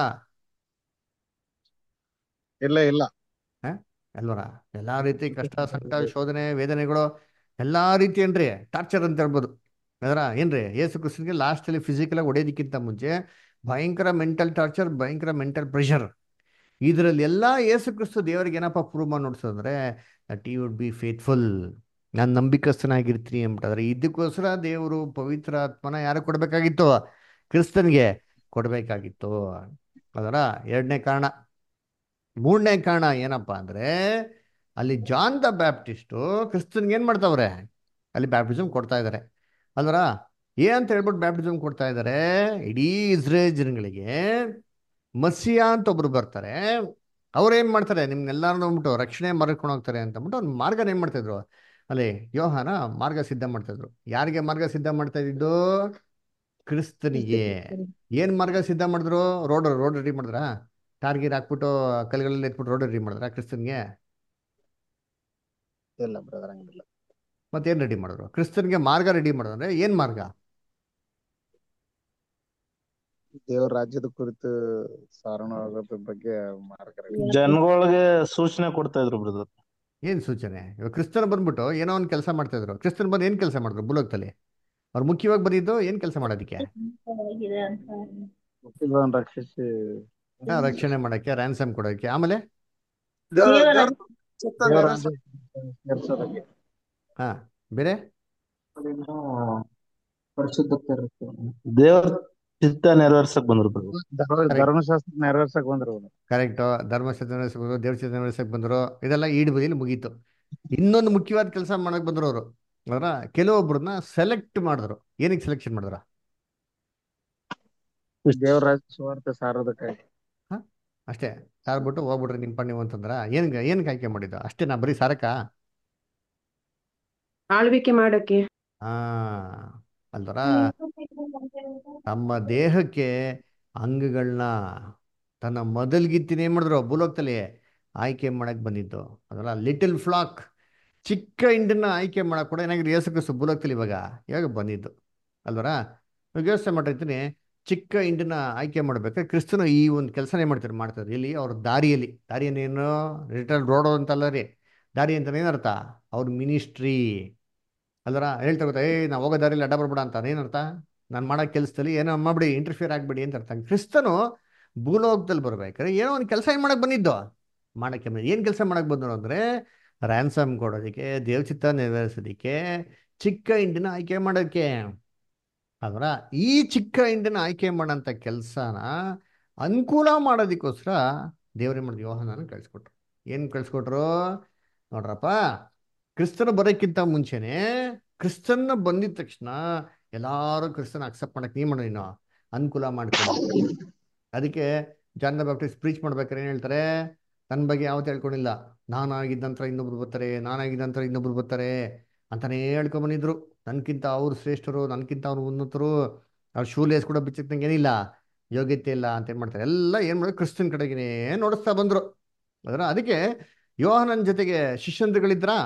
ಇಲ್ಲ ಇಲ್ಲ ಹ? ಅಲ್ವರ ಎಲ್ಲಾ ರೀತಿ ಕಷ್ಟ ಸಂಕಟ ಶೋಧನೆ ವೇದನೆಗಳು ಎಲ್ಲಾ ರೀತಿ ಏನ್ರಿ ಟಾರ್ಚರ್ ಅಂತ ಹೇಳ್ಬೋದು ಅದರ ಏನ್ರಿ ಯೇಸು ಕ್ರಿಸ್ತನಿಗೆ ಲಾಸ್ಟ್ ಅಲ್ಲಿ ಫಿಸಿಕಲ್ ಆಗಿ ಹೊಡೆಯೋದಕ್ಕಿಂತ ಮುಂಚೆ ಭಯಂಕರ ಮೆಂಟಲ್ ಟಾರ್ಚರ್ ಭಯಂಕರ ಮೆಂಟಲ್ ಪ್ರೆಷರ್ ಇದರಲ್ಲಿ ಎಲ್ಲ ಯೇಸು ಕ್ರಿಸ್ತು ದೇವರಿಗೆ ಏನಪ್ಪ ಪ್ರೂವ್ ಮಾಡಿ ನೋಡ್ಸೋದಂದ್ರೆ that you would be faithful ನಾನು ನಂಬಿಕಸ್ಥನಾಗಿರ್ತೀನಿ ಅಂದ್ಬಿಟ್ಟಾದ್ರೆ ಇದಕ್ಕೋಸ್ಕರ ದೇವರು ಪವಿತ್ರ ಆತ್ಮನ ಯಾರು ಕೊಡಬೇಕಾಗಿತ್ತು ಕ್ರಿಸ್ತನ್ಗೆ ಕೊಡಬೇಕಾಗಿತ್ತು ಅದರ ಎರಡನೇ ಕಾರಣ ಮೂರನೇ ಕಾರಣ ಏನಪ್ಪ ಅಂದ್ರೆ ಅಲ್ಲಿ ಜಾನ್ ದ ಬ್ಯಾಪ್ಟಿಸ್ಟು ಕ್ರಿಸ್ತನ್ಗೆ ಏನ್ ಮಾಡ್ತಾವ್ರೆ ಅಲ್ಲಿ ಬ್ಯಾಪ್ಟಿಸಮ್ ಕೊಡ್ತಾ ಇದ್ದಾರೆ ಅಲ್ವರ ಏನಂತ ಹೇಳ್ಬಿಟ್ಟು ಬ್ಯಾಪ್ಟಿಸಮ್ ಕೊಡ್ತಾ ಇದ್ದಾರೆ ಇಡೀ ಇಸ್ರೇಲ್ ಜನಗಳಿಗೆ ಮಸಿಯಾ ಅಂತ ಒಬ್ರು ಬರ್ತಾರೆ ಅವ್ರು ಏನ್ ಮಾಡ್ತಾರೆ ನಿಮ್ನೆಲ್ಲಾರು ನೋಡ್ಬಿಟ್ಟು ರಕ್ಷಣೆ ಮಾರ್ಕೊಂಡು ಹೋಗ್ತಾರೆ ಅಂತ ಅಂದ್ಬಿಟ್ಟು ಒಂದು ಮಾರ್ಗನ ಏನ್ ಮಾಡ್ತಾ ಇದ್ರು ಅಲ್ಲಿ ಯೋಹಾನ ಮಾರ್ಗ ಸಿದ್ಧ ಮಾಡ್ತಾ ಇದ್ರು ಯಾರಿಗೆ ಮಾರ್ಗ ಸಿದ್ಧ ಮಾಡ್ತಾ ಇದ್ದಿದ್ದು ಕ್ರಿಸ್ತನಿಗೆ ಏನ್ ಮಾರ್ಗ ಸಿದ್ಧ ಮಾಡಿದ್ರು ರೋಡ್ ರೋಡ್ ರೆಡಿ ಮಾಡಿದ್ರ ಟಾರ್ಗಿರ್ ಹಾಕ್ಬಿಟ್ಟು ಕಲ್ಗಳಲ್ಲಿ ಎತ್ಬಿಟ್ಟು ರೋಡ್ ರೆಡಿ ಮಾಡಿದ್ರ ಕ್ರಿಸ್ತನ್ಗೆ ಇಲ್ಲ ಬ್ರದರ್ ಹಂಗಿಲ್ಲ ಮತ್ತೇನ್ ರೆಡಿ ಮಾಡಿದ್ರು ಕ್ರಿಸ್ತನ್ಗೆ ಮಾರ್ಗ ರೆಡಿ ಮಾಡೋದು ಅಂದ್ರೆ ಏನ್ ಮಾರ್ಗ ದೇವ್ರ ರಾಜ್ಯದ ಕುರಿತು ಸಾರಣವಾಗೋದ್ರ ಬಗ್ಗೆ ಮಾರ್ಗ ಜನಗಳಿಗೆ ಸೂಚನೆ ಕೊಡ್ತಾ ಇದ್ರು ಬ್ರದರ್ ಏನ್ ಸೂಚನೆ ಇವಾಗ ಕ್ರಿಸ್ತನ್ ಬಂದ್ಬಿಟ್ಟು ಏನೋ ಒಂದು ಕೆಲಸ ಮಾಡ್ತಾ ಇದ್ರು ಕ್ರಿಸ್ತನ್ ಬಂದು ಏನ್ ಕೆಲಸ ಮಾಡಿದ್ರು ಭೂಲೋಕದಲ್ಲಿ ಅವ್ರು ಮುಖ್ಯವಾಗಿ ಬಂದಿದ್ದು ಏನ್ ಕೆಲಸ ಮಾಡೋದಕ್ಕೆ ಹುಟ್ಟಿದವನ್ ರಕ್ಷಿಸಿ ಹಾ, ರಕ್ಷಣೆ ಮಾಡಕ್ಕೆ ರ್ಯಾನ್ಸಮ್ ಕೊಡೋಕೆ ಆಮೇಲೆ ದೇವ್ರ ದೇವರ ದೇವ್ರ ಚಿತ್ತ ದೇವ್ರ ನೆರವೇರ್ಸ ರಾಜ್ಯ ಸೇರ್ಸೋದಕ್ಕೆ ಹಾ ಬೇರೆ ಪರಿಶುದ್ಧತೆ ಇರುತ್ತೆ ದೇವ್ರ ಚಿತ್ತ ನೆರವೇರ್ಸಕ್ ಬಂದ್ರು ಬ್ರದರ್ ಧರ್ಮ Correct. ಧರ್ಮಶಾಸ್ತ್ರ ನೆರವೇರ್ಸಕ್ ಬಂದ್ರು ಅವ್ರು. ಕರೆಕ್ಟ್ ಧರ್ಮಶಾಸ್ತ್ರ ನಡೆಸಕ್ ಬಂದ್ರು ದೇವ್ರ ಚಿತ್ರ ನಡೆಸಕ್ ಬಂದ್ರು ಇದೆಲ್ಲ ಈಡ್ ಬದಿಯಲ್ಲಿ ಮುಗೀತು ಇನ್ನೊಂದು ಮುಖ್ಯವಾದ ಕೆಲಸ ಮಾಡಕ್ ಬಂದ್ರು ಅವರು ಅವರ ಕೆಲವೊಬ್ರನ್ನ ಸೆಲೆಕ್ಟ್ ಮಾಡಿದ್ರು ಏನಕ್ಕೆ ಸೆಲೆಕ್ಷನ್ ಮಾಡಿದ್ರ ದೇವ್ರ ರಾಜ್ಯ ಸುವಾರ್ತೆ ಸಾರೋದಕ್ಕಾಗಿ ಅಷ್ಟೇ ಸಾರ್ಬಿಟ್ಟು ಹೋಗ್ಬಿಟ್ರಿ ನಿಮ್ಮ ನೀವು ಅಂತಂದ್ರ ಏನ್ ಏನಕ್ಕೆ ಆಯ್ಕೆ ಮಾಡಿದ್ದು ಅಷ್ಟೇ ನಾ ಬರೀ ಸಾರಕ ಆಳ್ವಿಕೆ ಮಾಡಕ್ಕೆ ಹಾ ಅಲ್ವರ ನಮ್ಮ ದೇಹಕ್ಕೆ ಅಂಗಗಳನ್ನ ತನ್ನ ಮೊದಲ್ಗಿತ್ತಿನ ಏನ್ ಮಾಡಿದ್ರು ಭೂಲೋಕದಲ್ಲಿ ಆಯ್ಕೆ ಮಾಡಕ್ ಬಂದಿದ್ದು ಅದರ ಲಿಟಲ್ ಫ್ಲಾಕ್ ಚಿಕ್ಕ ಹಿಂಡನ್ನ ಆಯ್ಕೆ ಮಾಡಕ್ ಕೂಡ ಏನಾಗಿದೆ ಯೇಸು ಕ್ರಿಸ್ತು ಭೂಲೋಕದಲ್ಲಿ ಇವಾಗ ಇವಾಗ ಬಂದಿದ್ದು ಅಲ್ವರ ಇವಾಗ ಯೋಚನೆ ಮಾಡಿರ್ತೀನಿ ಚಿಕ್ಕ ಹಿಂಡನ್ನ ಆಯ್ಕೆ ಮಾಡ್ಬೇಕಾದ್ರೆ ಕ್ರಿಸ್ತನು ಈ ಒಂದು ಕೆಲಸನೇ ಮಾಡ್ತಾರೆ ಮಾಡ್ತಾರೆ ಇಲ್ಲಿ ಅವ್ರ ದಾರಿಯಲ್ಲಿ ದಾರಿಯನ್ನೇನು ರಿಟರ್ನ್ ರೋಡ್ ಅಂತಲ್ಲ ರೀ ದಾರಿ ಅಂತ ಏನರ್ಥ ಅವ್ರ ಮಿನಿಸ್ಟ್ರಿ ಅಲ್ವರ ಹೇಳ್ತಾ ಗೊತ್ತಾ ಏ ನಾವು ಹೋಗೋ ದಾರಿಯಲ್ಲಿ ಅಡ್ಡ ಬರ್ಬೇಡ ಅಂತ ಏನರ್ಥ ನಾನು ಮಾಡೋ ಕೆಲಸದಲ್ಲಿ ಏನೋ ಮಾಡ್ಬಿಡಿ ಇಂಟರ್ಫಿಯರ್ ಆಗ್ಬೇಡಿ ಅಂತ ಅರ್ಥ ಕ್ರಿಸ್ತನು ಭೂಲೋಕದಲ್ಲಿ ಬರ್ಬೇಕಾದ್ರೆ ಏನೋ ಒಂದು ಕೆಲಸ ಏನು ಮಾಡಕ್ ಬಂದಿದ್ದು ಮಾಡಕ್ಕೆ ಬಂದ ಏನು ಕೆಲಸ ಮಾಡಕ್ ಬಂದ್ರು ಅಂದ್ರೆ ರ್ಯಾನ್ಸಮ್ ಕೊಡೋದಕ್ಕೆ ದೇವಚಿತ್ತ ನೆರವೇರಿಸೋದಕ್ಕೆ ಚಿಕ್ಕ ಹಿಂಡಿನ ಆಯ್ಕೆ ಮಾಡೋಕ್ಕೆ ಅದರ ಈ ಚಿಕ್ಕ ಹಿಂಡಿನ ಆಯ್ಕೆ ಮಾಡೋಂಥ ಕೆಲಸನ ಅನುಕೂಲ ಮಾಡೋದಕ್ಕೋಸ್ಕರ ದೇವ್ರೇ ಮಾಡಿದ ಯೋಹನನ ಕಳಿಸ್ಕೊಟ್ರು ಏನು ಕಳಿಸ್ಕೊಟ್ರು ನೋಡ್ರಪ್ಪ ಕ್ರಿಸ್ತನ ಬರೋಕ್ಕಿಂತ ಮುಂಚೆನೆ ಕ್ರಿಸ್ತನ್ನ ಬಂದಿದ ತಕ್ಷಣ ಎಲ್ಲಾರು ಕ್ರಿಸ್ತನ ಅಕ್ಸೆಪ್ಟ್ ಮಾಡಕ್ ನೀ ಮಾಡೋ ನೀನು ಅನುಕೂಲ ಮಾಡ್ಕೊಂಡು ಅದಕ್ಕೆ ಜಾನ್ ದ ಬ್ಯಾಪ್ಟಿಸ್ಟ್ ಪ್ರೀಚ್ ಮಾಡ್ಬೇಕಾದ್ರೆ ಏನ್ ಹೇಳ್ತಾರೆ ನನ್ನ ಬಗ್ಗೆ ಯಾವತ್ತೂ ಹೇಳ್ಕೊಂಡಿಲ್ಲ ನಾನಾಗಿದ್ದ ನಂತರ ಇನ್ನೊಬ್ರು ಬರ್ತಾರೆ ನಾನಾಗಿದ್ದ ನಂತರ ಇನ್ನೊಬ್ರು ಬರ್ತಾರೆ ಅಂತಾನೇ ಹೇಳ್ಕೊಂಡ್ ಬಂದಿದ್ರು ನನ್ಕಿಂತ ಅವ್ರು ಶ್ರೇಷ್ಠರು ನನ್ಕಿಂತ ಅವ್ರು ಉನ್ನತರು ಅವ್ರು ಶೂಲೇಸ್ ಕೂಡ ಬಿಚ್ಚಕ್ತಂಗೆ ಏನಿಲ್ಲ ಯೋಗ್ಯತೆ ಇಲ್ಲ ಅಂತ ಏನ್ ಮಾಡ್ತಾರೆ ಎಲ್ಲ ಏನ್ ಮಾಡೋದು ಕ್ರಿಸ್ತನ್ ಕಡೆಗೆ ನೋಡಿಸ್ತಾ ಬಂದ್ರು ಅದರ ಅದಕ್ಕೆ ಯೋಹನನ್ ಜೊತೆಗೆ ಶಿಷ್ಯಂದ್ರಗಳಿದ್ರಾ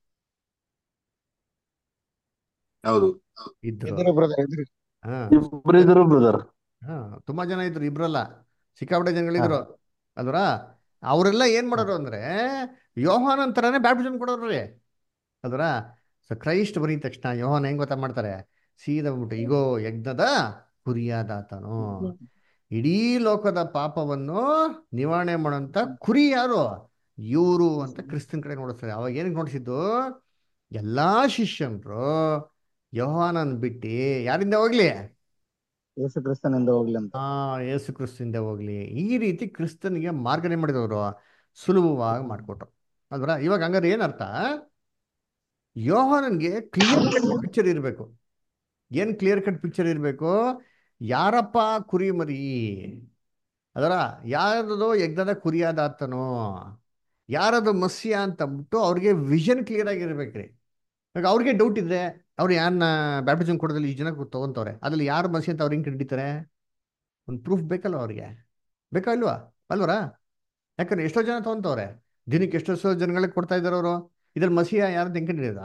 ಹೌದು ಇದ್ರು ಇದ್ರು ಬ್ರದರ್ ಇದ್ರು ಹಾ ಇಬ್ರು ಇದ್ರು ಬ್ರದರ್ ಹಾ ತುಂಬಾ ಜನ ಇದ್ರು ಇಬ್ರಲ್ಲ ಸಿಕ್ಕಾಪಟ್ಟೆ ಜನಗಳಿದ್ರು ಅಲ್ವರ ಅವರೆಲ್ಲ ಏನ್ ಮಾಡೋರು ಅಂದ್ರೆ ಯೋಹಾನ್ ಅಂತಾನೆ ಬ್ಯಾಪ್ಟಿಸಮ್ ಕೊಡೋರು ಅಲ್ವರ ಸೊ ಕ್ರೈಸ್ಟ್ ಬರೀ ತಕ್ಷಣ ಯೋಹಾನ್ ಹೆಂಗ್ ಗೊತ್ತಾ ಮಾಡ್ತಾರೆ ಸೀದಾ ಬಂದ್ಬಿಟ್ಟು ಇಗೋ ಯಜ್ಞದ ಕುರಿಯಾದಾತನು ಇಡೀ ಲೋಕದ ಪಾಪವನ್ನು ನಿವಾರಣೆ ಮಾಡೋಂಥ ಕುರಿ ಯಾರು ಇವರು ಅಂತ ಕ್ರಿಸ್ತನ್ ಕಡೆ ನೋಡಿಸ್ತಾರೆ ಅವಾಗ ಏನಕ್ಕೆ ನೋಡಿಸಿದ್ದು ಎಲ್ಲಾ ಶಿಷ್ಯನ್ರು ಯೋಹಾನನ್ ಬಿಟ್ಟು ಯಾರಿಂದ ಹೋಗ್ಲಿ ಯೇಸು ಕ್ರಿಸ್ತನಿಂದ ಹೋಗ್ಲಿ ಅಂತ ಆ ಯೇಸು ಕ್ರಿಸ್ತಿಂದ ಹೋಗ್ಲಿ ಈ ರೀತಿ ಕ್ರಿಸ್ತನಿಗೆ ಮಾರ್ಗನೆ ಮಾಡಿದವರು ಸುಲಭವಾಗಿ ಮಾಡಿಕೊಟ್ರು ಅಲ್ವರ ಇವಾಗ ಹಂಗಾರೆ ಏನರ್ಥ ಯೋಹಾನನ್ಗೆ ಕ್ಲಿಯರ್ ಕಟ್ ಪಿಕ್ಚರ್ ಇರಬೇಕು ಏನ್ ಕ್ಲಿಯರ್ ಕಟ್ ಪಿಕ್ಚರ್ ಇರಬೇಕು ಯಾರಪ್ಪ ಕುರಿ ಮರಿ ಅದರ ಯಾರದು ಯಜ್ಞದ ಕುರಿಯಾದ ಆತನೋ ಯಾರದು ಮತ್ಸ್ಯ ಅಂತ ಅಂದ್ಬಿಟ್ಟು ಅವ್ರಿಗೆ ವಿಷನ್ ಕ್ಲಿಯರ್ ಆಗಿರ್ಬೇಕ್ರಿ ಇವಾಗ ಅವ್ರಿಗೆ ಡೌಟ್ ಇದ್ರೆ ಅವ್ರು ಯಾರನ್ನ ಬ್ಯಾಪ್ಟಿಸಮ್ ಕೊಡೋದ್ರಲ್ಲಿ ಈ ಜನ ತಗೊಂತವ್ರೆ ಅದ್ರಲ್ಲಿ ಯಾರು ಮಸಿ ಅಂತ ಅವ್ರು ಹೆಂಗೆ ಹಿಡಿತಾರೆ ಒಂದು ಪ್ರೂಫ್ ಬೇಕಲ್ವ ಅವ್ರಿಗೆ ಬೇಕಾ ಇಲ್ವಾ ಅಲ್ವರಾ ಯಾಕಂದ್ರೆ ಎಷ್ಟೋ ಜನ ತಗೊಂತವ್ರೆ ದಿನಕ್ಕೆ ಎಷ್ಟೆಷ್ಟೋ ಜನಗಳಿಗೆ ಕೊಡ್ತಾ ಇದ್ದಾರೆ ಅವರು ಇದ್ರಲ್ಲಿ ಮಸಿಯ ಯಾರು ಹೆಂಗೆ ಹಿಡಿಯೋದ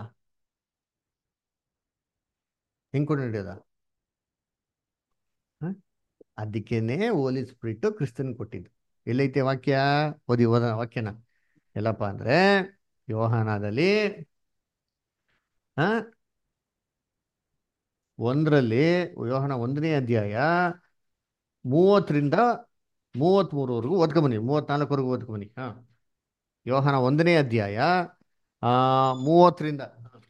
ಹೆಂಗ್ ಕೊಂಡು ಹಿಡಿಯೋದ ಅದಕ್ಕೇನೆ ಹೋಲಿ ಸ್ಪಿರಿಟ್ ಕ್ರಿಸ್ತನ್ ಕೊಟ್ಟಿದ್ದು ಎಲ್ಲೈತೆ ವಾಕ್ಯ ಓದಿ ಓದ ವಾಕ್ಯನ ಎಲ್ಲಪ್ಪ ಅಂದ್ರೆ ಯೋಹಾನದಲ್ಲಿ ಆ ಒಂದರಲ್ಲಿ ಯೋಹಾನ ಒಂದನೇ ಅಧ್ಯಾಯ ಮೂವತ್ತರಿಂದ ಮೂವತ್ತ್ಮೂರವರೆಗೂ ಓದ್ಕೊಂಬನ್ನಿ ಮೂವತ್ನಾಲ್ಕವರೆಗೂ ಓದ್ಕೊಂಬನ್ನಿ ಹಾ ಯೋಹಾನ ಒಂದನೇ ಅಧ್ಯಾಯ ಆ ಮೂವತ್ತರಿಂದ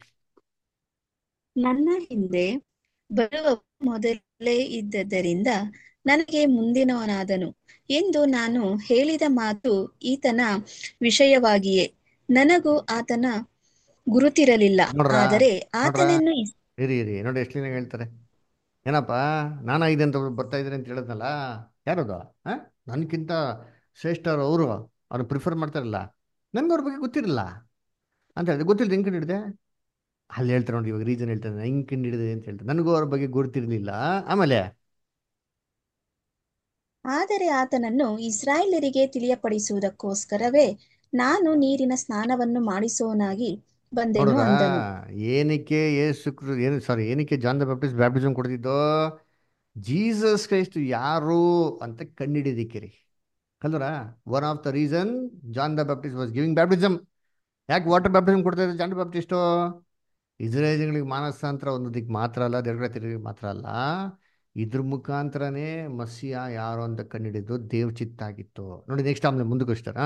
ನನ್ನ ಹಿಂದೆ ಬರುವ ಮೊದಲೇ ಇದ್ದದ್ದರಿಂದ ನನಗೆ ಮುಂದಿನವನಾದನು ಎಂದು ನಾನು ಹೇಳಿದ ಮಾತು ಈತನ ವಿಷಯವಾಗಿಯೇ ನನಗೂ ಆತನ ಗುರುತಿರಲಿಲ್ಲ ನೋಡ್ರ ಆದರೆ ನೋಡ್ರ ಆತನನ್ನು ಇಸ್- ಇರಿ ಇರಿ ನೋಡಿ ಎಷ್ಟು ದಿನ ಹೇಳ್ತಾರೆ ಏನಪ್ಪ ನಾನಾ ಇದೆ ಅಂತ ಒಬ್ರು ಬರ್ತಾ ಇದ್ದಾರೆ ಅಂತ ಹೇಳಿದ್ನಲ್ಲ ಯಾರದು ಹಾ ನನ್ಕಿಂತ ಶ್ರೇಷ್ಠರು ಅವರು ಅವ್ರು ಪ್ರಿಫರ್ ಮಾಡ್ತಾರಲ್ಲ ನನ್ಗೆ ಅವ್ರ ಬಗ್ಗೆ ಗೊತ್ತಿರಲ್ಲ ಅಂತ ಹೇಳಿದೆ ಗೊತ್ತಿಲ್ಲ ಹೆಂಗೆ ಹಿಡಿದೆ ಅಲ್ಲಿ ಹೇಳ್ತಾರೆ ನೋಡಿ ಇವಾಗ ರೀಸನ್ ಹೇಳ್ತಾರೆ ಹೆಂಗೆ ಕಂಡು ಹಿಡಿದೆ ಅಂತ ಹೇಳ್ತಾರೆ ನನಗೂ ಅವ್ರ ಬಗ್ಗೆ ಗುರುತಿರ್ಲಿಲ್ಲ ಆಮೇಲೆ ಆದರೆ ಆತನನ್ನು ಇಸ್ರಾಯೇಲರಿಗೆ ತಿಳಿಯಪಡಿಸುವುದಕ್ಕೋಸ್ಕರವೇ ನಾನು ನೀರಿನ ಸ್ನಾನವನ್ನು ಮಾಡಿಸೋನಾಗಿ ಬಂದೆನು ನೋಡ್ರ ಅಂದನು ಏನಕ್ಕೆ ಏಸು ಕ್ರಿ- ಏನು ಸಾರಿ ಏನಕ್ಕೆ ಜಾನ್ ದ ಬ್ಯಾಪ್ಟಿಸ್ಟ್ ಬ್ಯಾಪ್ಟಿಸಮ್ ಕೊಡ್ತಿದ್ದೋ ಜೀಸಸ್ ಕ್ರೈಸ್ಟ್ ಯಾರು ಅಂತ ಕಂಡಿಡಿದಿಕ್ಕೆ ರೀ ಅಲ್ವರ one of the reason John the baptist was giving baptism ಯಾಕೆ ವಾಟರ್ ಬ್ಯಾಪ್ಟಿಸಮ್ ಕೊಡ್ತಾ ಇದ್ದಾರೆ ಜಾನ್ ದ ಬ್ಯಾಪ್ಟಿಸ್ಟು ಇಸ್ರೇಲ್ಗಳಿಗೆ ಮಾನಸಾಂತರ ಒಂದೋದಕ್ಕೆ ಮಾತ್ರ ಅಲ್ಲ ದೇವ್ರ ತಿರುಗಿ ಮಾತ್ರ ಅಲ್ಲ ಇದ್ರ ಮುಖಾಂತರನೇ ಮಸಿಯ ಯಾರು ಅಂತ ಕಂಡಿಡಿದು ದೇವ್ ಚಿತ್ತಾಗಿತ್ತು ನೋಡಿ ನೆಕ್ಸ್ಟ್ ಆಮೇಲೆ ಮುಂದಕ್ಕೆ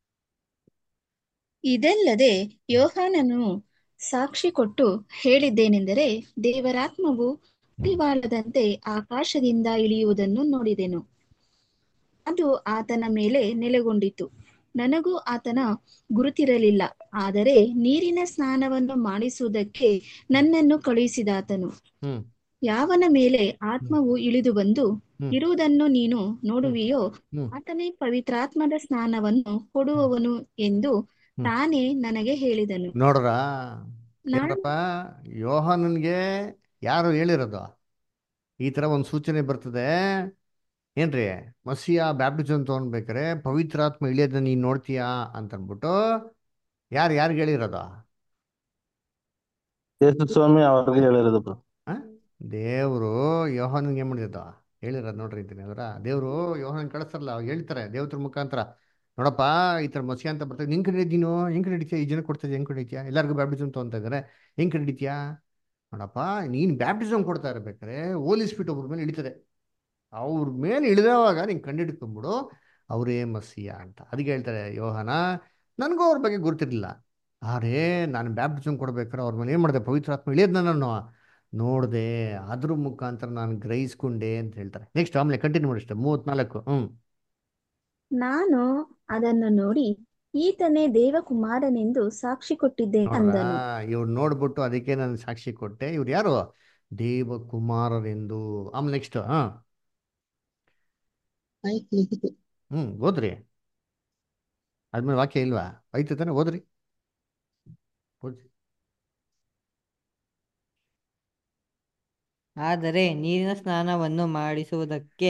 ಇದಲ್ಲದೆ ಯೋಹಾನನು ಸಾಕ್ಷಿ ಕೊಟ್ಟು ಹೇಳಿದ್ದೇನೆಂದರೆ ದೇವರಾತ್ಮವು ಪರಿವಾರದಂತೆ ಆಕಾಶದಿಂದ ಇಳಿಯುವುದನ್ನು ನೋಡಿದೆನು ಅದು ಆತನ ಮೇಲೆ ನೆಲೆಗೊಂಡಿತು ನನಗೂ ಆತನ ಗುರುತಿರಲಿಲ್ಲ ಆದರೆ ನೀರಿನ ಸ್ನಾನವನ್ನು ಮಾಡಿಸುವುದಕ್ಕೆ ನನ್ನನ್ನು ಕಳುಹಿಸಿದಾತನು ಹ್ಮ್ ಯಾವನ ಮೇಲೆ ಆತ್ಮವು ಇಳಿದು ಬಂದು ಹ್ಮ್ ಇರುವುದನ್ನು ನೀನು ನೋಡುವಿಯೋ ಹ್ಮ್ ಆತನೇ ಪವಿತ್ರಾತ್ಮದ ಸ್ನಾನವನ್ನು ಕೊಡುವವನು ಎಂದು ಹ್ಮ್ ತಾನೇ ನನಗೆ ಹೇಳಿದನು ನೋಡ್ರ ನಾನು ಯಾರಪ್ಪ ಯೋಹಾನನ್ಗೆ ಯಾರು ಹೇಳಿರೋದು ಈ ತರ ಒಂದು ಸೂಚನೆ ಬರ್ತದೆ ಏನ್ರಿ ಮಸಿಯ ಬ್ಯಾಪ್ಟಿಸಮ್ ತಗೊಂಡ್ಬೇಕಾರೆ ಪವಿತ್ರಾತ್ಮ ಇಳಿಯೋದನ್ನ ನೀನ್ ನೋಡ್ತೀಯಾ ಅಂತ ಅಂದ್ಬಿಟ್ಟು ಯಾರು ಯಾರಿಗೆ ಹೇಳಿರೋದು ಯೇಸು ಸ್ವಾಮಿ ಅವ್ರಿಗೆ ಹೇಳಿರೋದು bro. ಆ? ದೇವ್ರು ಯೋಹಾನನ್ಗೆ ಏನ್ ಮಾಡಿದ ಹೇಳಿರೋದು ನೋಡ್ರಿ ಅಂತೀನಿ ಅದರ ದೇವ್ರು ಯೋಹಾನನ್ ಕಳಿಸ್ತಾರಲ್ಲ ಅವಾಗ ಹೇಳ್ತಾರೆ ದೇವತ್ರ ಮುಖಾಂತರ ನೋಡಪ್ಪ ಈ ತರ ಮಸಿ ಅಂತ ಬರ್ತದೆ ನಿಂಗೆ ಹಿಡಿದೀನೋ ಹೆಂಗ್ ಹಿಡಿತೀಯ ಈ ಜನ ಕೊಡ್ತಾ ಹೆಂಗ್ ಹಿಡಿತೀಯ ಎಲ್ಲರಿಗೂ ಬ್ಯಾಪ್ಟಿಸಮ್ ತಗೊಂತ ಇದಾರೆ ಹೆಂಗ್ ಹಿಡಿತೀಯಾ ನೋಡಪ್ಪ ನೀನ್ ಬ್ಯಾಪ್ಟಿಸಮ್ ಕೊಡ್ತಾ ಇರ್ಬೇಕಾರೆ ಹೋಲಿಸ್ಬಿಟ್ಟು ಒಬ್ರ ಮೇಲೆ ಇಳಿತದೆ ಅವ್ರ ಮೇಲೆ ಇಳಿದವಾಗ ನೀನ್ ಕಂಡಿಡ್ಕೊಂಬಿಡು ಅವರೇ ಮಸಿಯ ಅಂತ ಅದಕ್ಕೆ ಹೇಳ್ತಾರೆ ಯೋಹಾನ ನನಗೂ ಅವ್ರ ಬಗ್ಗೆ ಗುರ್ತಿರ್ಲಿಲ್ಲ ಆರೇ ನಾನು ಬ್ಯಾಪ್ಟಿಸಮ್ ಕೊಡ್ಬೇಕಾದ್ರೆ ಅವ್ರ ಮೇಲೆ ಏನ್ ಮಾಡಿದೆ ಪವಿತ್ರಾತ್ಮ ಇಳಿಯೋದನ್ನ ನಾನು ನೋಡಿದೆ ಅದ್ರ ಮುಖಾಂತರ ನಾನು ಗ್ರಹಿಸ್ಕೊಂಡೆ ಅಂತ ಹೇಳ್ತಾರೆ ನೆಕ್ಸ್ಟ್ ಆಮೇಲೆ ಕಂಟಿನ್ಯೂ ಮಾಡಿ ಅಷ್ಟೇ ಮೂವತ್ನಾಲ್ಕು ಹ್ಮ್ ನಾನು ಅದನ್ನು ನೋಡಿ ಈತನೇ ದೇವಕುಮಾರನೆಂದು ಸಾಕ್ಷಿ ಕೊಟ್ಟಿದ್ದೇನೆ ನೋಡ್ರ ಅಂದನು ಇವ್ರು ನೋಡ್ಬಿಟ್ಟು ಅದಕ್ಕೆ ನಾನು ಸಾಕ್ಷಿ ಕೊಟ್ಟೆ ಇವ್ರು ಯಾರು ದೇವಕುಮಾರರೆಂದು ಆಮೇಲೆ ನೆಕ್ಸ್ಟ್ ಹಾ ಹ್ಮ್ ಓದ್ರಿ ಆದ್ಮೇಲೆ ವಾಕ್ಯ ಇಲ್ವಾ ಐತೆ ತಾನೆ ಓದ್ರಿ ಓದ್ರಿ ಆದರೆ ನೀರಿನ ಸ್ನಾನವನ್ನು ಮಾಡಿಸುವುದಕ್ಕೆ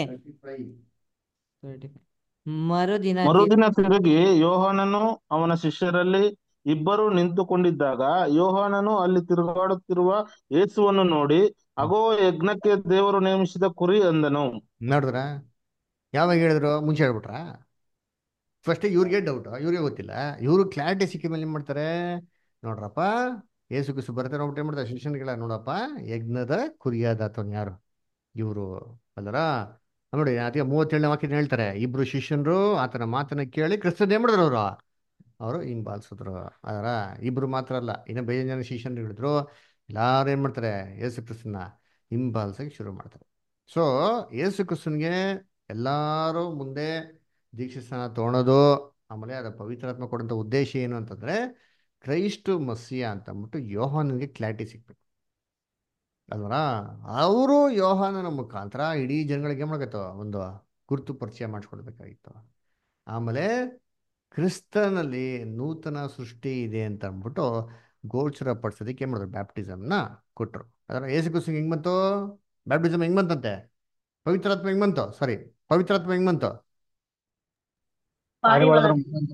ಮರುದಿನ ಮರುದಿನ ತಿರುಗಿ ಯೋಹಾನನು ಅವನ ಶಿಷ್ಯರಲ್ಲಿ ಇಬ್ಬರು ನಿಂತುಕೊಂಡಿದ್ದಾಗ ಯೋಹಾನನು ಅಲ್ಲಿ ತಿರುಗಾಡುತ್ತಿರುವ ಯೇಸುವನ್ನು ನೋಡಿ ಅಗೋ ಯಜ್ಞಕ್ಕೆ ದೇವರು ನೇಮಿಸಿದ ಕುರಿ ಅಂದನು ನೋಡಿದ್ರ ಯಾವಾಗ ಹೇಳಿದ್ರು ಮುಂಚೆ ಹೇಳ್ಬಿಟ್ರಾ ಫಸ್ಟ್ ಇವ್ರಿಗೆ ಡೌಟ್ ಇವ್ರಿಗೆ ಗೊತ್ತಿಲ್ಲ ಇವರು ಕ್ಲಾರಿಟಿ ಸಿಕ್ಕಿದ ಮೇಲೆ ಏನ್ ಮಾಡ್ತಾರೆ ನೋಡ್ರಪ್ಪ ಏಸು ಕುಸು ಬರ್ತಾರೆ ನೋಡ್ಬಿಟ್ಟು ಏನ್ ಮಾಡ್ತಾರೆ ಶಿಷ್ಯನಿಗಳ ನೋಡಪ್ಪ ಯಜ್ಞದ ಕುರಿಯಾದಾತವನ್ ಯಾರು ಇವರು ಅಲ್ಲರ ನೋಡಿ ಅದಕ್ಕೆ ಮೂವತ್ತೇಳನೇ ವಾಕ್ಯ ಹೇಳ್ತಾರೆ ಇಬ್ರು ಶಿಷ್ಯನರು ಆತನ ಮಾತನ್ನ ಕೇಳಿ ಕ್ರಿಸ್ತನ್ ಏನ್ ಮಾಡಿದ್ರು ಅವರು ಅವರು ಹಿಂಬಾಲಿಸಿದ್ರು ಅದರ ಇಬ್ರು ಮಾತ್ರ ಅಲ್ಲ ಇನ್ನು ಬೇರೆ ಜನ ಶಿಷ್ಯನ್ರು ಹೇಳಿದ್ರು ಎಲ್ಲಾರು ಏನ್ ಮಾಡ್ತಾರೆ ಯೇಸು ಕ್ರಿಸ್ತನ ಹಿಂಬಾಲಿಸಕ್ಕೆ ಶುರು ಮಾಡ್ತಾರೆ ಸೊ ಯೇಸು ಕ್ರಿಸ್ತನ್ಗೆ ಎಲ್ಲಾರು ಮುಂದೆ ದೀಕ್ಷೆ ಸ್ನಾನ ತೊಗೊಳೋದು ಆಮೇಲೆ ಅದರ ಪವಿತ್ರಾತ್ಮ ಕೊಡೋಂಥ ಉದ್ದೇಶ ಏನು ಅಂತಂದರೆ ಕ್ರೈಸ್ತು ಮಸಿಯ ಅಂತ ಅಂದ್ಬಿಟ್ಟು ಯೋಹಾನನಿಗೆ ಕ್ಲಾರಿಟಿ ಸಿಗ್ಬೇಕು ಅಲ್ವರಾ ಅವರು ಯೋಹಾನನ ಮುಖಾಂತರ ಇಡೀ ಜನಗಳಿಗೆ ಏನು ಮಾಡಕತ್ತೋ ಒಂದು ಗುರುತು ಪರಿಚಯ ಮಾಡಿಸ್ಕೊಡ್ಬೇಕಾಗಿತ್ತು ಆಮೇಲೆ ಕ್ರಿಸ್ತನಲ್ಲಿ ನೂತನ ಸೃಷ್ಟಿ ಇದೆ ಅಂತ ಅಂದ್ಬಿಟ್ಟು ಗೋಚರ ಪಡಿಸೋದಕ್ಕೆ ಏನು ಮಾಡಿದ್ರು ಬ್ಯಾಪ್ಟಿಸಮ್ನ ಕೊಟ್ಟರು ಅದರ ಏಸು ಕ್ರಿಸ್ತಂಗೆ ಹೆಂಗೆ ಬಂತು ಬ್ಯಾಪ್ಟಿಸಮ್ ಹೆಂಗೆ ಬಂತಂತೆ ಪವಿತ್ರಾತ್ಮ ಹೆಂಗೆ ಬಂತು ಸಾರಿ ಪವಿತ್ರಾತ್ಮ ಹೆಂಗೆ ಬಂತು ಪಾರಿವಾಳದ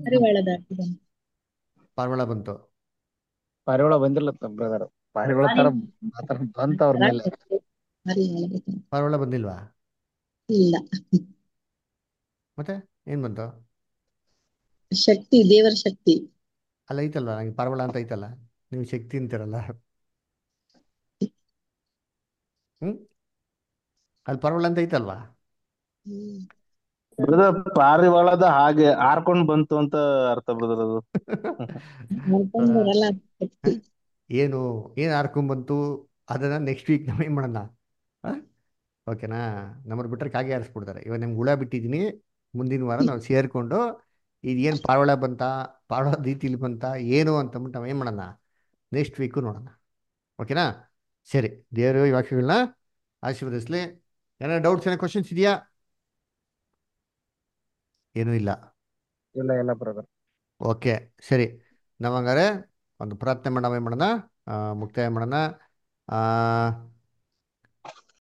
ಪಾರ್ವಾಳ ಬಂತು ಪಾರಿವಾಳ ಬಂದಿಲ್ಲ ಬ್ರದರ್ ಪಾರಿವಾಳ ತರ ಮಾತಾಡ ಬಂತ ಅವ್ರ ಮೇಲೆ ಪಾರ್ವಾಳ ಬಂದಿಲ್ವಾ ಇಲ್ಲ ಮತ್ತೆ ಏನು ಬಂತು ಶಕ್ತಿ ದೇವರ ಶಕ್ತಿ ಅಲ್ಲ ಐತಲ್ವಾ ನಂಗೆ ಪಾರ್ವಾಳ ಅಂತ ಐತಲ್ಲ ನೀವು ಶಕ್ತಿ ಅಂತೀರಲ್ಲ ಹ್ಮ್ ಅಲ್ಲಿ ಪಾರ್ವಾಳ ಅಂತ ಐತಲ್ವಾ ಬ್ರದರ್ ಪಾರಿವಾಳದ ಹಾಗೆ ಹಾರ್ಕೊಂಡ್ ಬಂತು ಅಂತ ಅರ್ಥ ಬ್ರದರ್ ಅದು ಬರಲ್ಲ ಶಕ್ತಿ ಏನು ಏನು ಹಾರ್ಕೊಂಬಂತು ಅದನ್ನ ನೆಕ್ಸ್ಟ್ ವೀಕ್ ನಾವು ಏನು ಮಾಡೋಣ ಓಕೆನಾ ನಮ್ಮನ್ನು ಬಿಟ್ಟರೆ ಕಾಗೆ ಹಾರಿಸ್ಬಿಡ್ತಾರೆ ಇವಾಗ ನಿಮ್ಗೆ ಹುಳ ಬಿಟ್ಟಿದ್ದೀನಿ ಮುಂದಿನ ವಾರ ನಾವು ಸೇರಿಕೊಂಡು ಇದೇನು ಪಾರಿವಾಳ ಬಂತ ಪಾರಿವಾಳ ರೀತಿಲಿ ಬಂತ ಏನು ಅಂತಂದ್ಬಿಟ್ಟು ನಾವು ಏನು ಮಾಡೋಣ ನೆಕ್ಸ್ಟ್ ವೀಕು ನೋಡೋಣ ಓಕೆನಾ ಸರಿ ದೇವರು ಈ ವಾಕ್ಯಗಳನ್ನ ಆಶೀರ್ವದಿಸ್ಲಿ ಏನಾದ್ರು ಡೌಟ್ಸ್ ಏನೋ ಕ್ವಶನ್ಸ್ ಇದೆಯಾ ಏನೂ ಇಲ್ಲ ಇಲ್ಲ ಇಲ್ಲ ಬ್ರದರ್ ಓಕೆ ಸರಿ ನಾವು ಹಂಗಾರೆ ಒಂದು ಪ್ರಾರ್ಥನೆ ಮಾಡೋಣ ಏನು ಮಾಡೋಣ ಆ, ಮುಕ್ತಾಯ ಮಾಡೋಣ ಆ,